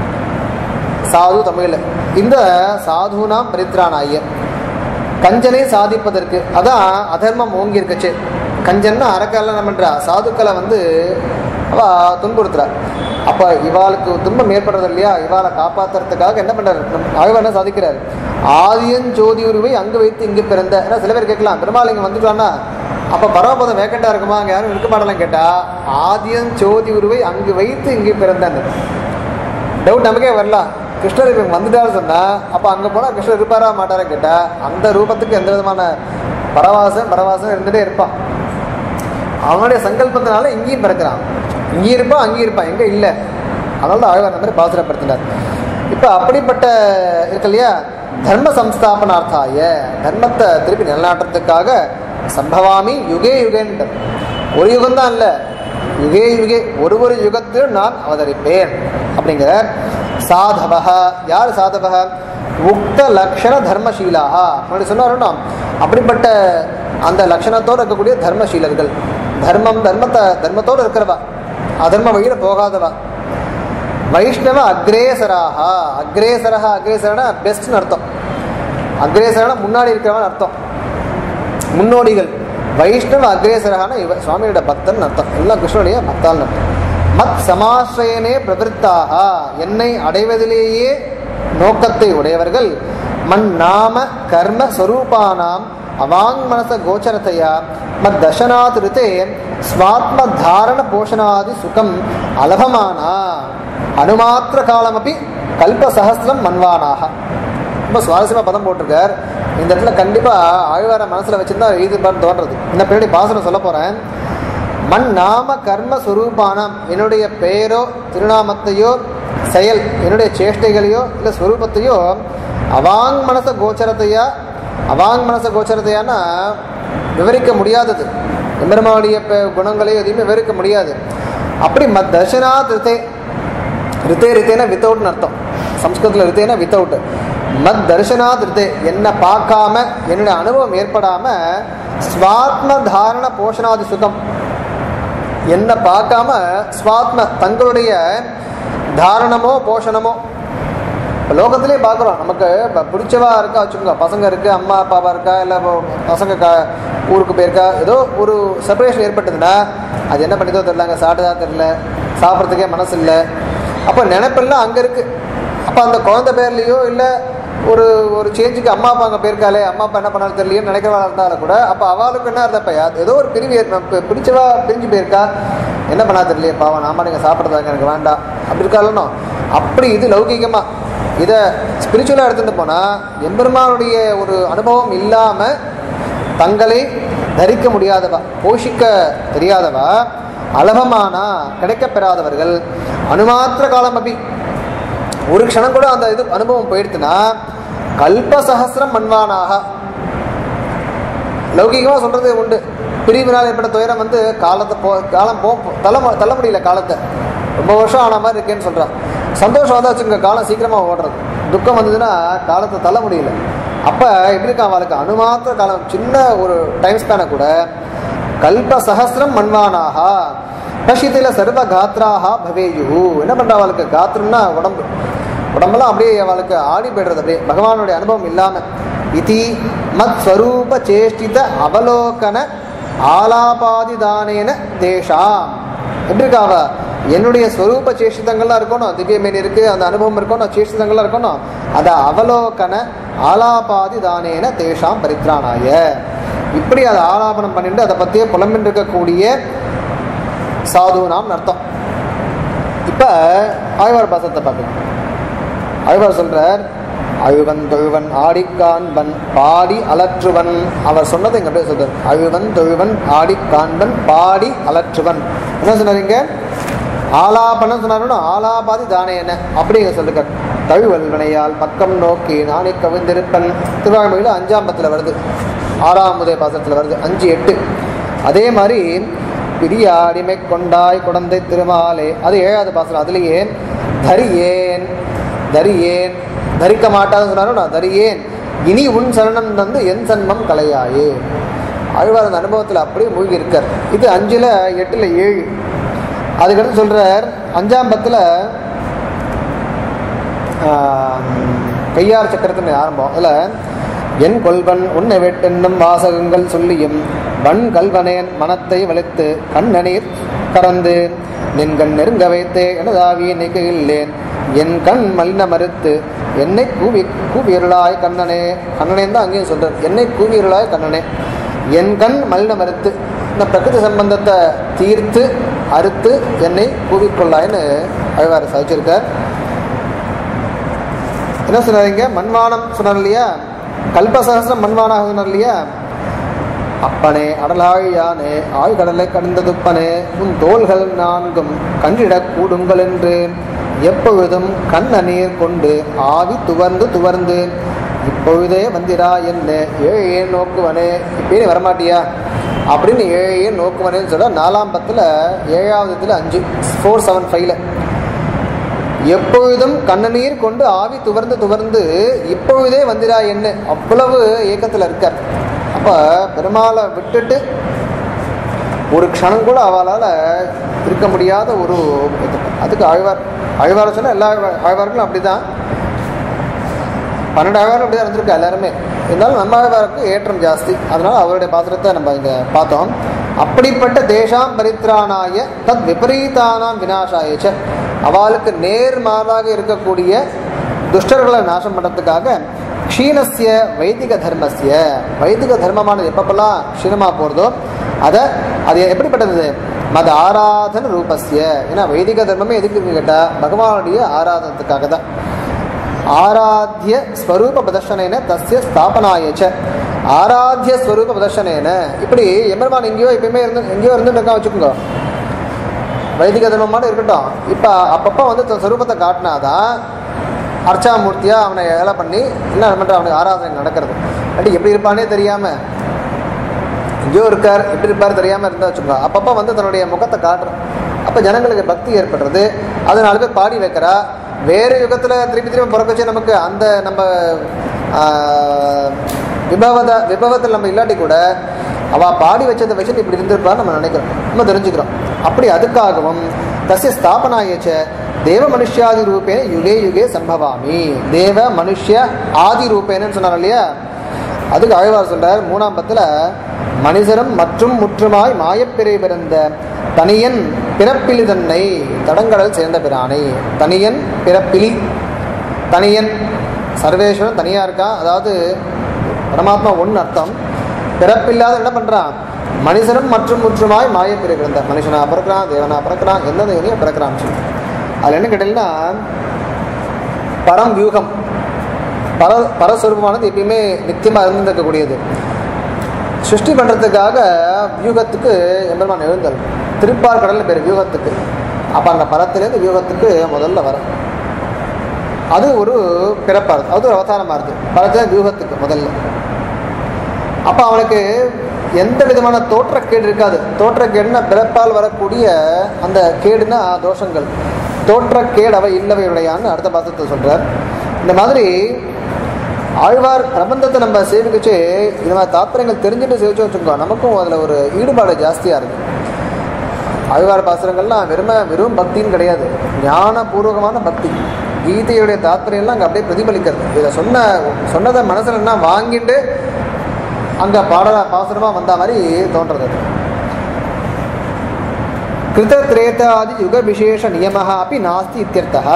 சாது தமிழ்ல இந்த சாதுனாம் பரித்ராணாய கஞ்சனை சாதிப்பதற்கு அதான் அதர்மம் ஓங்கி இருக்குச்சு கஞ்சன்னா அரக்கெல்லாம் என்ன பண்றா சாதுக்களை வந்து அவ துன்புறுத்துறா அப்ப இவாளுக்கு துன்பம் ஏற்படுறது இல்லையா இவாளை காப்பாத்துறதுக்காக என்ன பண்றாரு ஆய்வு என்ன சாதிக்கிறார் ஆதியன் ஜோதி உருவை அங்கு வைத்து இங்கு பிறந்த ஏன்னா சில பேர் கேட்கலாம் பெருமாள் இங்க வந்துட்டான்னா அப்ப பரமபதம் வேக்கண்டா இருக்குமா அங்க யாரும் இருக்க மாட்டலாம் கேட்டா ஆதியன் ஜோதி உருவை அங்கு வைத்து இங்கு பிறந்தன்னு டவுட் நமக்கே வரலாம் கிருஷ்ணர் இப்போ வந்துட்டாரு சொன்னா அப்ப அங்க போனா கிருஷ்ணர் இருப்பாரா மாட்டாரா கேட்டா அந்த ரூபத்துக்கு எந்த விதமான பரவாசம் பரவாசம் இருந்துட்டே இருப்பான் அவனுடைய சங்கல்பத்தினால இங்கேயும் பிறக்கிறான் இங்கேயும் இருப்பான் அங்கேயும் இருப்பான் எங்க இல்லை அதனால தான் ஆழ்வார் அந்த மாதிரி பாசுரப்படுத்தினார் இப்ப அப்படிப்பட்ட இருக்கு இல்லையா தர்ம சம்ஸ்தாபனார்த்தாய தர்மத்தை திருப்பி நிலநாட்டுறதுக்காக சம்பவாமி யுகே யுகேன்ற ஒரு யுகம் தான் இல்லை யுகே யுகே ஒரு ஒரு யுகத்தில் நான் அவதரிப்பேன் அப்படிங்கிற சாதவக யார் சாதவக உக்த லக்ஷண தர்மசீலாக அப்படி சொன்னாருன்னா அப்படிப்பட்ட அந்த லட்சணத்தோடு இருக்கக்கூடிய தர்மசீலர்கள் தர்மம் தர்மத்தை தர்மத்தோடு இருக்கிறவா அதர்ம வழியில போகாதவா வைஷ்ணவ அக்ரேசராக அக்ரேசரா அக்ரேசரனா பெஸ்ட்னு அர்த்தம் அக்ரேசரனா முன்னாடி இருக்கிறவன் அர்த்தம் முன்னோடிகள் வைஷ்ணவ அக்ரேசரான இவ சுவாமியோட பக்தன் அர்த்தம் எல்லாம் கிருஷ்ணனுடைய பக்தால் அர்த்தம் மத் சமாசிரயனே பிரவருத்தாக என்னை அடைவதிலேயே நோக்கத்தை உடையவர்கள் மண் நாம கர்ம ஸ்வரூபானாம் அவாங் மனச கோச்சரத்தையா மத் தசனாத் ரித்தே ஸ்வாத்ம தாரண போஷணாதி சுகம் அலபமானா அனுமாத்திர காலமபி கல்பசஹசிரம் மன்வானாக ரொம்ப சுவாரஸ்யமாக பதம் போட்டிருக்கார் இந்த இடத்துல கண்டிப்பாக ஆழ்வார மனசில் வச்சிருந்தா எழுதிப்பான்னு தோன்றது இன்னும் பின்னாடி பாசனம் சொல்ல போகிறேன் மண் நாம கர்ம சுரூபானம் என்னுடைய பெயரோ திருநாமத்தையோ செயல் என்னுடைய சேஷ்டைகளையோ இல்லை ஸ்வரூபத்தையோ அவாங் மனச கோச்சரத்தையா அவாங் மனச கோச்சரத்தையானா விவரிக்க முடியாதது எம்பெருமாவுடைய பெ- குணங்களையோ எதையுமே விவரிக்க முடியாது அப்படி மத் தர்ஷனாத் ரித்தே ரித்தே ரித்தேனா வித்தவுட்னு அர்த்தம் சம்ஸ்கிருதத்தில் ரித்தேனா வித்தவுட் மத் தர்ஷனாத் ரித்தே என்னை பார்க்காம என்னுடைய அனுபவம் ஏற்படாம ஸ்வாத்ம தாரண போஷணாதி சுகம் என்னை பார்க்காம ஸ்வாத்ம தங்களுடைய தாரணமோ போஷணமோ இப்போ லோகத்திலே பார்க்குறோம் நமக்கு இப்போ பிடிச்சவா இருக்கா வச்சுக்கோங்க பசங்க இருக்கு அம்மா அப்பாவா இருக்கா இல்லை பசங்க க ஊருக்கு போயிருக்கா ஏதோ ஒரு செப்பரேஷன் ஏற்பட்டதுன்னா அது என்ன பண்ணிதோ தெரிலங்க சாப்பிட்டதா தெரில சாப்பிட்றதுக்கே மனசு இல்லை அப்போ நினைப்பெல்லாம் அங்கே இருக்கு அப்போ அந்த குழந்தை பேர்லேயோ இல்லை ஒரு ஒரு சேஞ்சுக்கு அம்மா அப்பா அங்கே போயிருக்காளே அம்மா அப்பா என்ன பண்ணாலும் தெரியலையே நினைக்கிறவா இருந்தாலும் கூட அப்போ அவளுக்கு என்ன இருந்தப்ப ஏதோ ஒரு பிரிவு ஏற்ப- இப்ப பிடிச்சவா பிரிஞ்சு போயிருக்கா என்ன பண்ணா தெரியலையே பாவம் நாம நீங்கள் சாப்பிட்றதாங்க எனக்கு வேண்டாம் அப்படி இருக்காளனோ அப்படி இது லௌகிகமாக இதை ஸ்பிரிச்சுவலாக எடுத்துட்டு போனால் எம்பெருமானுடைய ஒரு அனுபவம் இல்லாமல் தங்களை தரிக்க முடியாதவா போஷிக்க தெரியாதவா அலபமானா கிடைக்கப் பெறாதவர்கள் அனுமாத்திர காலம் அப்படி ஒரு க்ஷணம் கூட அந்த இது அனுபவம் போயிடுத்துன்னா கல்பசஹசிரம் மண்வானாக லௌகிகமாக சொல்றது உண்டு பிரிவினால் ஏற்பட்ட துயரம் வந்து காலத்தை போ காலம் போ தள்ள மு- தள்ள முடியல காலத்தை ரொம்ப வருஷம் ஆன மாதிரி இருக்கேன்னு சொல்றான் சந்தோஷம் வந்தா வச்சுங்க காலம் சீக்கிரமா ஓடுறது துக்கம் வந்ததுன்னா காலத்தை தள்ள முடியல அப்போ எப்படி இருக்கா அவளுக்கு அணுமாத்திர காலம் சின்ன ஒரு டைம் ஸ்பேனை கூட கல்ப சஹசிரம் மண்வானாக பசிதில சர்வ காத்ராக பவேயு என்ன பண்றா அவளுக்கு காத்திரம்னா உடம்பு உடம்பெல்லாம் அப்படியே அவளுக்கு ஆடி போயிடுறது அப்படியே பகவானுடைய அனுபவம் இல்லாம இதி மத் ஸ்வரூப சேஷ்டித அவலோகன ஆலாபாதிதானேன தேஷாம் எப்படி இருக்கா அவ என்னுடைய ஸ்வரூப சேஷிதங்கள்லாம் இருக்கணும் திவ்யமேனி இருக்கு அந்த அனுபவம் இருக்கணும் சேஷிதங்கள்லாம் இருக்கணும் அத அவலோகன ஆலாபாதி தானேன தேஷாம் பரித்ராணாய இப்படி அதை ஆலாபனம் பண்ணிட்டு அதை பத்தியே புலம்பின்னு இருக்கக்கூடிய சாதுனாம் அர்த்தம் இப்ப ஆழ்வார் பாசத்தை பார்க்கலாம் ஆழ்வார் சொல்றார் அழுவன் தொழுவன் ஆடிக்காண்பன் பாடி அலற்றுவன் அவர் சொன்னதை இங்க அப்படியே சொல்றார் அழுவன் தொழுவன் ஆடிக்காண்பன் பாடி அலற்றுவன் என்ன சொன்னாருங்க ஆலாபனம் சொன்னாரு ஆலாபாதி தானே என்ன அப்படிங்க சொல்லுங்க தழுவல் வினையால் பக்கம் நோக்கி நானே கவிழ்ந்திருப்பன் திருவாய்மொழியில் அஞ்சாம் பத்தில் வருது ஆறாம் முதல் பாசத்தில் வருது அஞ்சு எட்டு அதே மாதிரி பிரிய அடிமை கொண்டாய் குழந்தை திருமாலே அது ஏழாவது பாசனம் அதுலேயே தரியேன் தரியேன் தரிக்க மாட்டான்னு சொன்னாலும் நான் தரியேன் இனி உன் சரணம் தந்து என் சன்மம் கலையாயே ஆழ்வார் அந்த அனுபவத்தில் அப்படியே மூழ்கி இருக்கார் இது அஞ்சுல எட்டுல ஏழு அதுக்கடுத்து சொல்றார் அஞ்சாம் பத்துல ஆம், கையார் சக்கரத்தின் ஆரம்பம் அதுல என் கொல்வன் உன்னை வெட்டென்னும் வாசகங்கள் சொல்லியும் வன் கல்வனேன் மனத்தை வலித்து கண்ணநீர் கறந்து நின் கண் நெருங்க வைத்தே எனதாவிய நிற்கையில்லேன் என் கண் மலின மறுத்து என்னை கூவி கூவியருளாய் கண்ணனே கண்ணனேன்னு தான் அங்கேயும் சொல்றார் என்னை கூவியருளாய் கண்ணனே என் கண் மலின மறுத்து இந்த பிரகிருதி சம்பந்தத்தை தீர்த்து அறுத்து என்னை கூவிக்கொள்ளாய்ன்னு அழ்வார் சாதிச்சிருக்கார் என்ன சொன்னாருங்க மண்வானம் சொன்னார் இல்லையா கல்பசகசிரம் மண்வானாக சொன்னார் இல்லையா அப்பனே அடலாழியானே ஆழ்கடலை கடந்த துப்பனே உன் தோள்கள் நான்கும் கண்டிடக் கூடுங்கள் என்று எப்பொழுதும் கண்ண நீர் கொண்டு ஆவி துவர்ந்து துவர்ந்து இப்பொழுதே வந்திரா என்ன ஏழையே நோக்குவனே இப்பயே வரமாட்டியா அப்படின்னு ஏழையே நோக்குவனேன்னு சொல்ல நாலாம் பத்தில் ஏழாவது இதில் அஞ்சு ஃபோர் செவன் ஃபைவ்ல எப்பொழுதும் கண்ணநீர் கொண்டு ஆவி துவர்ந்து துவர்ந்து இப்பொழுதே வந்திரா என்ன அவ்வளவு ஏக்கத்தில் இருக்கார் அப்ப பெருமாளை விட்டுட்டு ஒரு க்ஷணம் கூட அவளால் இருக்க முடியாத ஒரு இது. அதுக்கு ஆழ்வார் ஆழ்வார் சொன்னா எல்லா ஆழ்வா- ஆழ்வார்களும் அப்படிதான் பன்னெண்டு ஆழ்வாரும் அப்படிதான் இருந்திருக்கா எல்லாருமே இருந்தாலும் நம்ம ஆழ்வாருக்கு ஏற்றம் ஜாஸ்தி அதனால அவருடைய பாத்திரத்தை நம்ம இங்க பார்த்தோம் அப்படிப்பட்ட தேசாம் பரித்ராணாய தத் விபரீதானாம் விநாசாயச்ச அவளுக்கு நேர்மாறாக இருக்கக்கூடிய துஷ்டர்களை நாசம் பண்ணுறதுக்காக க்ஷீணஸ்ய வைதிக தர்மஸ்ய வைதிக தர்மமானது எப்பப்பெல்லாம் க்ஷீணமா போகிறதோ அதை அது எப்படிப்பட்டது மத ஆராதன ரூபஸ்ய ஏன்னா வைதிக தர்மமே எதுக்கு கேட்டால் பகவானுடைய ஆராதனத்துக்காக தான் ஆராத்திய ஸ்வரூப பிரதர்ஷனேன தஸ்ய ஸ்தாபனாயச்ச ஆராத்திய ஸ்வரூப பிரதர்ஷனேன இப்படி எம்பெருமான் எங்கேயோ எப்பயுமே இருந்து எங்கேயோ இருந்து இருக்கா வச்சுக்கோங்க வைதிக தர்மமான இருக்கட்டும் இப்போ அப்பப்போ வந்து தன் ஸ்வரூபத்தை காட்டினாதான் அர்ச்சாமூர்த்தியா அவனை ஏழை பண்ணி என்ன பண்ணுற அவனுக்கு ஆராதனை நடக்கிறது அப்படி எப்படி இருப்பானே தெரியாம எங்கேயோ இருக்கார் எப்படி இருப்பார் தெரியாம இருந்தா வச்சுக்கோங்க அப்பப்போ வந்து தன்னுடைய முகத்தை காட்டுறான் அப்போ ஜனங்களுக்கு பக்தி ஏற்படுறது அது நாலு பேர் பாடி வைக்கிறா வேறு யுகத்தில் திருப்பி திருப்பி பிறக்க வச்சு நமக்கு அந்த நம்ம ஆஹ், விபவத விபவத்தில் நம்ம இல்லாட்டி கூட அவ பாடி வச்சதை வச்சுட்டு இப்படி இருந்திருப்பான்னு நம்ம நினைக்கிறோம் நம்ம தெரிஞ்சுக்கிறோம் அப்படி அதுக்காகவும் தஸ்ய ஸ்தாபனாயச்ச தேவ மனுஷ்யாதி ரூபேன யுகே யுகே சம்பவாமி தேவ மனுஷ்ய ஆதி ரூபேனன்னு சொன்னார் இல்லையா அதுக்கு ஆழ்வார் சொல்றார் மூணாம் பத்துல மனிதரும் மற்றும் முற்றுமாய் மாயப்பிறை பிறந்த தனியன் பிறப்பிலி தன்னை தடங்கடல் சேர்ந்த பிரானை தனியன் பிறப்பிலி தனியன் சர்வேஸ்வரன் தனியா இருக்கான் அதாவது பரமாத்மா ஒன்று அர்த்தம் பிறப்பில்லாத என்ன பண்றான் மனுஷனும் மற்றும் முற்றுமாய் மாயப்பிறை பிறந்த மனுஷனா பிறக்கிறான் தேவனா பிறக்கிறான் எந்த தேவனையும் பிறக்கிறான்னு சொல்லி அதில் என்ன கேட்டீங்கன்னா பரம் வியூகம் பர பரஸ்வரூபமானது எப்பயுமே நித்தியமாக இருந்திருக்கக்கூடியது சிருஷ்டி பண்ணுறதுக்காக வியூகத்துக்கு எம்பெருமான் எழுந்தார் திருப்பார் கடலில் பேர் வியூகத்துக்கு அப்போ அந்த பரத்திலேருந்து வியூகத்துக்கு முதல்ல வரும் அது ஒரு பிறப்பாக இருக்குது அது ஒரு அவதாரமாக இருக்குது பரத்துல வியூகத்துக்கு முதல்ல அப்போ அவனுக்கு எந்த விதமான தோற்றக்கேடு இருக்காது தோற்றக்கேடுனா பிறப்பால் வரக்கூடிய அந்த கேடுனா தோஷங்கள் தோற்றக்கேடு அவை இல்லவையுடையான்னு அடுத்த பாசத்தை சொல்றார் இந்த மாதிரி ஆழ்வார் பிரபந்தத்தை நம்ம சேவிக்கச்சு இந்த மாதிரி தாத்பரியங்கள் தெரிஞ்சுட்டு சேவிச்சு வச்சுருக்கோம் நமக்கும் அதில் ஒரு ஈடுபாடு ஜாஸ்தியாக இருக்கு ஆழ்வார் பாசுரங்கள்லாம் வெறும வெறும் பக்தின்னு கிடையாது ஞானபூர்வகமான பக்தி கீதையுடைய தாத்பரியம்லாம் அங்கே அப்படியே பிரதிபலிக்கிறது இதை சொன்ன சொன்னதை மனசில் என்ன வாங்கிட்டு அங்கே பாடல பாசுரமாக வந்த மாதிரி தோன்றது அது கிருத திரேதாதி யுக விசேஷ நியமः அப்படி நாஸ்தி இத்தியர்த்தः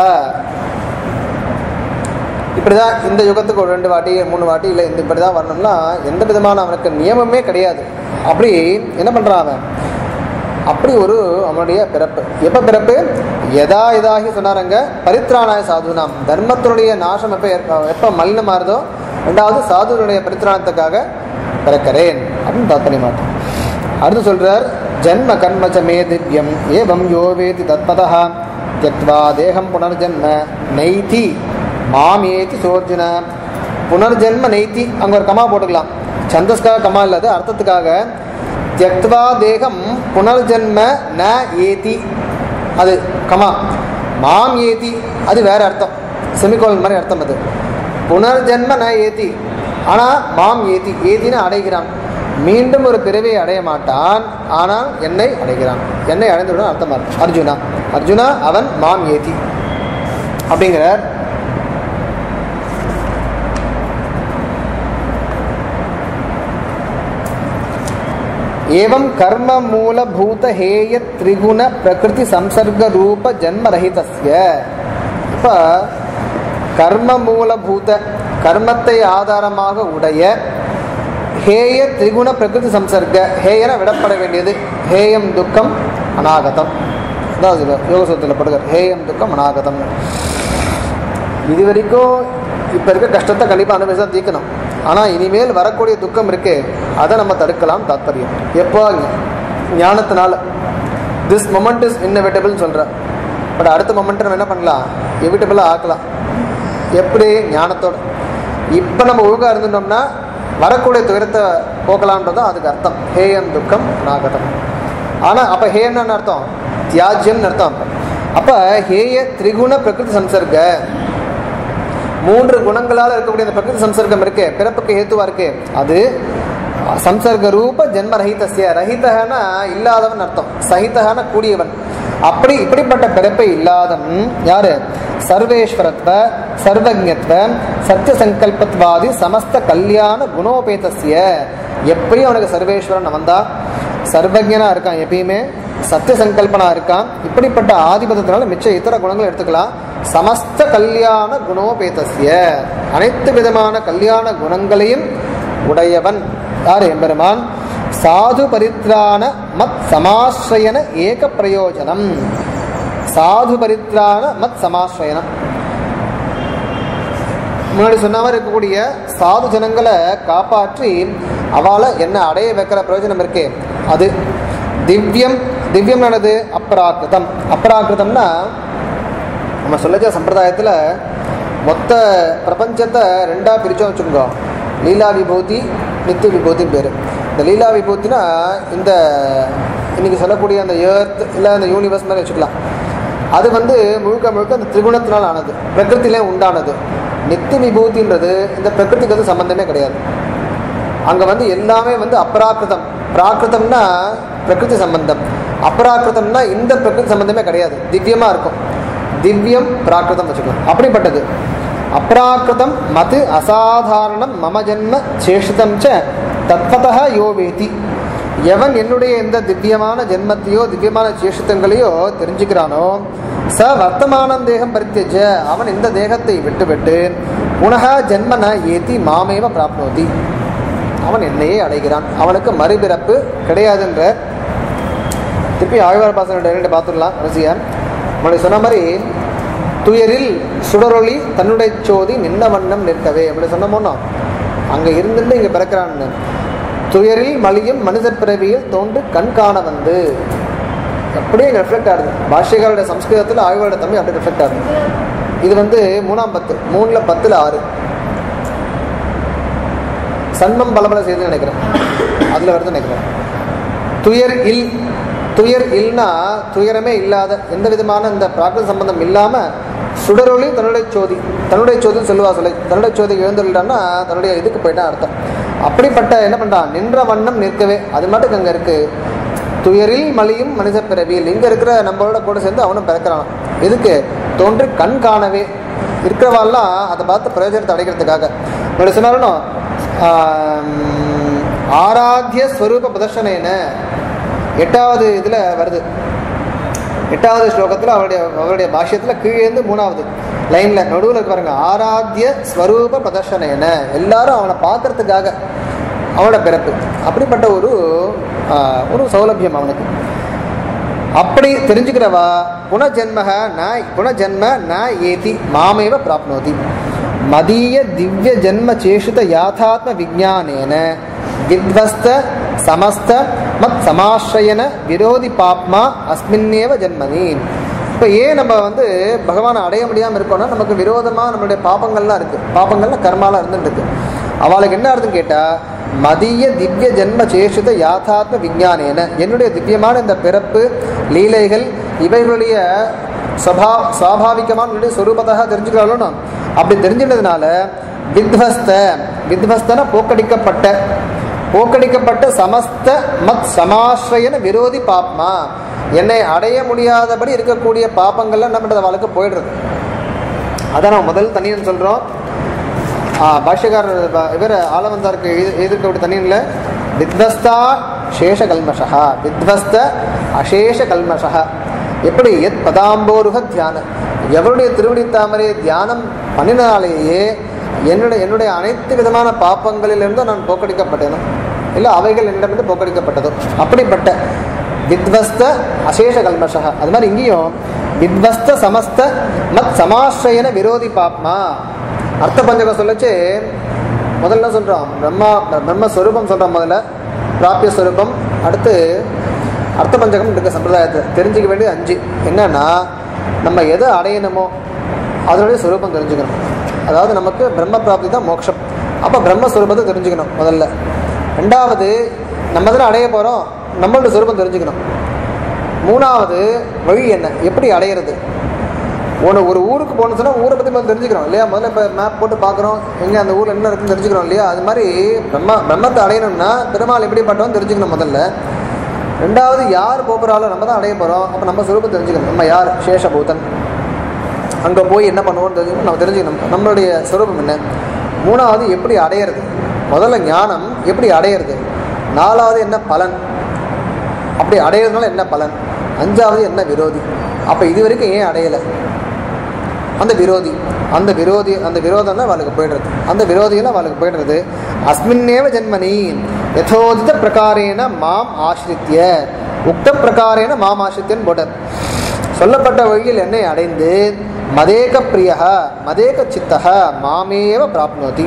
இப்படிதான் இந்த யுகத்துக்கு ஒரு ரெண்டு வாட்டி மூணு வாட்டி இல்லை இந்த இப்படி தான் வரணும்னா எந்த விதமான அவனுக்கு நியமமே கிடையாது அப்படி என்ன பண்ணுறான் அவன் அப்படி ஒரு அவனுடைய பிறப்பு எப்போ பிறப்பு எதா இதாகி சொன்னாரங்க பரித்ராணாய சாதுனாம் தர்மத்தினுடைய நாசம் எப்போ ஏற்ப- எப்போ மலினமாறுதோ ரெண்டாவது சாதுனுடைய பரித்ராணத்துக்காக பிறக்கிறேன் அப்படின்னு தாத்பரிய மாட்டோம் அடுத்து சொல்றார் ஜன்ம கர்மச்ச மே திவ்யம் ஏவம் யோ வேதி தத்மதா தியக்வா தேகம் புனர்ஜன்ம நைதி மாமேதி சோர்ஜுன புனர்ஜன்ம நைத்தி அங்க ஒரு கமா போட்டுக்கலாம் சந்தஸ்காக கமா இல்லாத அர்த்தத்துக்காக தியக்வா தேகம் புனர்ஜன்ம ந ஏதி அது கமா மாம் ஏதி அது வேற அர்த்தம் செமிகோல் மாதிரி அர்த்தம் அது புனர்ஜன்ம ந ஏதி ஆனால் மாம் ஏதி ஏதின்னு அடைகிறான் மீண்டும் ஒரு பிறவியை அடைய மாட்டான் ஆனால் என்னை அடைகிறான் என்னை அடைந்துவிடும் அர்த்தமா இருக்கு அர்ஜுனா அர்ஜுனா அவன் மாம் ஏதி அப்படிங்கிறார் ஏவம் கர்ம மூலபூத ஹேய திரிகுண பிரகிருதி சம்சர்க ரூப ஜன்ம ரஹிதஸ்ய இப்போ கர்ம மூலபூத கர்மத்தை ஆதாரமாக உடைய ஹேய திரிகுண பிரகிருதி சம்சர்க ஹேயன விடப்பட வேண்டியது ஹேயம் துக்கம் அநாகதம் அதாவது யோகசூத்திரத்தில் படுகிறார் ஹேயம் துக்கம் அநாகதம் இது வரைக்கும் இப்போ இருக்க கஷ்டத்தை கண்டிப்பாக அனுபவிச்சு தான் தீர்க்கணும் ஆனால் இனிமேல் வரக்கூடிய துக்கம் இருக்கே அதை நம்ம தடுக்கலாம் தாத்பரியம் எப்போ ஞானத்தினால திஸ் மொமெண்ட் இஸ் இன்னவிட்டபிள்னு சொல்கிறேன் பட் அடுத்த மொமெண்ட் நம்ம என்ன பண்ணலாம் எவிட்டபிளாக ஆக்கலாம் எப்படி ஞானத்தோட இப்போ நம்ம ஒழுங்காக இருந்துட்டோம்னா வரக்கூடிய துயரத்தை போக்கலான்றதும் அதுக்கு அர்த்தம் ஹேயம் துக்கம் நாகதம் ஆனால் அப்போ ஹேன்னு அர்த்தம் தியாஜ்யம்னு அர்த்தம் அப்போ ஹேய திரிகுண பிரகிருதி சம்சர்க மூன்று குணங்களால் இருக்கக்கூடிய அந்த பிரகிருதி சம்சர்க்கம் இருக்கு பிறப்புக்கு ஹேத்துவா இருக்கு அது சம்சர்க ரூப ஜென்ம ரஹிதஸ்ய ரஹிதகனா இல்லாதவன் அர்த்தம் சகிதகன கூடியவன் அப்படி இப்படிப்பட்ட பிறப்பை இல்லாதவன் யாரு சர்வேஸ்வரத்வ சர்வஜத்வ சத்திய சங்கல்பத்வாதி சமஸ்த கல்யாண குணோபேதஸ்ய எப்பயும் அவனுக்கு சர்வேஸ்வரன் வந்தா சர்வஜனா இருக்கான் எப்பயுமே சத்திய சங்கல்பனா இருக்கான் இப்படிப்பட்ட ஆதிபதத்தினால மிச்ச இத்தர குணங்களை எடுத்துக்கலாம் சமஸ்த கல்யாண குணோபேதஸ்ய அனைத்து விதமான கல்யாண குணங்களையும் உடையவன் யார் எம்பெருமான் சாது பரித்ராண மத் சமாஸ்ரயன ஏக பிரயோஜனம் சாது பரித்ராண மத் சமாஸ்ரயனம் முன்னாடி சொன்ன மாதிரி இருக்கக்கூடிய சாது ஜனங்களை காப்பாற்றி அவளை என்ன அடைய வைக்கிற பிரயோஜனம் இருக்கே அது திவ்யம் திவ்யம் என்னது அப்ராக்கிருதம் அப்ராக்கிருதம்னா நம்ம சொல்லச்ச சம்பிரதாயத்தில் மொத்த பிரபஞ்சத்தை ரெண்டாக பிரித்தோம் வச்சுக்கோங்க லீலா விபூதி நித்திய விபூதின்னு பேர் இந்த லீலா விபூதினா இந்த இன்னைக்கு சொல்லக்கூடிய அந்த ஏர்த் இல்லை அந்த யூனிவர்ஸ் மாதிரி வச்சுக்கலாம் அது வந்து முழுக்க முழுக்க அந்த திரிகுணத்தினால் ஆனது பிரகிருத்திலே உண்டானது நித்திய விபூதின்றது இந்த பிரகிருதிக்கு வந்து சம்பந்தமே கிடையாது அங்கே வந்து எல்லாமே வந்து அப்ராக்கிருதம் பிராகிருதம்னா பிரகிருதி சம்பந்தம் அப்ராக்கிருதம்னா இந்த பிரகிருதி சம்பந்தமே கிடையாது திவ்யமாக இருக்கும் திவ்யம் பிராகிருதம் வச்சுக்கலாம் அப்படிப்பட்டது அப்ராக்கிருதம் மது அசாதாரணம் மம ஜென்ம சேஷிதம் ச தத்வதா யோ வேதி எவன் என்னுடைய இந்த திவ்யமான ஜென்மத்தையோ திவ்யமான சேஷித்தங்களையோ தெரிஞ்சுக்கிறானோ ச வர்த்தமானம் தேகம் பரித்தியஜ அவன் இந்த தேகத்தை விட்டுவிட்டு புனக ஜென்மன ஏதி மாமேவ பிராப்னோதி அவன் என்னையே அடைகிறான் அவனுக்கு மறுபிறப்பு கிடையாதுன்ற திருப்பி ஆழ்வார் பாசன ரெண்டு பார்த்துடலாம் ரசியா முன்னாடி சொன்ன மாதிரி துயரில் சுடரொளி தன்னுடைய சோதி நின்ன வண்ணம் நிற்கவே அப்படி சொன்னோமோனோ அங்கே இருந்துட்டு இங்கே பிறக்கிறான்னு துயரில் மலியும் மனித பிறவியில் தோன்று கண் காண வந்து அப்படியே இங்கே ரிஃப்ளெக்ட் ஆகுது பாஷ்யக்காரோட சம்ஸ்கிருதத்தில் ஆழ்வாரோட தமிழ் அப்படியே ரிஃப்ளெக்ட் ஆகுது இது வந்து மூணாம் பத்து மூணில் பத்தில் ஆறு சன்மம் பலபல செய்து நினைக்கிறேன் அதில் வருது நினைக்கிறேன் துயர் இல் துயர் இல்னா துயரமே இல்லாத எந்த விதமான இந்த பிராகிருத சம்பந்தம் இல்லாமல் சுடரொளி தன்னுடைய சோதி தன்னுடைய சோதின்னு சொல்லுவா சொல்ல தன்னுடைய சோதி எழுந்துள்ளான்னா தன்னுடைய இதுக்கு போயிட்டான் அர்த்தம் அப்படிப்பட்ட என்ன பண்றான் நின்ற வண்ணம் நிற்கவே அது மட்டும் அங்க இருக்கு துயரில் மலியும் மனித பிறவியில் இங்க இருக்கிற நம்மளோட கூட சேர்ந்து அவனும் பிறக்கிறான் எதுக்கு தோன்றி கண் காணவே இருக்கிறவாள்லாம் அதை பார்த்து பிரயோஜனத்தை அடைக்கிறதுக்காக உங்களை சொன்னாலும் ஆராத்திய ஸ்வரூப பிரதர்ஷனேன எட்டாவது இதில் வருது எட்டாவது ஸ்லோகத்தில் அவருடைய அவருடைய பாஷ்யத்தில் கீழேந்து மூணாவது லைனில் நடுவில் இருக்கு பாருங்க ஆராத்திய ஸ்வரூப பிரதர்ஷனேன எல்லாரும் அவனை பார்க்கறதுக்காக அவனோட பிறப்பு அப்படிப்பட்ட ஒரு ஆஹ், ஒரு சௌலபியம் அவனுக்கு அப்படி தெரிஞ்சுக்கிறவா குணஜன்மக ந குணஜன்ம ந ஏதி மாமேவ பிராப்னோதி மதீய திவ்ய ஜன்ம சேஷித யாதாத்ம விஜானேன வித்வஸ்த சமஸ்த மத் சமாශ්ரயன விரோதி பாப்மா அஸ்மின்னேவ ஜன்மனி இப்போ ஏன் நம்ம வந்து பகவானை அடைய முடியாமல் இருக்கோம்னா நமக்கு விரோதமாக நம்மளுடைய பாபங்கள்லாம் இருக்குது பாபங்கள்ல கர்மாலாம் இருந்துட்டு இருக்கு அவளுக்கு என்ன அர்த்தம் கேட்டால் மதிய திவ்ய ஜென்ம சேஷித யாதாத்ம விஞ்ஞானேன என்னுடைய திவ்யமான இந்த பிறப்பு லீலைகள் இவைகளுடைய சபா சுவாபாவிகமான என்னுடைய சொரூபத்தாக தெரிஞ்சுக்கிறாலும் அப்படி தெரிஞ்சினதுனால வித்வஸ்த வித்வஸ்தன போக்கடிக்கப்பட்ட போக்கடிக்கப்பட்ட சமஸ்த மத் சமாශ්ரயன விரோதி பாப்மா என்னை அடைய முடியாதபடி இருக்கக்கூடிய பாப்பங்கள்லாம் என்ன பண்ணுறது அவளுக்கு போயிடுறது அதான் நம்ம முதல் தனியன் சொல்கிறோம் பாஷ்யக்காரர் ப- இவர் ஆலவந்தாருக்கு எழுதி எழுதிருக்கக்கூடிய தனியனில் வித்வஸ்தா சேஷ கல்மஷா வித்வஸ்த அசேஷ கல்மஷா எப்படி எத் பதாம்போருக தியானம் எவருடைய திருவடி தாமரை தியானம் பண்ணினாலேயே என்னுடைய என்னுடைய அனைத்து விதமான பாப்பங்களிலிருந்தும் நான் போக்கடிக்கப்பட்டேனோ இல்லை அவைகள் என்னிடமிருந்து போக்கடிக்கப்பட்டதோ அப்படிப்பட்ட வித்வஸ்த அசேஷ கல்மஷா அது மாதிரி இங்கேயும் வித்வஸ்த சமஸ்த மத் சமாශ්ரயன விரோதி பாப்மா அர்த்த பஞ்சகம் சொல்லச்சு முதல்ல சொல்கிறோம் பிரம்மா பிரம்மஸ்வரூபம் சொல்கிறோம் முதல்ல பிராபிய ஸ்வரூபம் அடுத்து அர்த்த பஞ்சகம் இருக்க சம்பிரதாயத்தை தெரிஞ்சுக்க வேண்டியது அஞ்சு என்னன்னா நம்ம எதை அடையணுமோ அதனுடைய ஸ்வரூபம் தெரிஞ்சுக்கணும் அதாவது நமக்கு பிரம்ம பிராப்தி தான் மோட்சம் அப்போ பிரம்மஸ்வரூபத்தை தெரிஞ்சுக்கணும் முதல்ல ரெண்டாவது நம்ம தானே அடைய போகிறோம் நம்மளோட ஸ்வரூபம் தெரிஞ்சுக்கணும் மூணாவது வழி என்ன எப்படி அடையிறது ஒன்று ஒரு ஊருக்கு போகணும்னு சொன்னால் ஊரை பற்றி முதல்ல தெரிஞ்சுக்கிறோம் இல்லையா முதல்ல இப்போ மேப் போட்டு பார்க்குறோம் எங்கே அந்த ஊரில் என்ன இருக்குன்னு தெரிஞ்சுக்கிறோம் இல்லையா அது மாதிரி பிரம்ம பிரம்மத்தை அடையணும்னா பெருமாள் எப்படி பண்ணுவோம் தெரிஞ்சுக்கணும் முதல்ல ரெண்டாவது யார் போகிறாலும் நம்ம தான் அடைய போகிறோம் அப்போ நம்ம சுரூபம் தெரிஞ்சுக்கணும் நம்ம யார் சேஷபூதன் அங்கே போய் என்ன பண்ணுவோம்னு தெரிஞ்சுக்கணும் நம்ம தெரிஞ்சுக்கணும் நம்மளுடைய சுரூபம் என்ன மூணாவது எப்படி அடையிறது முதல்ல ஞானம் எப்படி அடையிறது நாலாவது என்ன பலன் அப்படி அடையிறதுனால என்ன பலன் அஞ்சாவது என்ன விரோதி அப்போ இது வரைக்கும் ஏன் அடையலை அந்த விரோதி அந்த விரோதி அந்த விரோதம் தான் அவளுக்கு போயிடுறது அந்த விரோதிகள் அவளுக்கு போயிடுறது அஸ்மின்னேவ ஜென்மனி யதோதித பிரகாரேன மாம் ஆசிரித்திய உக்த பிரகாரேன மாம் ஆசிரித்தியன் போட்டார் சொல்லப்பட்ட வழியில் என்னை அடைந்து மதேக பிரியக மதேக சித்தக மாமேவ பிராப்னோதி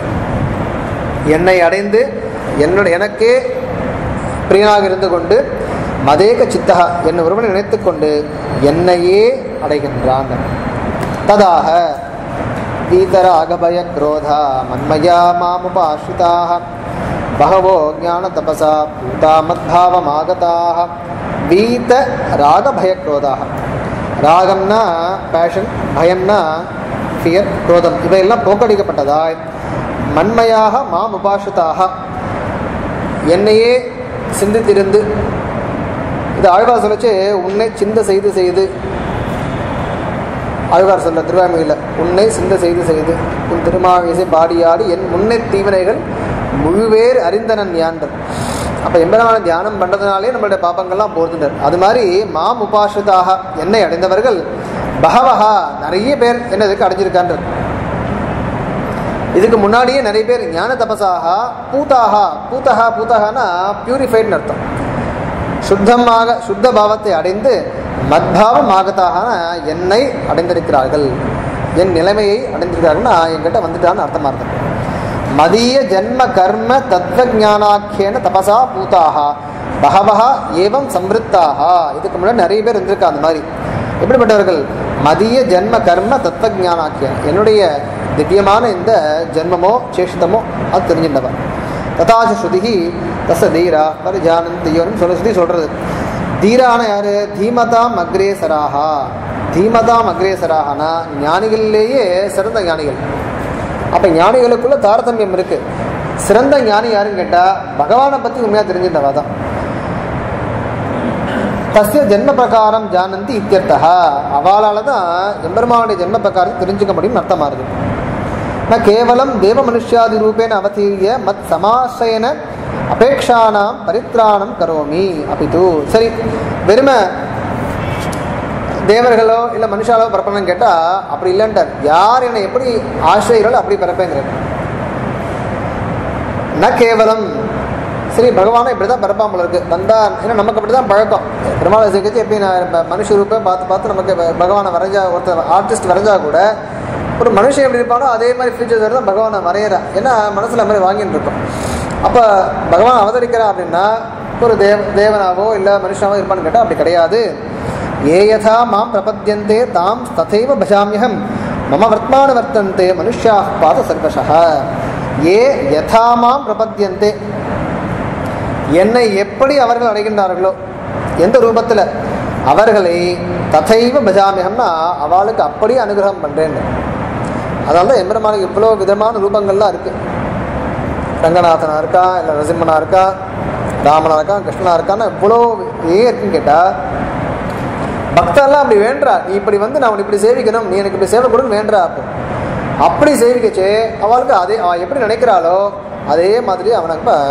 என்னை அடைந்து என்னோட எனக்கே பிரியனாக இருந்து கொண்டு மதேக சித்தகா என்னை ஒருவனை நினைத்துக்கொண்டு என்னையே அடைகின்றான் ததாக வீதராகபய குரோதா மன்மயா மாமுபாஸ்ரிதாக பகவோ ஞான தபசா பூதா மத்பாவமாகதாக வீத ராகபய குரோதாக ராகம்னா பேஷன் பயம்னா ஃபியர் குரோதம் இவையெல்லாம் போக்கடிக்கப்பட்டதாய் மண்மையாக மாம் உபாசிதாக என்னையே சிந்தித்திருந்து இது ஆழ்வார் சொல்லச்சு உன்னை சிந்த செய்து செய்து ஆழ்வார் சொல்ல திருவாமையில் உன்னை சிந்த செய்து செய்து உன் திருமாவிசை பாடியாடி என் முன்னை தீவினைகள் முழுவேர் அறிந்தனன் யாண்டர் அப்போ எம்பெருமான தியானம் பண்ணுறதுனாலே நம்மளுடைய பாப்பங்கள்லாம் போர்த்துனர் அது மாதிரி மாம் உபாசிதாக என்னை அடைந்தவர்கள் பகவஹா நிறைய பேர் என்ன இதுக்கு அடைஞ்சிருக்கான்றது இதுக்கு முன்னாடியே நிறைய பேர் ஞான தபசாக பூதாகா பூதகா பூதகானா பியூரிஃபைட்னு அர்த்தம் சுத்தமாக சுத்த பாவத்தை அடைந்து மத்பாவம் ஆகத்தாக என்னை அடைந்திருக்கிறார்கள் என் நிலைமையை அடைந்திருக்கிறார்கள்னா என்கிட்ட வந்துட்டான்னு அர்த்தமா இருக்கு மதிய ஜென்ம கர்ம தத்வஜானாக்கியன தபசா பூதாக பகவஹா ஏவம் சம்ருத்தாக இதுக்கு முன்னாடி நிறைய பேர் இருந்திருக்கா அந்த மாதிரி எப்படிப்பட்டவர்கள் மதிய ஜென்ம கர்ம தத்வஜானாக்கியன் என்னுடைய திவ்யமான இந்த ஜென்மமோ சேஷிதமோ அது தெரிஞ்சின்றவன் ததாச்ச ஸ்ருதிகி தச தீரா பரிஜானந்தியோன்னு சொல்ல ஸ்ருதி சொல்றது தீரான யாரு தீமதாம் அக்ரேசராகா தீமதாம் அக்ரேசராகனா ஞானிகளிலேயே சிறந்த ஞானிகள் அப்ப ஞானிகளுக்குள்ள தாரதமியம் இருக்கு சிறந்த ஞானி யாருன்னு கேட்டா பகவானை பத்தி உண்மையா தெரிஞ்சிருந்தவா தான் தஸ்ய ஜென்ம பிரகாரம் ஜானந்தி இத்தியர்த்தா அவளால தான் எம்பெருமானுடைய ஜென்ம பிரகாரத்தை தெரிஞ்சுக்க முடியும்னு அர்த்தமாகுது ந கேவலம் தேவ மனுஷ்யாதி ரூபேன அவதீரிய மத் சமாசயன அபேக்ஷானாம் பரித்ராணம் கரோமி அப்பிது சரி வெறுமை தேவர்களோ இல்லை மனுஷாலோ பிறப்பணும்னு கேட்டால் அப்படி இல்லைன்ட்டார் யார் என்னை எப்படி ஆசிரியர்களோ அப்படி பிறப்பேங்கிறார் ந கேவலம் சரி பகவானை இப்படி தான் பிறப்பாமல் இருக்கு வந்தா ஏன்னா நமக்கு அப்படி தான் பழக்கம் பெருமாளை சேர்க்கச்சு எப்படி நான் இப்ப மனுஷ ரூபம் பார்த்து பார்த்து நமக்கு ப- பகவானை வரைஞ்சா ஒருத்தர் ஆர்டிஸ்ட் வரைஞ்சா கூட ஒரு மனுஷன் எப்படி இருப்பானோ அதே மாதிரி ஃபியூச்சர்ஸ் தான் பகவானை வரைகிறான் ஏன்னா மனசில் மாதிரி வாங்கிட்டு இருக்கோம் அப்போ பகவான் அவதரிக்கிறான் அப்படின்னா ஒரு தேவ தேவனாவோ இல்லை மனுஷனாவோ இருப்பான்னு கேட்டால் அப்படி கிடையாது ஏ யதா மாம் பிரபத்தியந்தே தாம் ததைவ பஜாமியகம் மம வர்த்மான வர்த்தந்தே மனுஷ்யா பாத சர்வசः ஏ யதா மாம் பிரபத்தியந்தே என்னை எப்படி அவர்கள் அடைகின்றார்களோ எந்த ரூபத்தில் அவர்களை ததைவ பஜாமியகம்னா அவளுக்கு அப்படியே அனுகிரகம் பண்ணுறேன் அதனால தான் எம்பெருமானுக்கு இவ்வளோ விதமான ரூபங்கள்லாம் இருக்குது ரங்கநாதனா இருக்கா இல்லை நரசிம்மனா இருக்கா ராமனா இருக்கா கிருஷ்ணனா இருக்கான்னு இவ்வளோ ஏன் இருக்குன்னு கேட்டால் பக்தர்லாம் அப்படி வேண்டா நீ இப்படி வந்து நான் உன்னை இப்படி சேவிக்கணும் நீ எனக்கு இப்படி சேவை கொடுன்னு வேண்டா அப்போ அப்படி சேவிக்கச்சே அவளுக்கு அதே அவள் எப்படி நினைக்கிறாளோ அதே மாதிரி அவனுக்கு இப்ப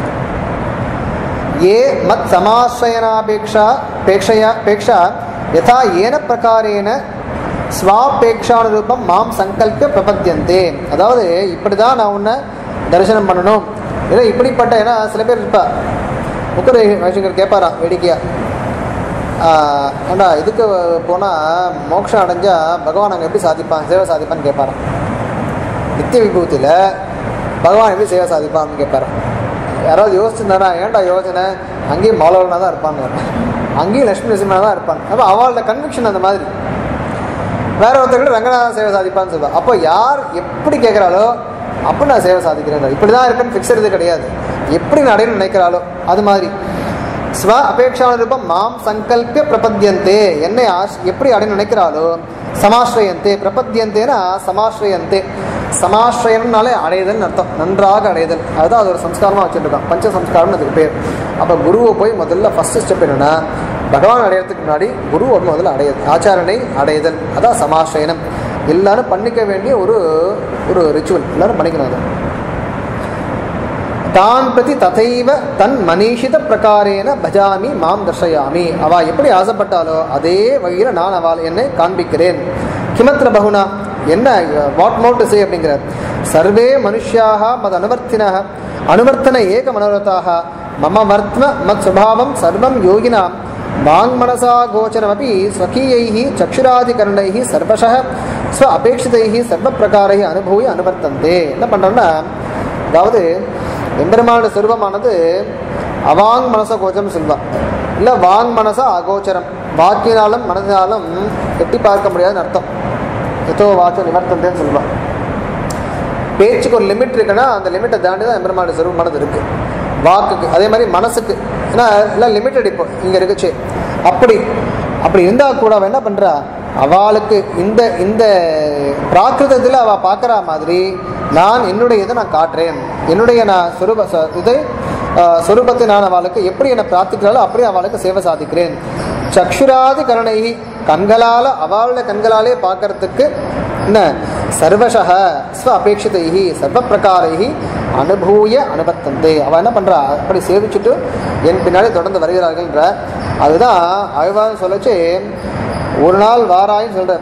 ये मत् समाश्रयनापेक्षा पेक्षया पेक्षा यथा येन प्रकारेण ஸ்வாபேக்ஷானுரூபம் மாம் சங்கல்ப பிரபத்தியந்தே அதாவது இப்படி தான் நான் உன்னை தரிசனம் பண்ணணும் இல்லை இப்படிப்பட்ட ஏன்னா சில பேர் இருப்பா முக்கர் வைசங்கர் கேட்பாரா வேடிக்கையா ஆஹ், ஏண்டா இதுக்கு போனால் மோட்சம் அடைஞ்சால் பகவான் அங்கே எப்படி சாதிப்பான் சேவை சாதிப்பான்னு கேட்பாராம் நித்திய விபூதியில் பகவான் எப்படி சேவை சாதிப்பான்னு கேட்பாராம் யாராவது யோசிச்சிருந்தாரா ஏன்டா யோசனை அங்கேயும் மாலவனா தான் இருப்பாங்க அங்கேயும் லட்சுமி நரசிம்மனா தான் இருப்பாங்க அப்போ அவளோட கன்விக்ஷன் அந்த மாதிரி வேற ஒருத்தர் ரங்கநாத சேவை சாதிப்பான்னு சொல்லுவா அப்போ யார் எப்படி கேட்குறாளோ அப்படி நான் சேவை சாதிக்கிறேன் இப்படி தான் இருப்பேன்னு ஃபிக்ஸறது கிடையாது எப்படி நான் அடையணும்னு நினைக்கிறாளோ அது மாதிரி ஸ்வ அபேட்சானுரூபம் மாம் சங்கல்பிய பிரபத்தியந்தே என்னை ஆஷ் எப்படி அடையணும்னு நினைக்கிறாளோ சமாஸ்ரயந்தே பிரபத்தியந்தேனா சமாஸ்ரயந்தே சமாஸ்ரயம்னாலே அடைதல் அர்த்தம் நன்றாக அடைதல் அதுதான் அது ஒரு சம்ஸ்காரமாக வச்சுருக்கான் பஞ்ச சம்ஸ்காரம்னு அதுக்கு பேர் அப்போ குருவை போய் முதல்ல ஃபர்ஸ்ட் ஸ்டெப் என்னன்னா பகவான் அடையறதுக்கு முன்னாடி குருவோட முதல்ல அடையுது ஆச்சாரனை அடைதல் அதான் சமாஸ்ரயனம் எல்லாரும் பண்ணிக்க வேண்டிய ஒரு ஒரு ரிச்சுவல் எல்லாரும் பண்ணிக்கணும் அதை தான் பிரதி ததைவ தன் மனிஷித பிரகாரேன பஜாமி மாம் தர்ஷயாமி அவ எப்படி ஆசைப்பட்டாலோ அதே வகையில் நான் அவள் என்னை காண்பிக்கிறேன் கிமத்திர பகுனா என்ன வாட் மோட் சே அப்படிங்கிறார் சர்வே மனுஷ்யாக மத் அனுவர்த்தினः அனுவர்த்தன ஏக மனோரதாக மம வர்த்ம மத் சுபாவம் சர்வம் யோகினாம் வாங்மனசா கோச்சரமபி ஸ்வகீயைः சக்ஷுராதிகரணைः சர்வசः ஸ்வ அபேட்சிதைः சர்வ பிரகாரைः அனுபூய அனுவர்த்தந்தே என்ன பண்ணுறோன்னா அதாவது எம்பெருமானோட சொரூபமானது அவாங் மனச கோச்சரம் சொல்வா இல்லை வாங் மனச அகோச்சரம் வாக்கினாலும் மனதினாலும் எட்டி பார்க்க முடியாதுன்னு அர்த்தம் எதோ வாச்ச நிவர்த்தந்தேன்னு சொல்வா பேச்சுக்கு ஒரு லிமிட் இருக்குன்னா அந்த லிமிட்டை தாண்டி தான் எம்பெருமானோட சொரூபமானது இருக்கு வாக்குக்கு அதே மாதிரி மனசுக்கு ஏன்னா எல்லாம் லிமிட்டட் இப்போ இங்கே இருக்குச்சு அப்படி அப்படி இருந்தால் கூட அவள் என்ன பண்ணுறா அவளுக்கு இந்த இந்த பிராகிருதத்தில் அவள் பார்க்குற மாதிரி நான் என்னுடைய இதை நான் காட்டுறேன் என்னுடைய நான் சொரூப ச- இதை ஆஹ், சொரூபத்தை நான் அவளுக்கு எப்படி என்னை பிரார்த்திக்கிறாளோ அப்படியே அவளுக்கு சேவை சாதிக்கிறேன் சக்ஷுராதி கருணை கண்களால் அவளுடைய கண்களாலே பார்க்கறதுக்கு என்ன சர்வசக ஸ்வ அபேட்சிதை சர்வ பிரகாரை அனுபூய அனுபத்தந்தே அவள் என்ன பண்ணுறா அப்படி சேவிச்சுட்டு என் பின்னாடி தொடர்ந்து வருகிறார்கள்ன்ற அதுதான் ஆழ்வார் சொல்லச்சு ஒரு நாள் வாராயின்னு சொல்கிறார்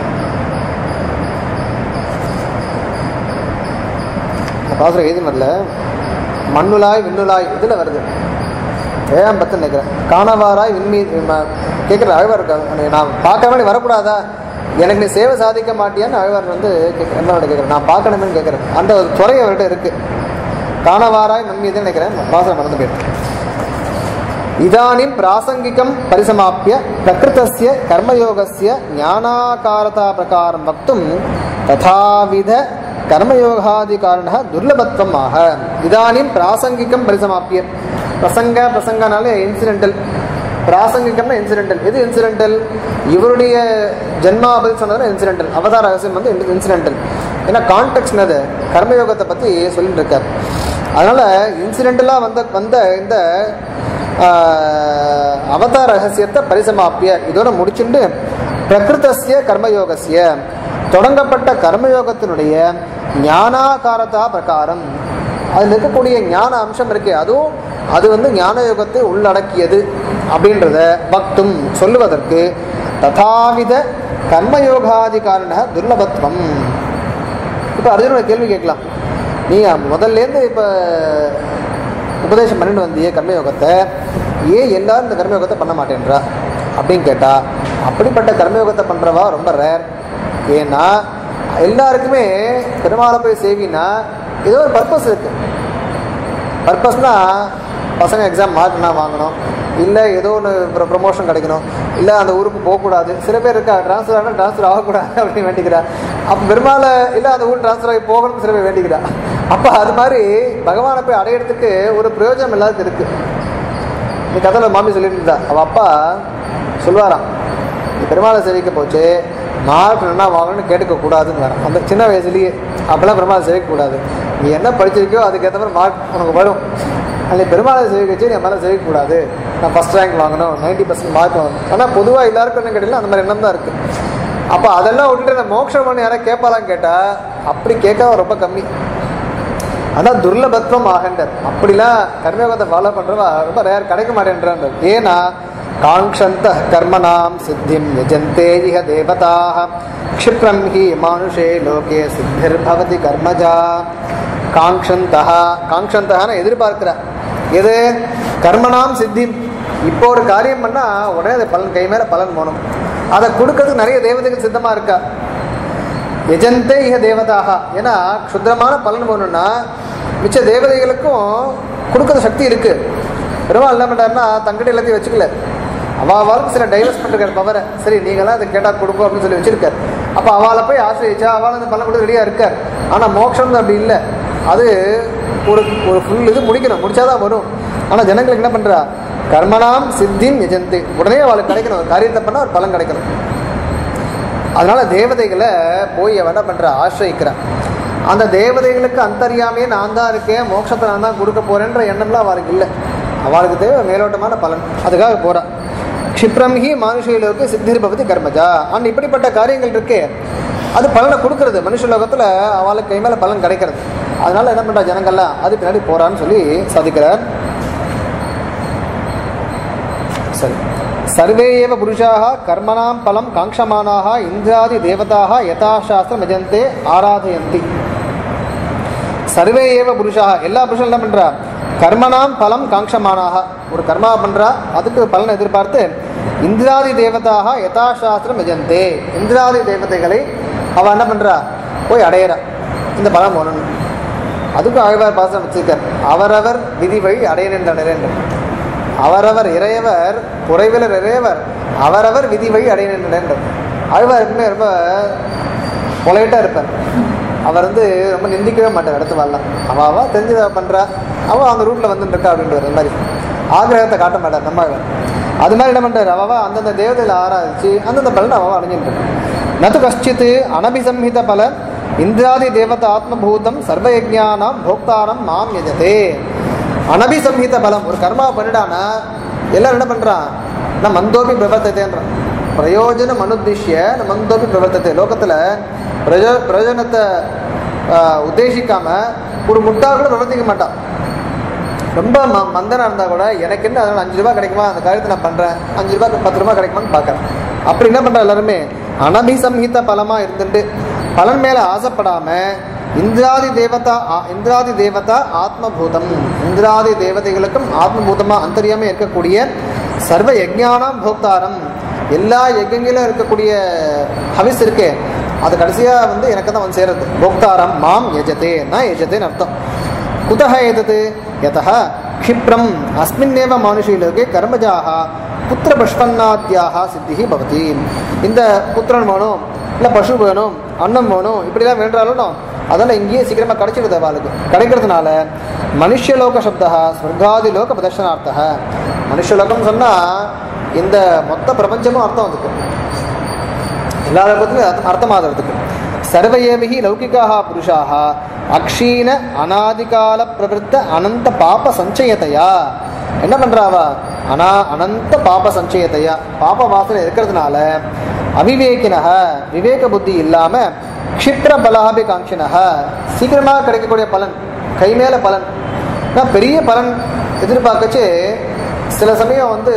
இந்த பாசுரம் எழுதி வரல மண்ணுலாய் விண்ணுலாய் இதில் வருது ஏழாம் பத்து நினைக்கிறேன் காணவாராய் விண்மீ கேட்குற அழ்வார் இருக்காரு. நான் பார்க்காம நீ வரக்கூடாதா எனக்கு நீ சேவை சாதிக்க மாட்டியான்னு அழ்வார் வந்து கேட்குறேன் என்னோட கேட்குறேன் நான் பார்க்கணுமேன்னு கேட்குறேன் அந்த ஒரு துறை அவர்கிட்ட இருக்கு காணவாராய் மண்மீதுன்னு நினைக்கிறேன் பாசனம் மறந்து போயிட்டு இதானிம் பிராசங்கிகம் பரிசமாப்பிய பிரகிருதஸ்ய கர்மயோகஸ்ய ஞானாகாரதா பிரகாரம் வக்தும் ததாவித கர்மயோகாதிகாரண துர்லபத்வம் ஆக இதானிம் பிராசங்கிகம் பரிசமாப்பிய பிரசங்க பிரசங்கனாலே இன்சிடென்டல் பிராசங்கிகம்னா இன்சிடென்டல் எது இன்சிடென்டல் இவருடைய ஜென்மா பதில் சொன்னதுல இன்சிடென்டல் அவதார ரகசியம் வந்து இன்சிடென்டல் ஏன்னா கான்டெக்ட் என்னது கர்மயோகத்தை பற்றி சொல்லிட்டு இருக்கார் அதனால இன்சிடென்டலாக வந்த வந்த இந்த ஆஹ், அவதார ரகசியத்தை பரிசமாப்பிய இதோட முடிச்சுட்டு பிரகிருதஸ்ய கர்மயோகஸ்ய தொடங்கப்பட்ட கர்மயோகத்தினுடைய ஞானாகாரதா பிரகாரம் அதில் இருக்கக்கூடிய ஞான அம்சம் இருக்கே அதுவும் அது வந்து ஞான யோகத்தை உள்ளடக்கியது அப்படின்றத பக்தும் சொல்லுவதற்கு ததாவித கர்மயோகாதிகாரண துர்லபத்துவம் இப்போ அர்ஜுனோட கேள்வி கேட்கலாம் நீ முதல்லேருந்து இப்போ உபதேசம் பண்ணிட்டு வந்தியே கர்மயோகத்தை ஏன் எல்லாரும் இந்த கர்மயோகத்தை பண்ண மாட்டேன்றா அப்படின்னு கேட்டா அப்படிப்பட்ட கர்மயோகத்தை பண்ணுறவா ரொம்ப ரேர் ஏன்னா எல்லாருக்குமே பெருமாளை போய் சேவினா ஏதோ ஒரு பர்பஸ் இருக்கு பர்பஸ்னா பசங்க எக்ஸாம் மார்க்னா வாங்கணும் இல்லை ஏதோ ஒன்று ப்ரொமோஷன் கிடைக்கணும் இல்லை அந்த ஊருக்கு போகக்கூடாது சில பேர் இருக்கா ட்ரான்ஸ்ஃபர் ஆனால் ட்ரான்ஸ்ஃபர் ஆகக்கூடாது அப்படின்னு வேண்டிக்கிறா அப்போ பெருமாளை இல்லை அந்த ஊர் ட்ரான்ஸ்ஃபர் ஆகி போகணும்னு சில பேர் வேண்டிக்கிறா அப்போ அது மாதிரி பகவானை போய் அடையிறதுக்கு ஒரு பிரயோஜனம் எல்லாத்துக்கும் இருக்குது இந்த கதையில் மாமி சொல்லிட்டு இருந்தா அவள் அப்பா சொல்லுவாராம் நீ பெருமாளை சேவிக்க போச்சு மார்க் என்ன வாங்கணும்னு கேட்டுக்க கூடாதுன்னு வரான் அந்த சின்ன வயசுலயே அப்பெல்லாம் பெருமாளை சேவிக்க கூடாது நீ என்ன படிச்சிருக்கியோ அதுக்கேற்ற மாதிரி மார்க் உனக்கு வரும் அதில் பெருமாளை சேவிக்க வச்சு நீ மேலே சேவிக்க கூடாது நான் ஃபஸ்ட் ரேங்க் வாங்கணும் நைன்டி பர்சன்ட் மார்க் வாங்கணும் ஆனால் பொதுவாக எல்லாருக்கும் என்ன கேட்டீங்கன்னா அந்த மாதிரி எண்ணம் தான் இருக்குது அப்போ அதெல்லாம் விட்டுட்டு இந்த மோட்சம் பண்ணி யாராவது கேட்பாலான்னு கேட்டால் அப்படி கேட்க ரொம்ப கம்மி அதான் துர்லபத்வம் ஆகண்டர் அப்படிலாம் கர்மயோகத்தை ஃபாலோ பண்றவா ரொம்ப ரேர் கிடைக்க மாட்டேன்றான் ஏன்னா காங்க்ஷந்த கர்மனாம் சித்திம் யஜந்தே இஹ தேவதாக க்ஷிப்ரம் ஹி மானுஷே லோகே சித்திர் பவதி கர்மஜா காங்க்ஷந்தா காங்க்ஷந்தகான எதிர்பார்க்கிற எது கர்மனாம் சித்திம் இப்போ ஒரு காரியம் பண்ணா உடனே அது பலன் கை மேல பலன் போகணும் அதை கொடுக்கறதுக்கு நிறைய தேவதைகள் சித்தமா இருக்கா எஜந்தே இக தேவதாக ஏன்னா க்ஷுத்ரமான பலன் போகணும்னா மிச்ச தேவதைகளுக்கும் கொடுக்குற சக்தி இருக்கு பெருமாள் என்ன பண்ணுறாருன்னா தங்கடி எல்லாத்தையும் வச்சுக்கல அவாவாளுக்கு சில டைவர்ஸ் பண்ணிருக்காரு பவரை சரி நீங்களாம் அதை கேட்டால் கொடுக்கும் அப்படின்னு சொல்லி வச்சிருக்காரு அப்போ அவளை போய் ஆசிரியச்சா அவள் அந்த பலன் கொடுத்து ரெடியாக இருக்கார் ஆனால் மோட்சம் அப்படி இல்லை அது ஒரு ஒரு ஃபுல் இது முடிக்கணும் முடிச்சாதான் வரும் ஆனால் ஜனங்களுக்கு என்ன பண்ணுறா கர்மனாம் சித்திம் எஜந்தி உடனே அவளுக்கு கிடைக்கணும் ஒரு காரியத்தை பண்ணால் ஒரு பலன் கிடைக்கணும் அதனால தேவதைகளை போய் அவன் என்ன பண்ற ஆசிரியிக்கிறான் அந்த தேவதைகளுக்கு அந்தரியாமே நான் தான் இருக்கேன் மோட்சத்தை நான் தான் கொடுக்க போறேன்ற எண்ணம்லாம் அவளுக்கு இல்லை அவளுக்கு தேவை மேலோட்டமான பலன் அதுக்காக போறான் க்ஷிப்ரம் ஹி மானுஷலோக்கு சித்திர் பவதி கர்மஜா அண்ட் இப்படிப்பட்ட காரியங்கள் இருக்கே அது பலனை கொடுக்கறது மனுஷ லோகத்துல அவளுக்கு கை மேல பலன் கிடைக்கிறது அதனால என்ன பண்றா ஜனங்கள்லாம் அது பின்னாடி போறான்னு சொல்லி சாதிக்கிறார் சரி சர்வே ஏவ புருஷாக கர்மணாம் பலம் காங்க்ஷமானாக இந்திராதி தேவதாக யதாசாஸ்திரம் யஜந்தே ஆராதயந்தி சர்வே ஏவ புருஷாக எல்லா புருஷன் என்ன பண்றா கர்மணாம் பலம் காங்க்ஷமானாக ஒரு கர்மா பண்றா அதுக்கு பலன் எதிர்பார்த்து இந்திராதி தேவதாக யதாசாஸ்திரம் யஜந்தே இந்திராதி தேவதைகளை அவ என்ன பண்றா போய் அடையிறா இந்த பலம் ஒன்று அதுக்கும் ஆழ்வார் பாசனம் வச்சிருக்கார் அவரவர் விதி வழி அடையனென்ற நிறைன்ற அவரவர் இறையவர் குறைவிலர் இறையவர் அவரவர் விதி வழி அடையனென்ற ஆழ்வார் எப்பவுமே ரொம்ப பொலைட்டாக இருப்பார் அவர் வந்து ரொம்ப நிந்திக்கவே மாட்டார் அடுத்து வரலாம் அவள் அவா தெரிஞ்சதை பண்ணுறா அவள் அந்த ரூட்டில் வந்துட்டு இருக்கா அப்படின்றது அந்த மாதிரி ஆகிரகத்தை காட்ட மாட்டார் நம்ம ஆழ்வார் அது மாதிரி என்ன பண்ணுறாரு அவவா அந்தந்த தேவதையில் ஆராய்ச்சி அந்தந்த பலன் அவள் அடைஞ்சிட்டு இருக்கா நது கஷ்டித் அனபிசம்ஹித பல இந்திராதி தேவத ஆத்மபூதம் சர்வயஜானாம் போக்தாரம் மாம் யஜதே அனபிசம்ஹித பலம் ஒரு கர்மா பண்ணிடானா எல்லாரும் என்ன பண்றான் நான் மந்தோபி பிரவர்த்தத்தைன்றான் பிரயோஜனம் அனுத்திஷ்ய ந மந்தோபி பிரவர்த்தத்தை லோகத்துல பிரயோ பிரயோஜனத்தை ஆஹ், உத்தேசிக்காம ஒரு முட்டாள் கூட பிரவர்த்திக்க மாட்டான் ரொம்ப ம மந்தனா இருந்தா கூட எனக்கு என்ன அதனால அஞ்சு ரூபாய் கிடைக்குமா அந்த காரியத்தை நான் பண்றேன் அஞ்சு ரூபாய் பத்து ரூபாய் கிடைக்குமான்னு பார்க்கறேன் அப்படி என்ன பண்றா எல்லாருமே அனபிசம்ஹித பலமா இருந்துட்டு பலன் மேல ஆசைப்படாம இந்திராதி தேவதா ஆ- இந்திராதி தேவதா ஆத்மபூதம் இந்திராதி தேவதைகளுக்கும் ஆத்மபூதமா அந்தரியாமே இருக்கக்கூடிய சர்வ யஜ்ஞானாம் போக்தாரம் எல்லா யஜ்ஞங்களும் இருக்கக்கூடிய ஹவிஸ் இருக்கே அது கடைசியா வந்து எனக்கு தான் வந்து சேருது போக்தாரம் மாம் யஜதே நான் யஜதேன்னு அர்த்தம் कुतः एतत् यतः क्षिप्रम् अस्मिन्नेव मानुषीलोके कर्मजाः புத்திரபஷ்பன்னாத்தியாக சித்திஹி பவதி இந்த புத்திரன் வேணும் இல்லை பசு வேணும் அன்னம் வேணும் இப்படிலாம் வேண்டாலும் அதெல்லாம் இங்கேயே சீக்கிரமாக கிடைச்சிடுது அவளுக்கு கிடைக்கிறதுனால மனுஷலோக சப்தா ஸ்வர்காதி லோக பிரதர்ஷனார்த்தக மனுஷலோகம் சொன்னால் இந்த மொத்த பிரபஞ்சமும் அர்த்தம் அதுக்கு எல்லா லோகத்துக்கும் அர்த்தம் அர்த்தமாகிறதுக்கு சர்வயேமிகி லௌகிகாக புருஷாக அக்ஷீண அனாதிகால பிரவருத்த அனந்த பாப சஞ்சயத்தையா என்ன பண்றாவா அனா அனந்த பாப சஞ்சயத்தையா பாப வாசனை இருக்கிறதுனால அவிவேகினக விவேக புத்தி இல்லாம க்ஷிப்ர பலாபி காங்கினக சீக்கிரமா கிடைக்கக்கூடிய பலன் கை மேல பலன் நான் பெரிய பலன் எதிர்பார்க்கச்சு சில சமயம் வந்து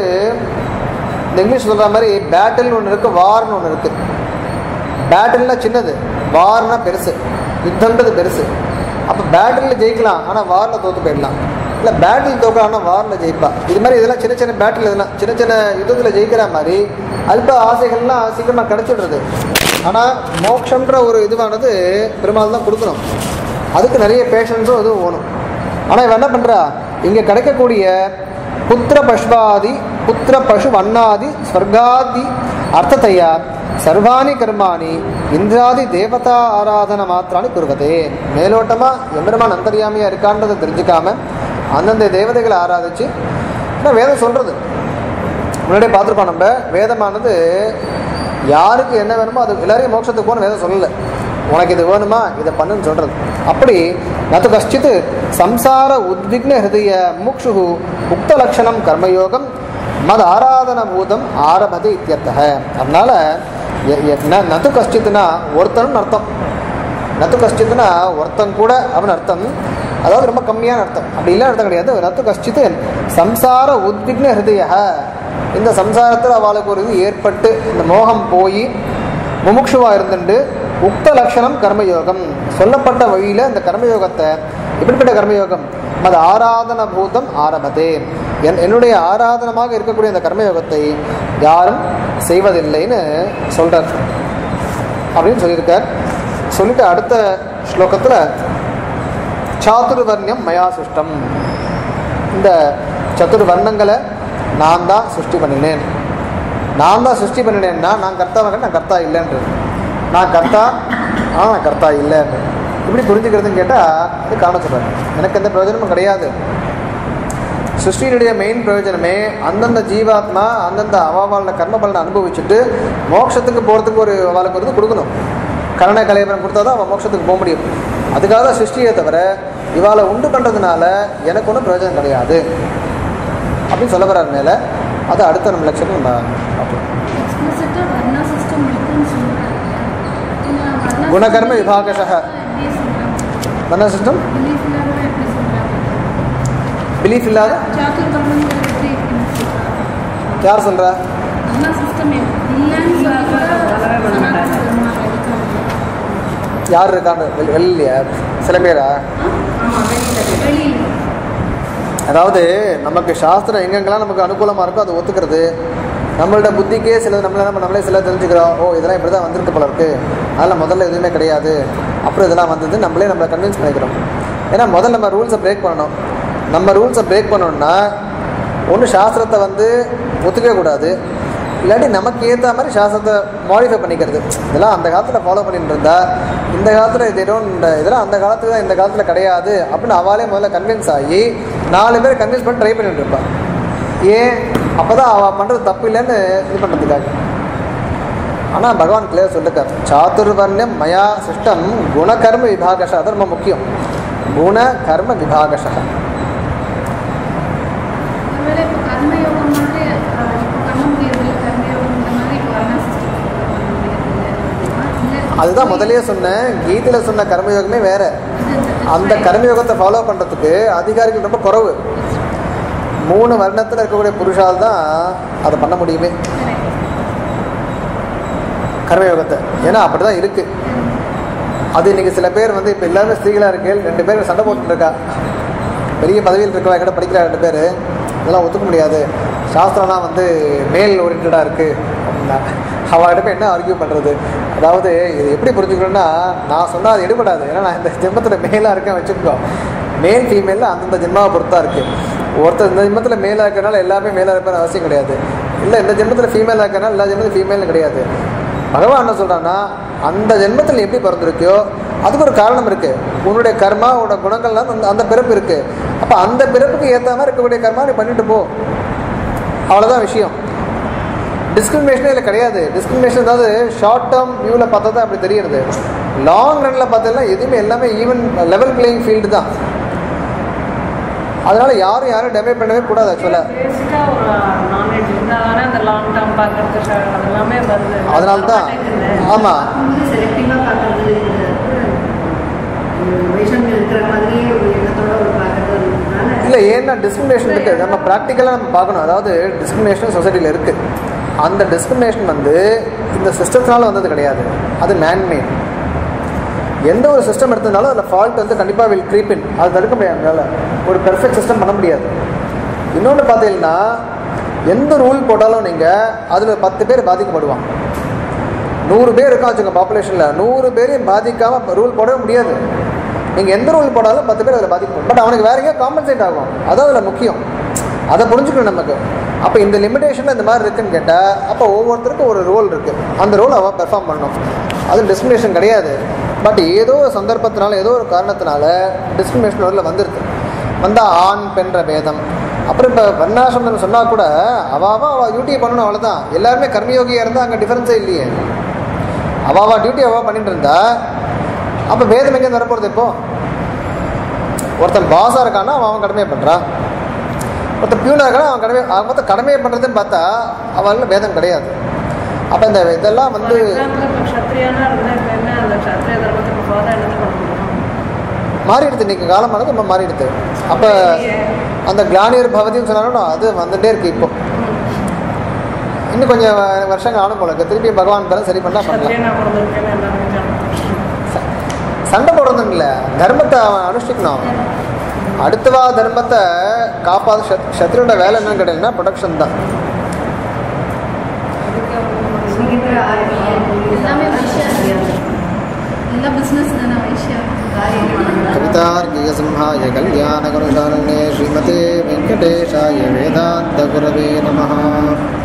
இந்த இங்கிலீஷ் சொல்ற மாதிரி பேட்டில்னு ஒன்று இருக்கு வார்னு ஒன்று இருக்கு பேட்டில்னா சின்னது வார்னா பெருசு யுத்தம்ன்றது பெருசு அப்போ பேட்டில் ஜெயிக்கலாம் ஆனால் வாரில் தோத்து போயிடலாம் இல்லை பேட்டில் தோக்கலாம் ஆனால் வாரில் ஜெயிப்பா இது மாதிரி இதெல்லாம் சின்ன சின்ன பேட்டில் இதெல்லாம் சின்ன சின்ன யுத்தத்தில் ஜெயிக்கிற மாதிரி அல்ப ஆசைகள்லாம் சீக்கிரமாக கிடைச்சிடுறது ஆனால் மோட்சம்ன்ற ஒரு இதுவானது பெருமாள் தான் கொடுக்கணும் அதுக்கு நிறைய பேஷன்ஸும் இதுவும் வேணும் ஆனால் இவன் என்ன பண்ணுறா இங்கே கிடைக்கக்கூடிய புத்திர பஷ்வாதி புத்திர பசு வண்ணாதி ஸ்வர்காதி அர்த்தத்தையா சர்வாணி கர்மாணி இந்திராதி தேவதா ஆராதன மாத்திராணி குருவதே மேலோட்டமா எம்பெருமான் அந்தரியாமியா இருக்கான்றதை தெரிஞ்சுக்காம அந்தந்த தேவதைகளை ஆராதிச்சு ஆனால் வேதம் சொல்றது முன்னாடியே பார்த்துருப்போம் நம்ம வேதமானது யாருக்கு என்ன வேணுமோ அது எல்லாரையும் மோட்சத்துக்கு போகணும் வேதம் சொல்லலை உனக்கு இது வேணுமா இதை பண்ணுன்னு சொல்றது அப்படி நத்து கஷ்டித் சம்சார உத்விக்ன ஹிருதய முக்ஷு உக்த லட்சணம் கர்மயோகம் மத ஆராதன பூதம் ஆரம்பது இத்தியர்த்தக அதனால எ- எ- ந- நது கஷ்டித்துனா ஒருத்தன் அர்த்தம் நத்து கஷ்டித்துனா ஒருத்தன் கூட அவன் அர்த்தம் அதாவது ரொம்ப கம்மியான அர்த்தம் அப்படி இல்லை அர்த்தம் கிடையாது நத்து கஷ்டித்து சம்சார உத்விக்ன ஹிருதய இந்த சம்சாரத்தில் அவளுக்கு ஒரு இது ஏற்பட்டு இந்த மோகம் போய் முமுட்சுவா இருந்துட்டு உக்த லட்சணம் கர்மயோகம் சொல்லப்பட்ட வழியில இந்த கர்மயோகத்தை எப்படிப்பட்ட கர்மயோகம் அது ஆராதன பூதம் ஆரம்பதே என் என்னுடைய ஆராதனமாக இருக்கக்கூடிய இந்த கர்மயோகத்தை யாரும் செய்வதில்லைன்னு சொல்றார் அப்படின்னு சொல்லியிருக்கார் சொல்லிட்டு அடுத்த ஸ்லோகத்தில் சாதுர்வர்ணியம் மயா சிருஷ்டம் இந்த சத்துரு வர்ணங்களை நான் தான் சிருஷ்டி பண்ணினேன் நான் தான் சிருஷ்டி பண்ணினேன்னா நான் கர்த்தாவாக நான் கர்த்தா இல்லைன்றது நான் கர்த்தா ஆனால் நான் கர்த்தா இல்லைன்னு இப்படி புரிஞ்சுக்கிறதுன்னு கேட்டால் அது காரண சொல்கிறாங்க எனக்கு எந்த பிரயோஜனமும் கிடையாது சிருஷ்டியினுடைய மெயின் பிரயோஜனமே அந்தந்த ஜீவாத்மா அந்தந்த அவாவாளோட கர்ம பலனை அனுபவிச்சுட்டு மோட்சத்துக்கு போகிறதுக்கு ஒரு அவளுக்கு ஒரு இது கொடுக்கணும் கருணை கலைவரம் கொடுத்தா தான் அவன் மோட்சத்துக்கு போக முடியும் அதுக்காக தான் சிருஷ்டியை தவிர இவாளை உண்டு பண்ணுறதுனால எனக்கு ஒன்றும் பிரயோஜனம் கிடையாது அப்படின்னு சொல்ல வர்றார் மேலே அது அடுத்த நம்ம லட்சத்தில் நம்ம பார்க்கலாம் எக்ஸ்பிளிசிட்டாக வர்ணா சிஸ்டம் இருக்குன்னு சொல்கிறாங்க குணகர்ம விபாகசக எப்படி சொல்கிறாங்க என்ன சிஸ்டம் பிலீஃப் இல்லாத எப்படி சொல்கிறாங்க பிலீஃப் இல்லாத சாத்துர்வர்ணங்கள் எப்படி இருக்குன்னு சொல்கிறாங்க யார் சொல்கிறா வர்ணா சிஸ்டம் இல்லைன்னு சொல்லி கூட சனாதன தர்மா எடுக்காங்க யார் இருக்கான்னு வெள்- வெளியிலையா சில பேரா வெளியில் அதாவது நமக்கு சாஸ்திரம் எங்கெங்கெல்லாம் நமக்கு அனுகூலமாக இருக்கோ அதை ஒத்துக்கிறது நம்மளோட புத்திக்கே சிலது நம்மள நம்ம நம்மளே சில தெரிஞ்சுக்கிறோம் ஓ இதெல்லாம் இப்படி தான் வந்திருக்கு போல இருக்கு அதெல்லாம் முதல்ல எதுவுமே கிடையாது அப்புறம் இதெல்லாம் வந்தது நம்மளே நம்மளை கன்வின்ஸ் பண்ணிக்கிறோம் ஏன்னா முதல்ல நம்ம ரூல்ஸை பிரேக் பண்ணணும் நம்ம ரூல்ஸை பிரேக் பண்ணணும்னா ஒன்று சாஸ்திரத்தை வந்து ஒத்துக்கவே கூடாது இல்லாட்டி நமக்கு ஏற்ற மாதிரி சாஸ்திரத்தை மாடிஃபை பண்ணிக்கிறது இதெல்லாம் அந்த காலத்தில் ஃபாலோ பண்ணிட்டு இருந்தா இந்த காலத்தில் இது டோன்ட் இதெல்லாம் அந்த காலத்துல தான் இந்த காலத்தில் கிடையாது அப்படின்னு அவளே முதல்ல கன்வின்ஸ் ஆகி நாலு பேர் கன்வின்ஸ் பண்ணி ட்ரை பண்ணிட்டு இருப்பான் ஏன் அப்போ தான் அவள் பண்ணுறது தப்பு இல்லைன்னு இது பண்ணுறதுக்காக ஆனால் பகவான் கிளியர் சொல்லிருக்கார் சாதுர்வர்ணியம் மயா சிஸ்டம் குணகர்ம விபாகஷ அது ரொம்ப முக்கியம் குண கர்ம விபாகஷ ஒருவேளை இப்போ கர்மயோகம் மாதிரி அஹ், இப்போ பண்ண முடியறதில்ல கர்மயோகம் இந்த மாதிரி இப்போ வர்ணா சிஸ்டம் பண்ண முடியறதில்ல அப்படின்னா இல்லை அதுதான் முதல்லயே சொன்னேன் கீதையில் சொன்ன கர்மயோகமே வேற இது இந்த அந்த கர்மயோகத்தை ஃபாலோ பண்ணுறதுக்கு அதிகாரிகள் ரொம்ப குறைவு மூணு வருணத்தில் இருக்கக்கூடிய புருஷால் தான் அதை பண்ண முடியுமே கர்மயோகத்தை ஏன்னா அப்படி தான் இருக்குது அது இன்னைக்கு சில பேர் வந்து இப்போ எல்லாருமே ஸ்திரீகளாக இருக்கு ரெண்டு பேர் சண்டை போட்டுட்டு இருக்கா பெரிய பதவியில் இருக்கவா கிட்ட படிக்கிற ரெண்டு பேர் இதெல்லாம் ஒத்துக்க முடியாது சாஸ்திரம்லாம் வந்து மேல் ஓரியன்டாக இருக்குது அப்படின்னா அவகிட்ட போய் என்ன ஆர்கியூ பண்ணுறது அதாவது இது எப்படி புரிஞ்சுக்கணும்னா நான் சொன்னால் அது எடுபடாது ஏன்னா நான் இந்த ஜென்மத்தில் மேலாக இருக்கேன் வச்சுக்கோ மேல் ஃபீமேலில் அந்தந்த ஜென்மாவை பொறுத்தா இருக்குது ஒருத்தர் இந்த ஜென்மத்தில் மேலாக இருக்கிறனால எல்லாமே மேலாக இருப்பார் அவசியம் கிடையாது இல்லை இந்த ஜென்மத்தில் ஃபீமேலாக இருக்கிறனால எல்லா ஜென்மத்தில் ஃபீமேல்னு கிடையாது பகவான் என்ன சொல்கிறான்னா அந்த ஜென்மத்தில் நீ எப்படி பிறந்திருக்கியோ அதுக்கு ஒரு காரணம் இருக்கு உன்னுடைய கர்மா உன்னோட குணங்கள்லாம் அந்த அந்த பிறப்பு இருக்கு அப்போ அந்த பிறப்புக்கு ஏற்ற மாதிரி இருக்கக்கூடிய கர்மா நீ பண்ணிட்டு போ அவ்வளோதான் விஷயம் டிஸ்கிரிமினேஷனே இல்லை கிடையாது டிஸ்கிரிமினேஷன் அதாவது ஷார்ட் டேர்ம் வியூவில் பார்த்தா தான் அப்படி தெரியுது லாங் ரன்னில் பார்த்தீங்கன்னா எதுவுமே எல்லாமே ஈவன் லெவல் பிளேயிங் ஃபீல்டு தான் அதனால யாரும் யாரும் டெமே பண்ணவே கூடாது ஆக்சுவலாக பேசிக்காக ஒரு நாலேஜ் இருந்தால் தானே அந்த லாங் டேர்ம் பார்க்கறது ஷ- அதெல்லாமே வருது அதனால தான் ஆமாம் வந்து செலக்டிவாக பார்க்கறது வைஷமியம் இருக்கிற மாதிரி ஒரு எண்ணத்தோட ஒரு பார்க்கறதுனால இல்லை ஏன்னா டிஸ்கிரிமினேஷன் இருக்குது நம்ம ப்ராக்டிக்கலாக நம்ம பார்க்கணும் அதாவது டிஸ்கிரிமினேஷன் சொசைட்டியில் இருக்குது அந்த டிஸ்கிரிமினேஷன் வந்து இந்த சிஸ்டத்தினால வந்தது கிடையாது அது மேன்மேட் எந்த ஒரு சிஸ்டம் எடுத்ததுனாலும் அதில் ஃபால்ட் வந்து கண்டிப்பாக வில் க்ரீப்பின் அது தடுக்க முடியாது நம்மளால ஒரு பெர்ஃபெக்ட் சிஸ்டம் பண்ண முடியாது இன்னொன்று பார்த்தீங்கன்னா எந்த ரூல் போட்டாலும் நீங்கள் அதில் பத்து பேர் பாதிக்கப்படுவாங்க நூறு பேர் இருக்கா வச்சுங்க பாப்புலேஷனில் நூறு பேரையும் பாதிக்காமல் ரூல் போடவே முடியாது நீங்கள் எந்த ரூல் போட்டாலும் பத்து பேர் அதில் பாதிக்கப்படும் பட் அவனுக்கு வேற எங்கேயோ காம்பன்சேட் ஆகும் அதான் அதில் முக்கியம் அதை புரிஞ்சுக்கணும் நமக்கு அப்போ இந்த லிமிடேஷன் இந்த மாதிரி இருக்குன்னு கேட்டால் அப்போ ஒவ்வொருத்தருக்கும் ஒரு ரோல் இருக்குது அந்த ரோல் அவன் பெர்ஃபார்ம் பண்ணணும் அது டிஸ்கிரிமினேஷன் கிடையாது பட் ஏதோ ஒரு சந்தர்ப்பத்தினால ஏதோ ஒரு காரணத்தினால டிஸ்கிரிமினேஷன் வரல வந்துருது வந்தால் ஆண் பெண்ற பேதம் அப்புறம் இப்போ வர்ணாசிரமம் சொன்னால் கூட அவாவா அவள் டியூட்டி பண்ணணும் அவ்வளோதான் எல்லாருமே கர்மயோகியாக இருந்தால் அங்கே டிஃபரன்ஸே இல்லையே அவாவா டியூட்டி அவா பண்ணிட்டு இருந்தா அப்போ வேதம் எங்கேருந்து வரப்போகிறது இப்போ ஒருத்தன் பாஸாக இருக்கான்னா அவன் அவன் கடமையை பண்ணுறான் ஒருத்தன் பியூனாக இருக்கானா அவன் கடமை அவன் மொத்தம் கடமையை பண்ணுறதுன்னு பார்த்தா அவன்ல வேதம் கிடையாது அப்போ இந்த இதெல்லாம் வந்து எக்ஸாம்பிள் இப்போ க்ஷத்ரியானா இருந்தால் இப்போ என்ன அந்த க்ஷத்ரிய தர்மத்துக்கு போதா என்னது பண்ண முடியும் மாறிடுது இன்னைக்கு காலமானது ரொம்ப மாறிடுது அப்போ அந்த கிளானியர் பவதின்னு சொன்னாலும் அது வந்துட்டே இருக்கு இப்போ இன்னும் கொஞ்சம் வ- வருஷங்கள் ஆனும் போல இருக்கு திருப்பி பகவான் பேர சரி பண்ணா பண்ணலாம் க்ஷத்ரியனா பிறந்திருக்கேன்னு எல்லாருமே ஜானம் சண்டை போடுறதுன்னு இல்லை தர்மத்தை அவன் அனுஷ்டிக்கணும் அவன். அடுத்தவா தர்மத்தை காப்பாது சத்ருவோட வேலை என்னன்னு கேட்டீங்கன்னா ப்ரொடக்ஷன் தான் இன்னைக்கு எல்லாமே விஷயம் ಎಲ್ಲ ಬಿಸ್ನೆಸ್ ನನ್ನ ವೈಶ್ಯ कवितार्किकसिंहाय कल्याणगुणशालिने श्रीमते वेङ्कटेशाय वेदान्तगुरवे नमः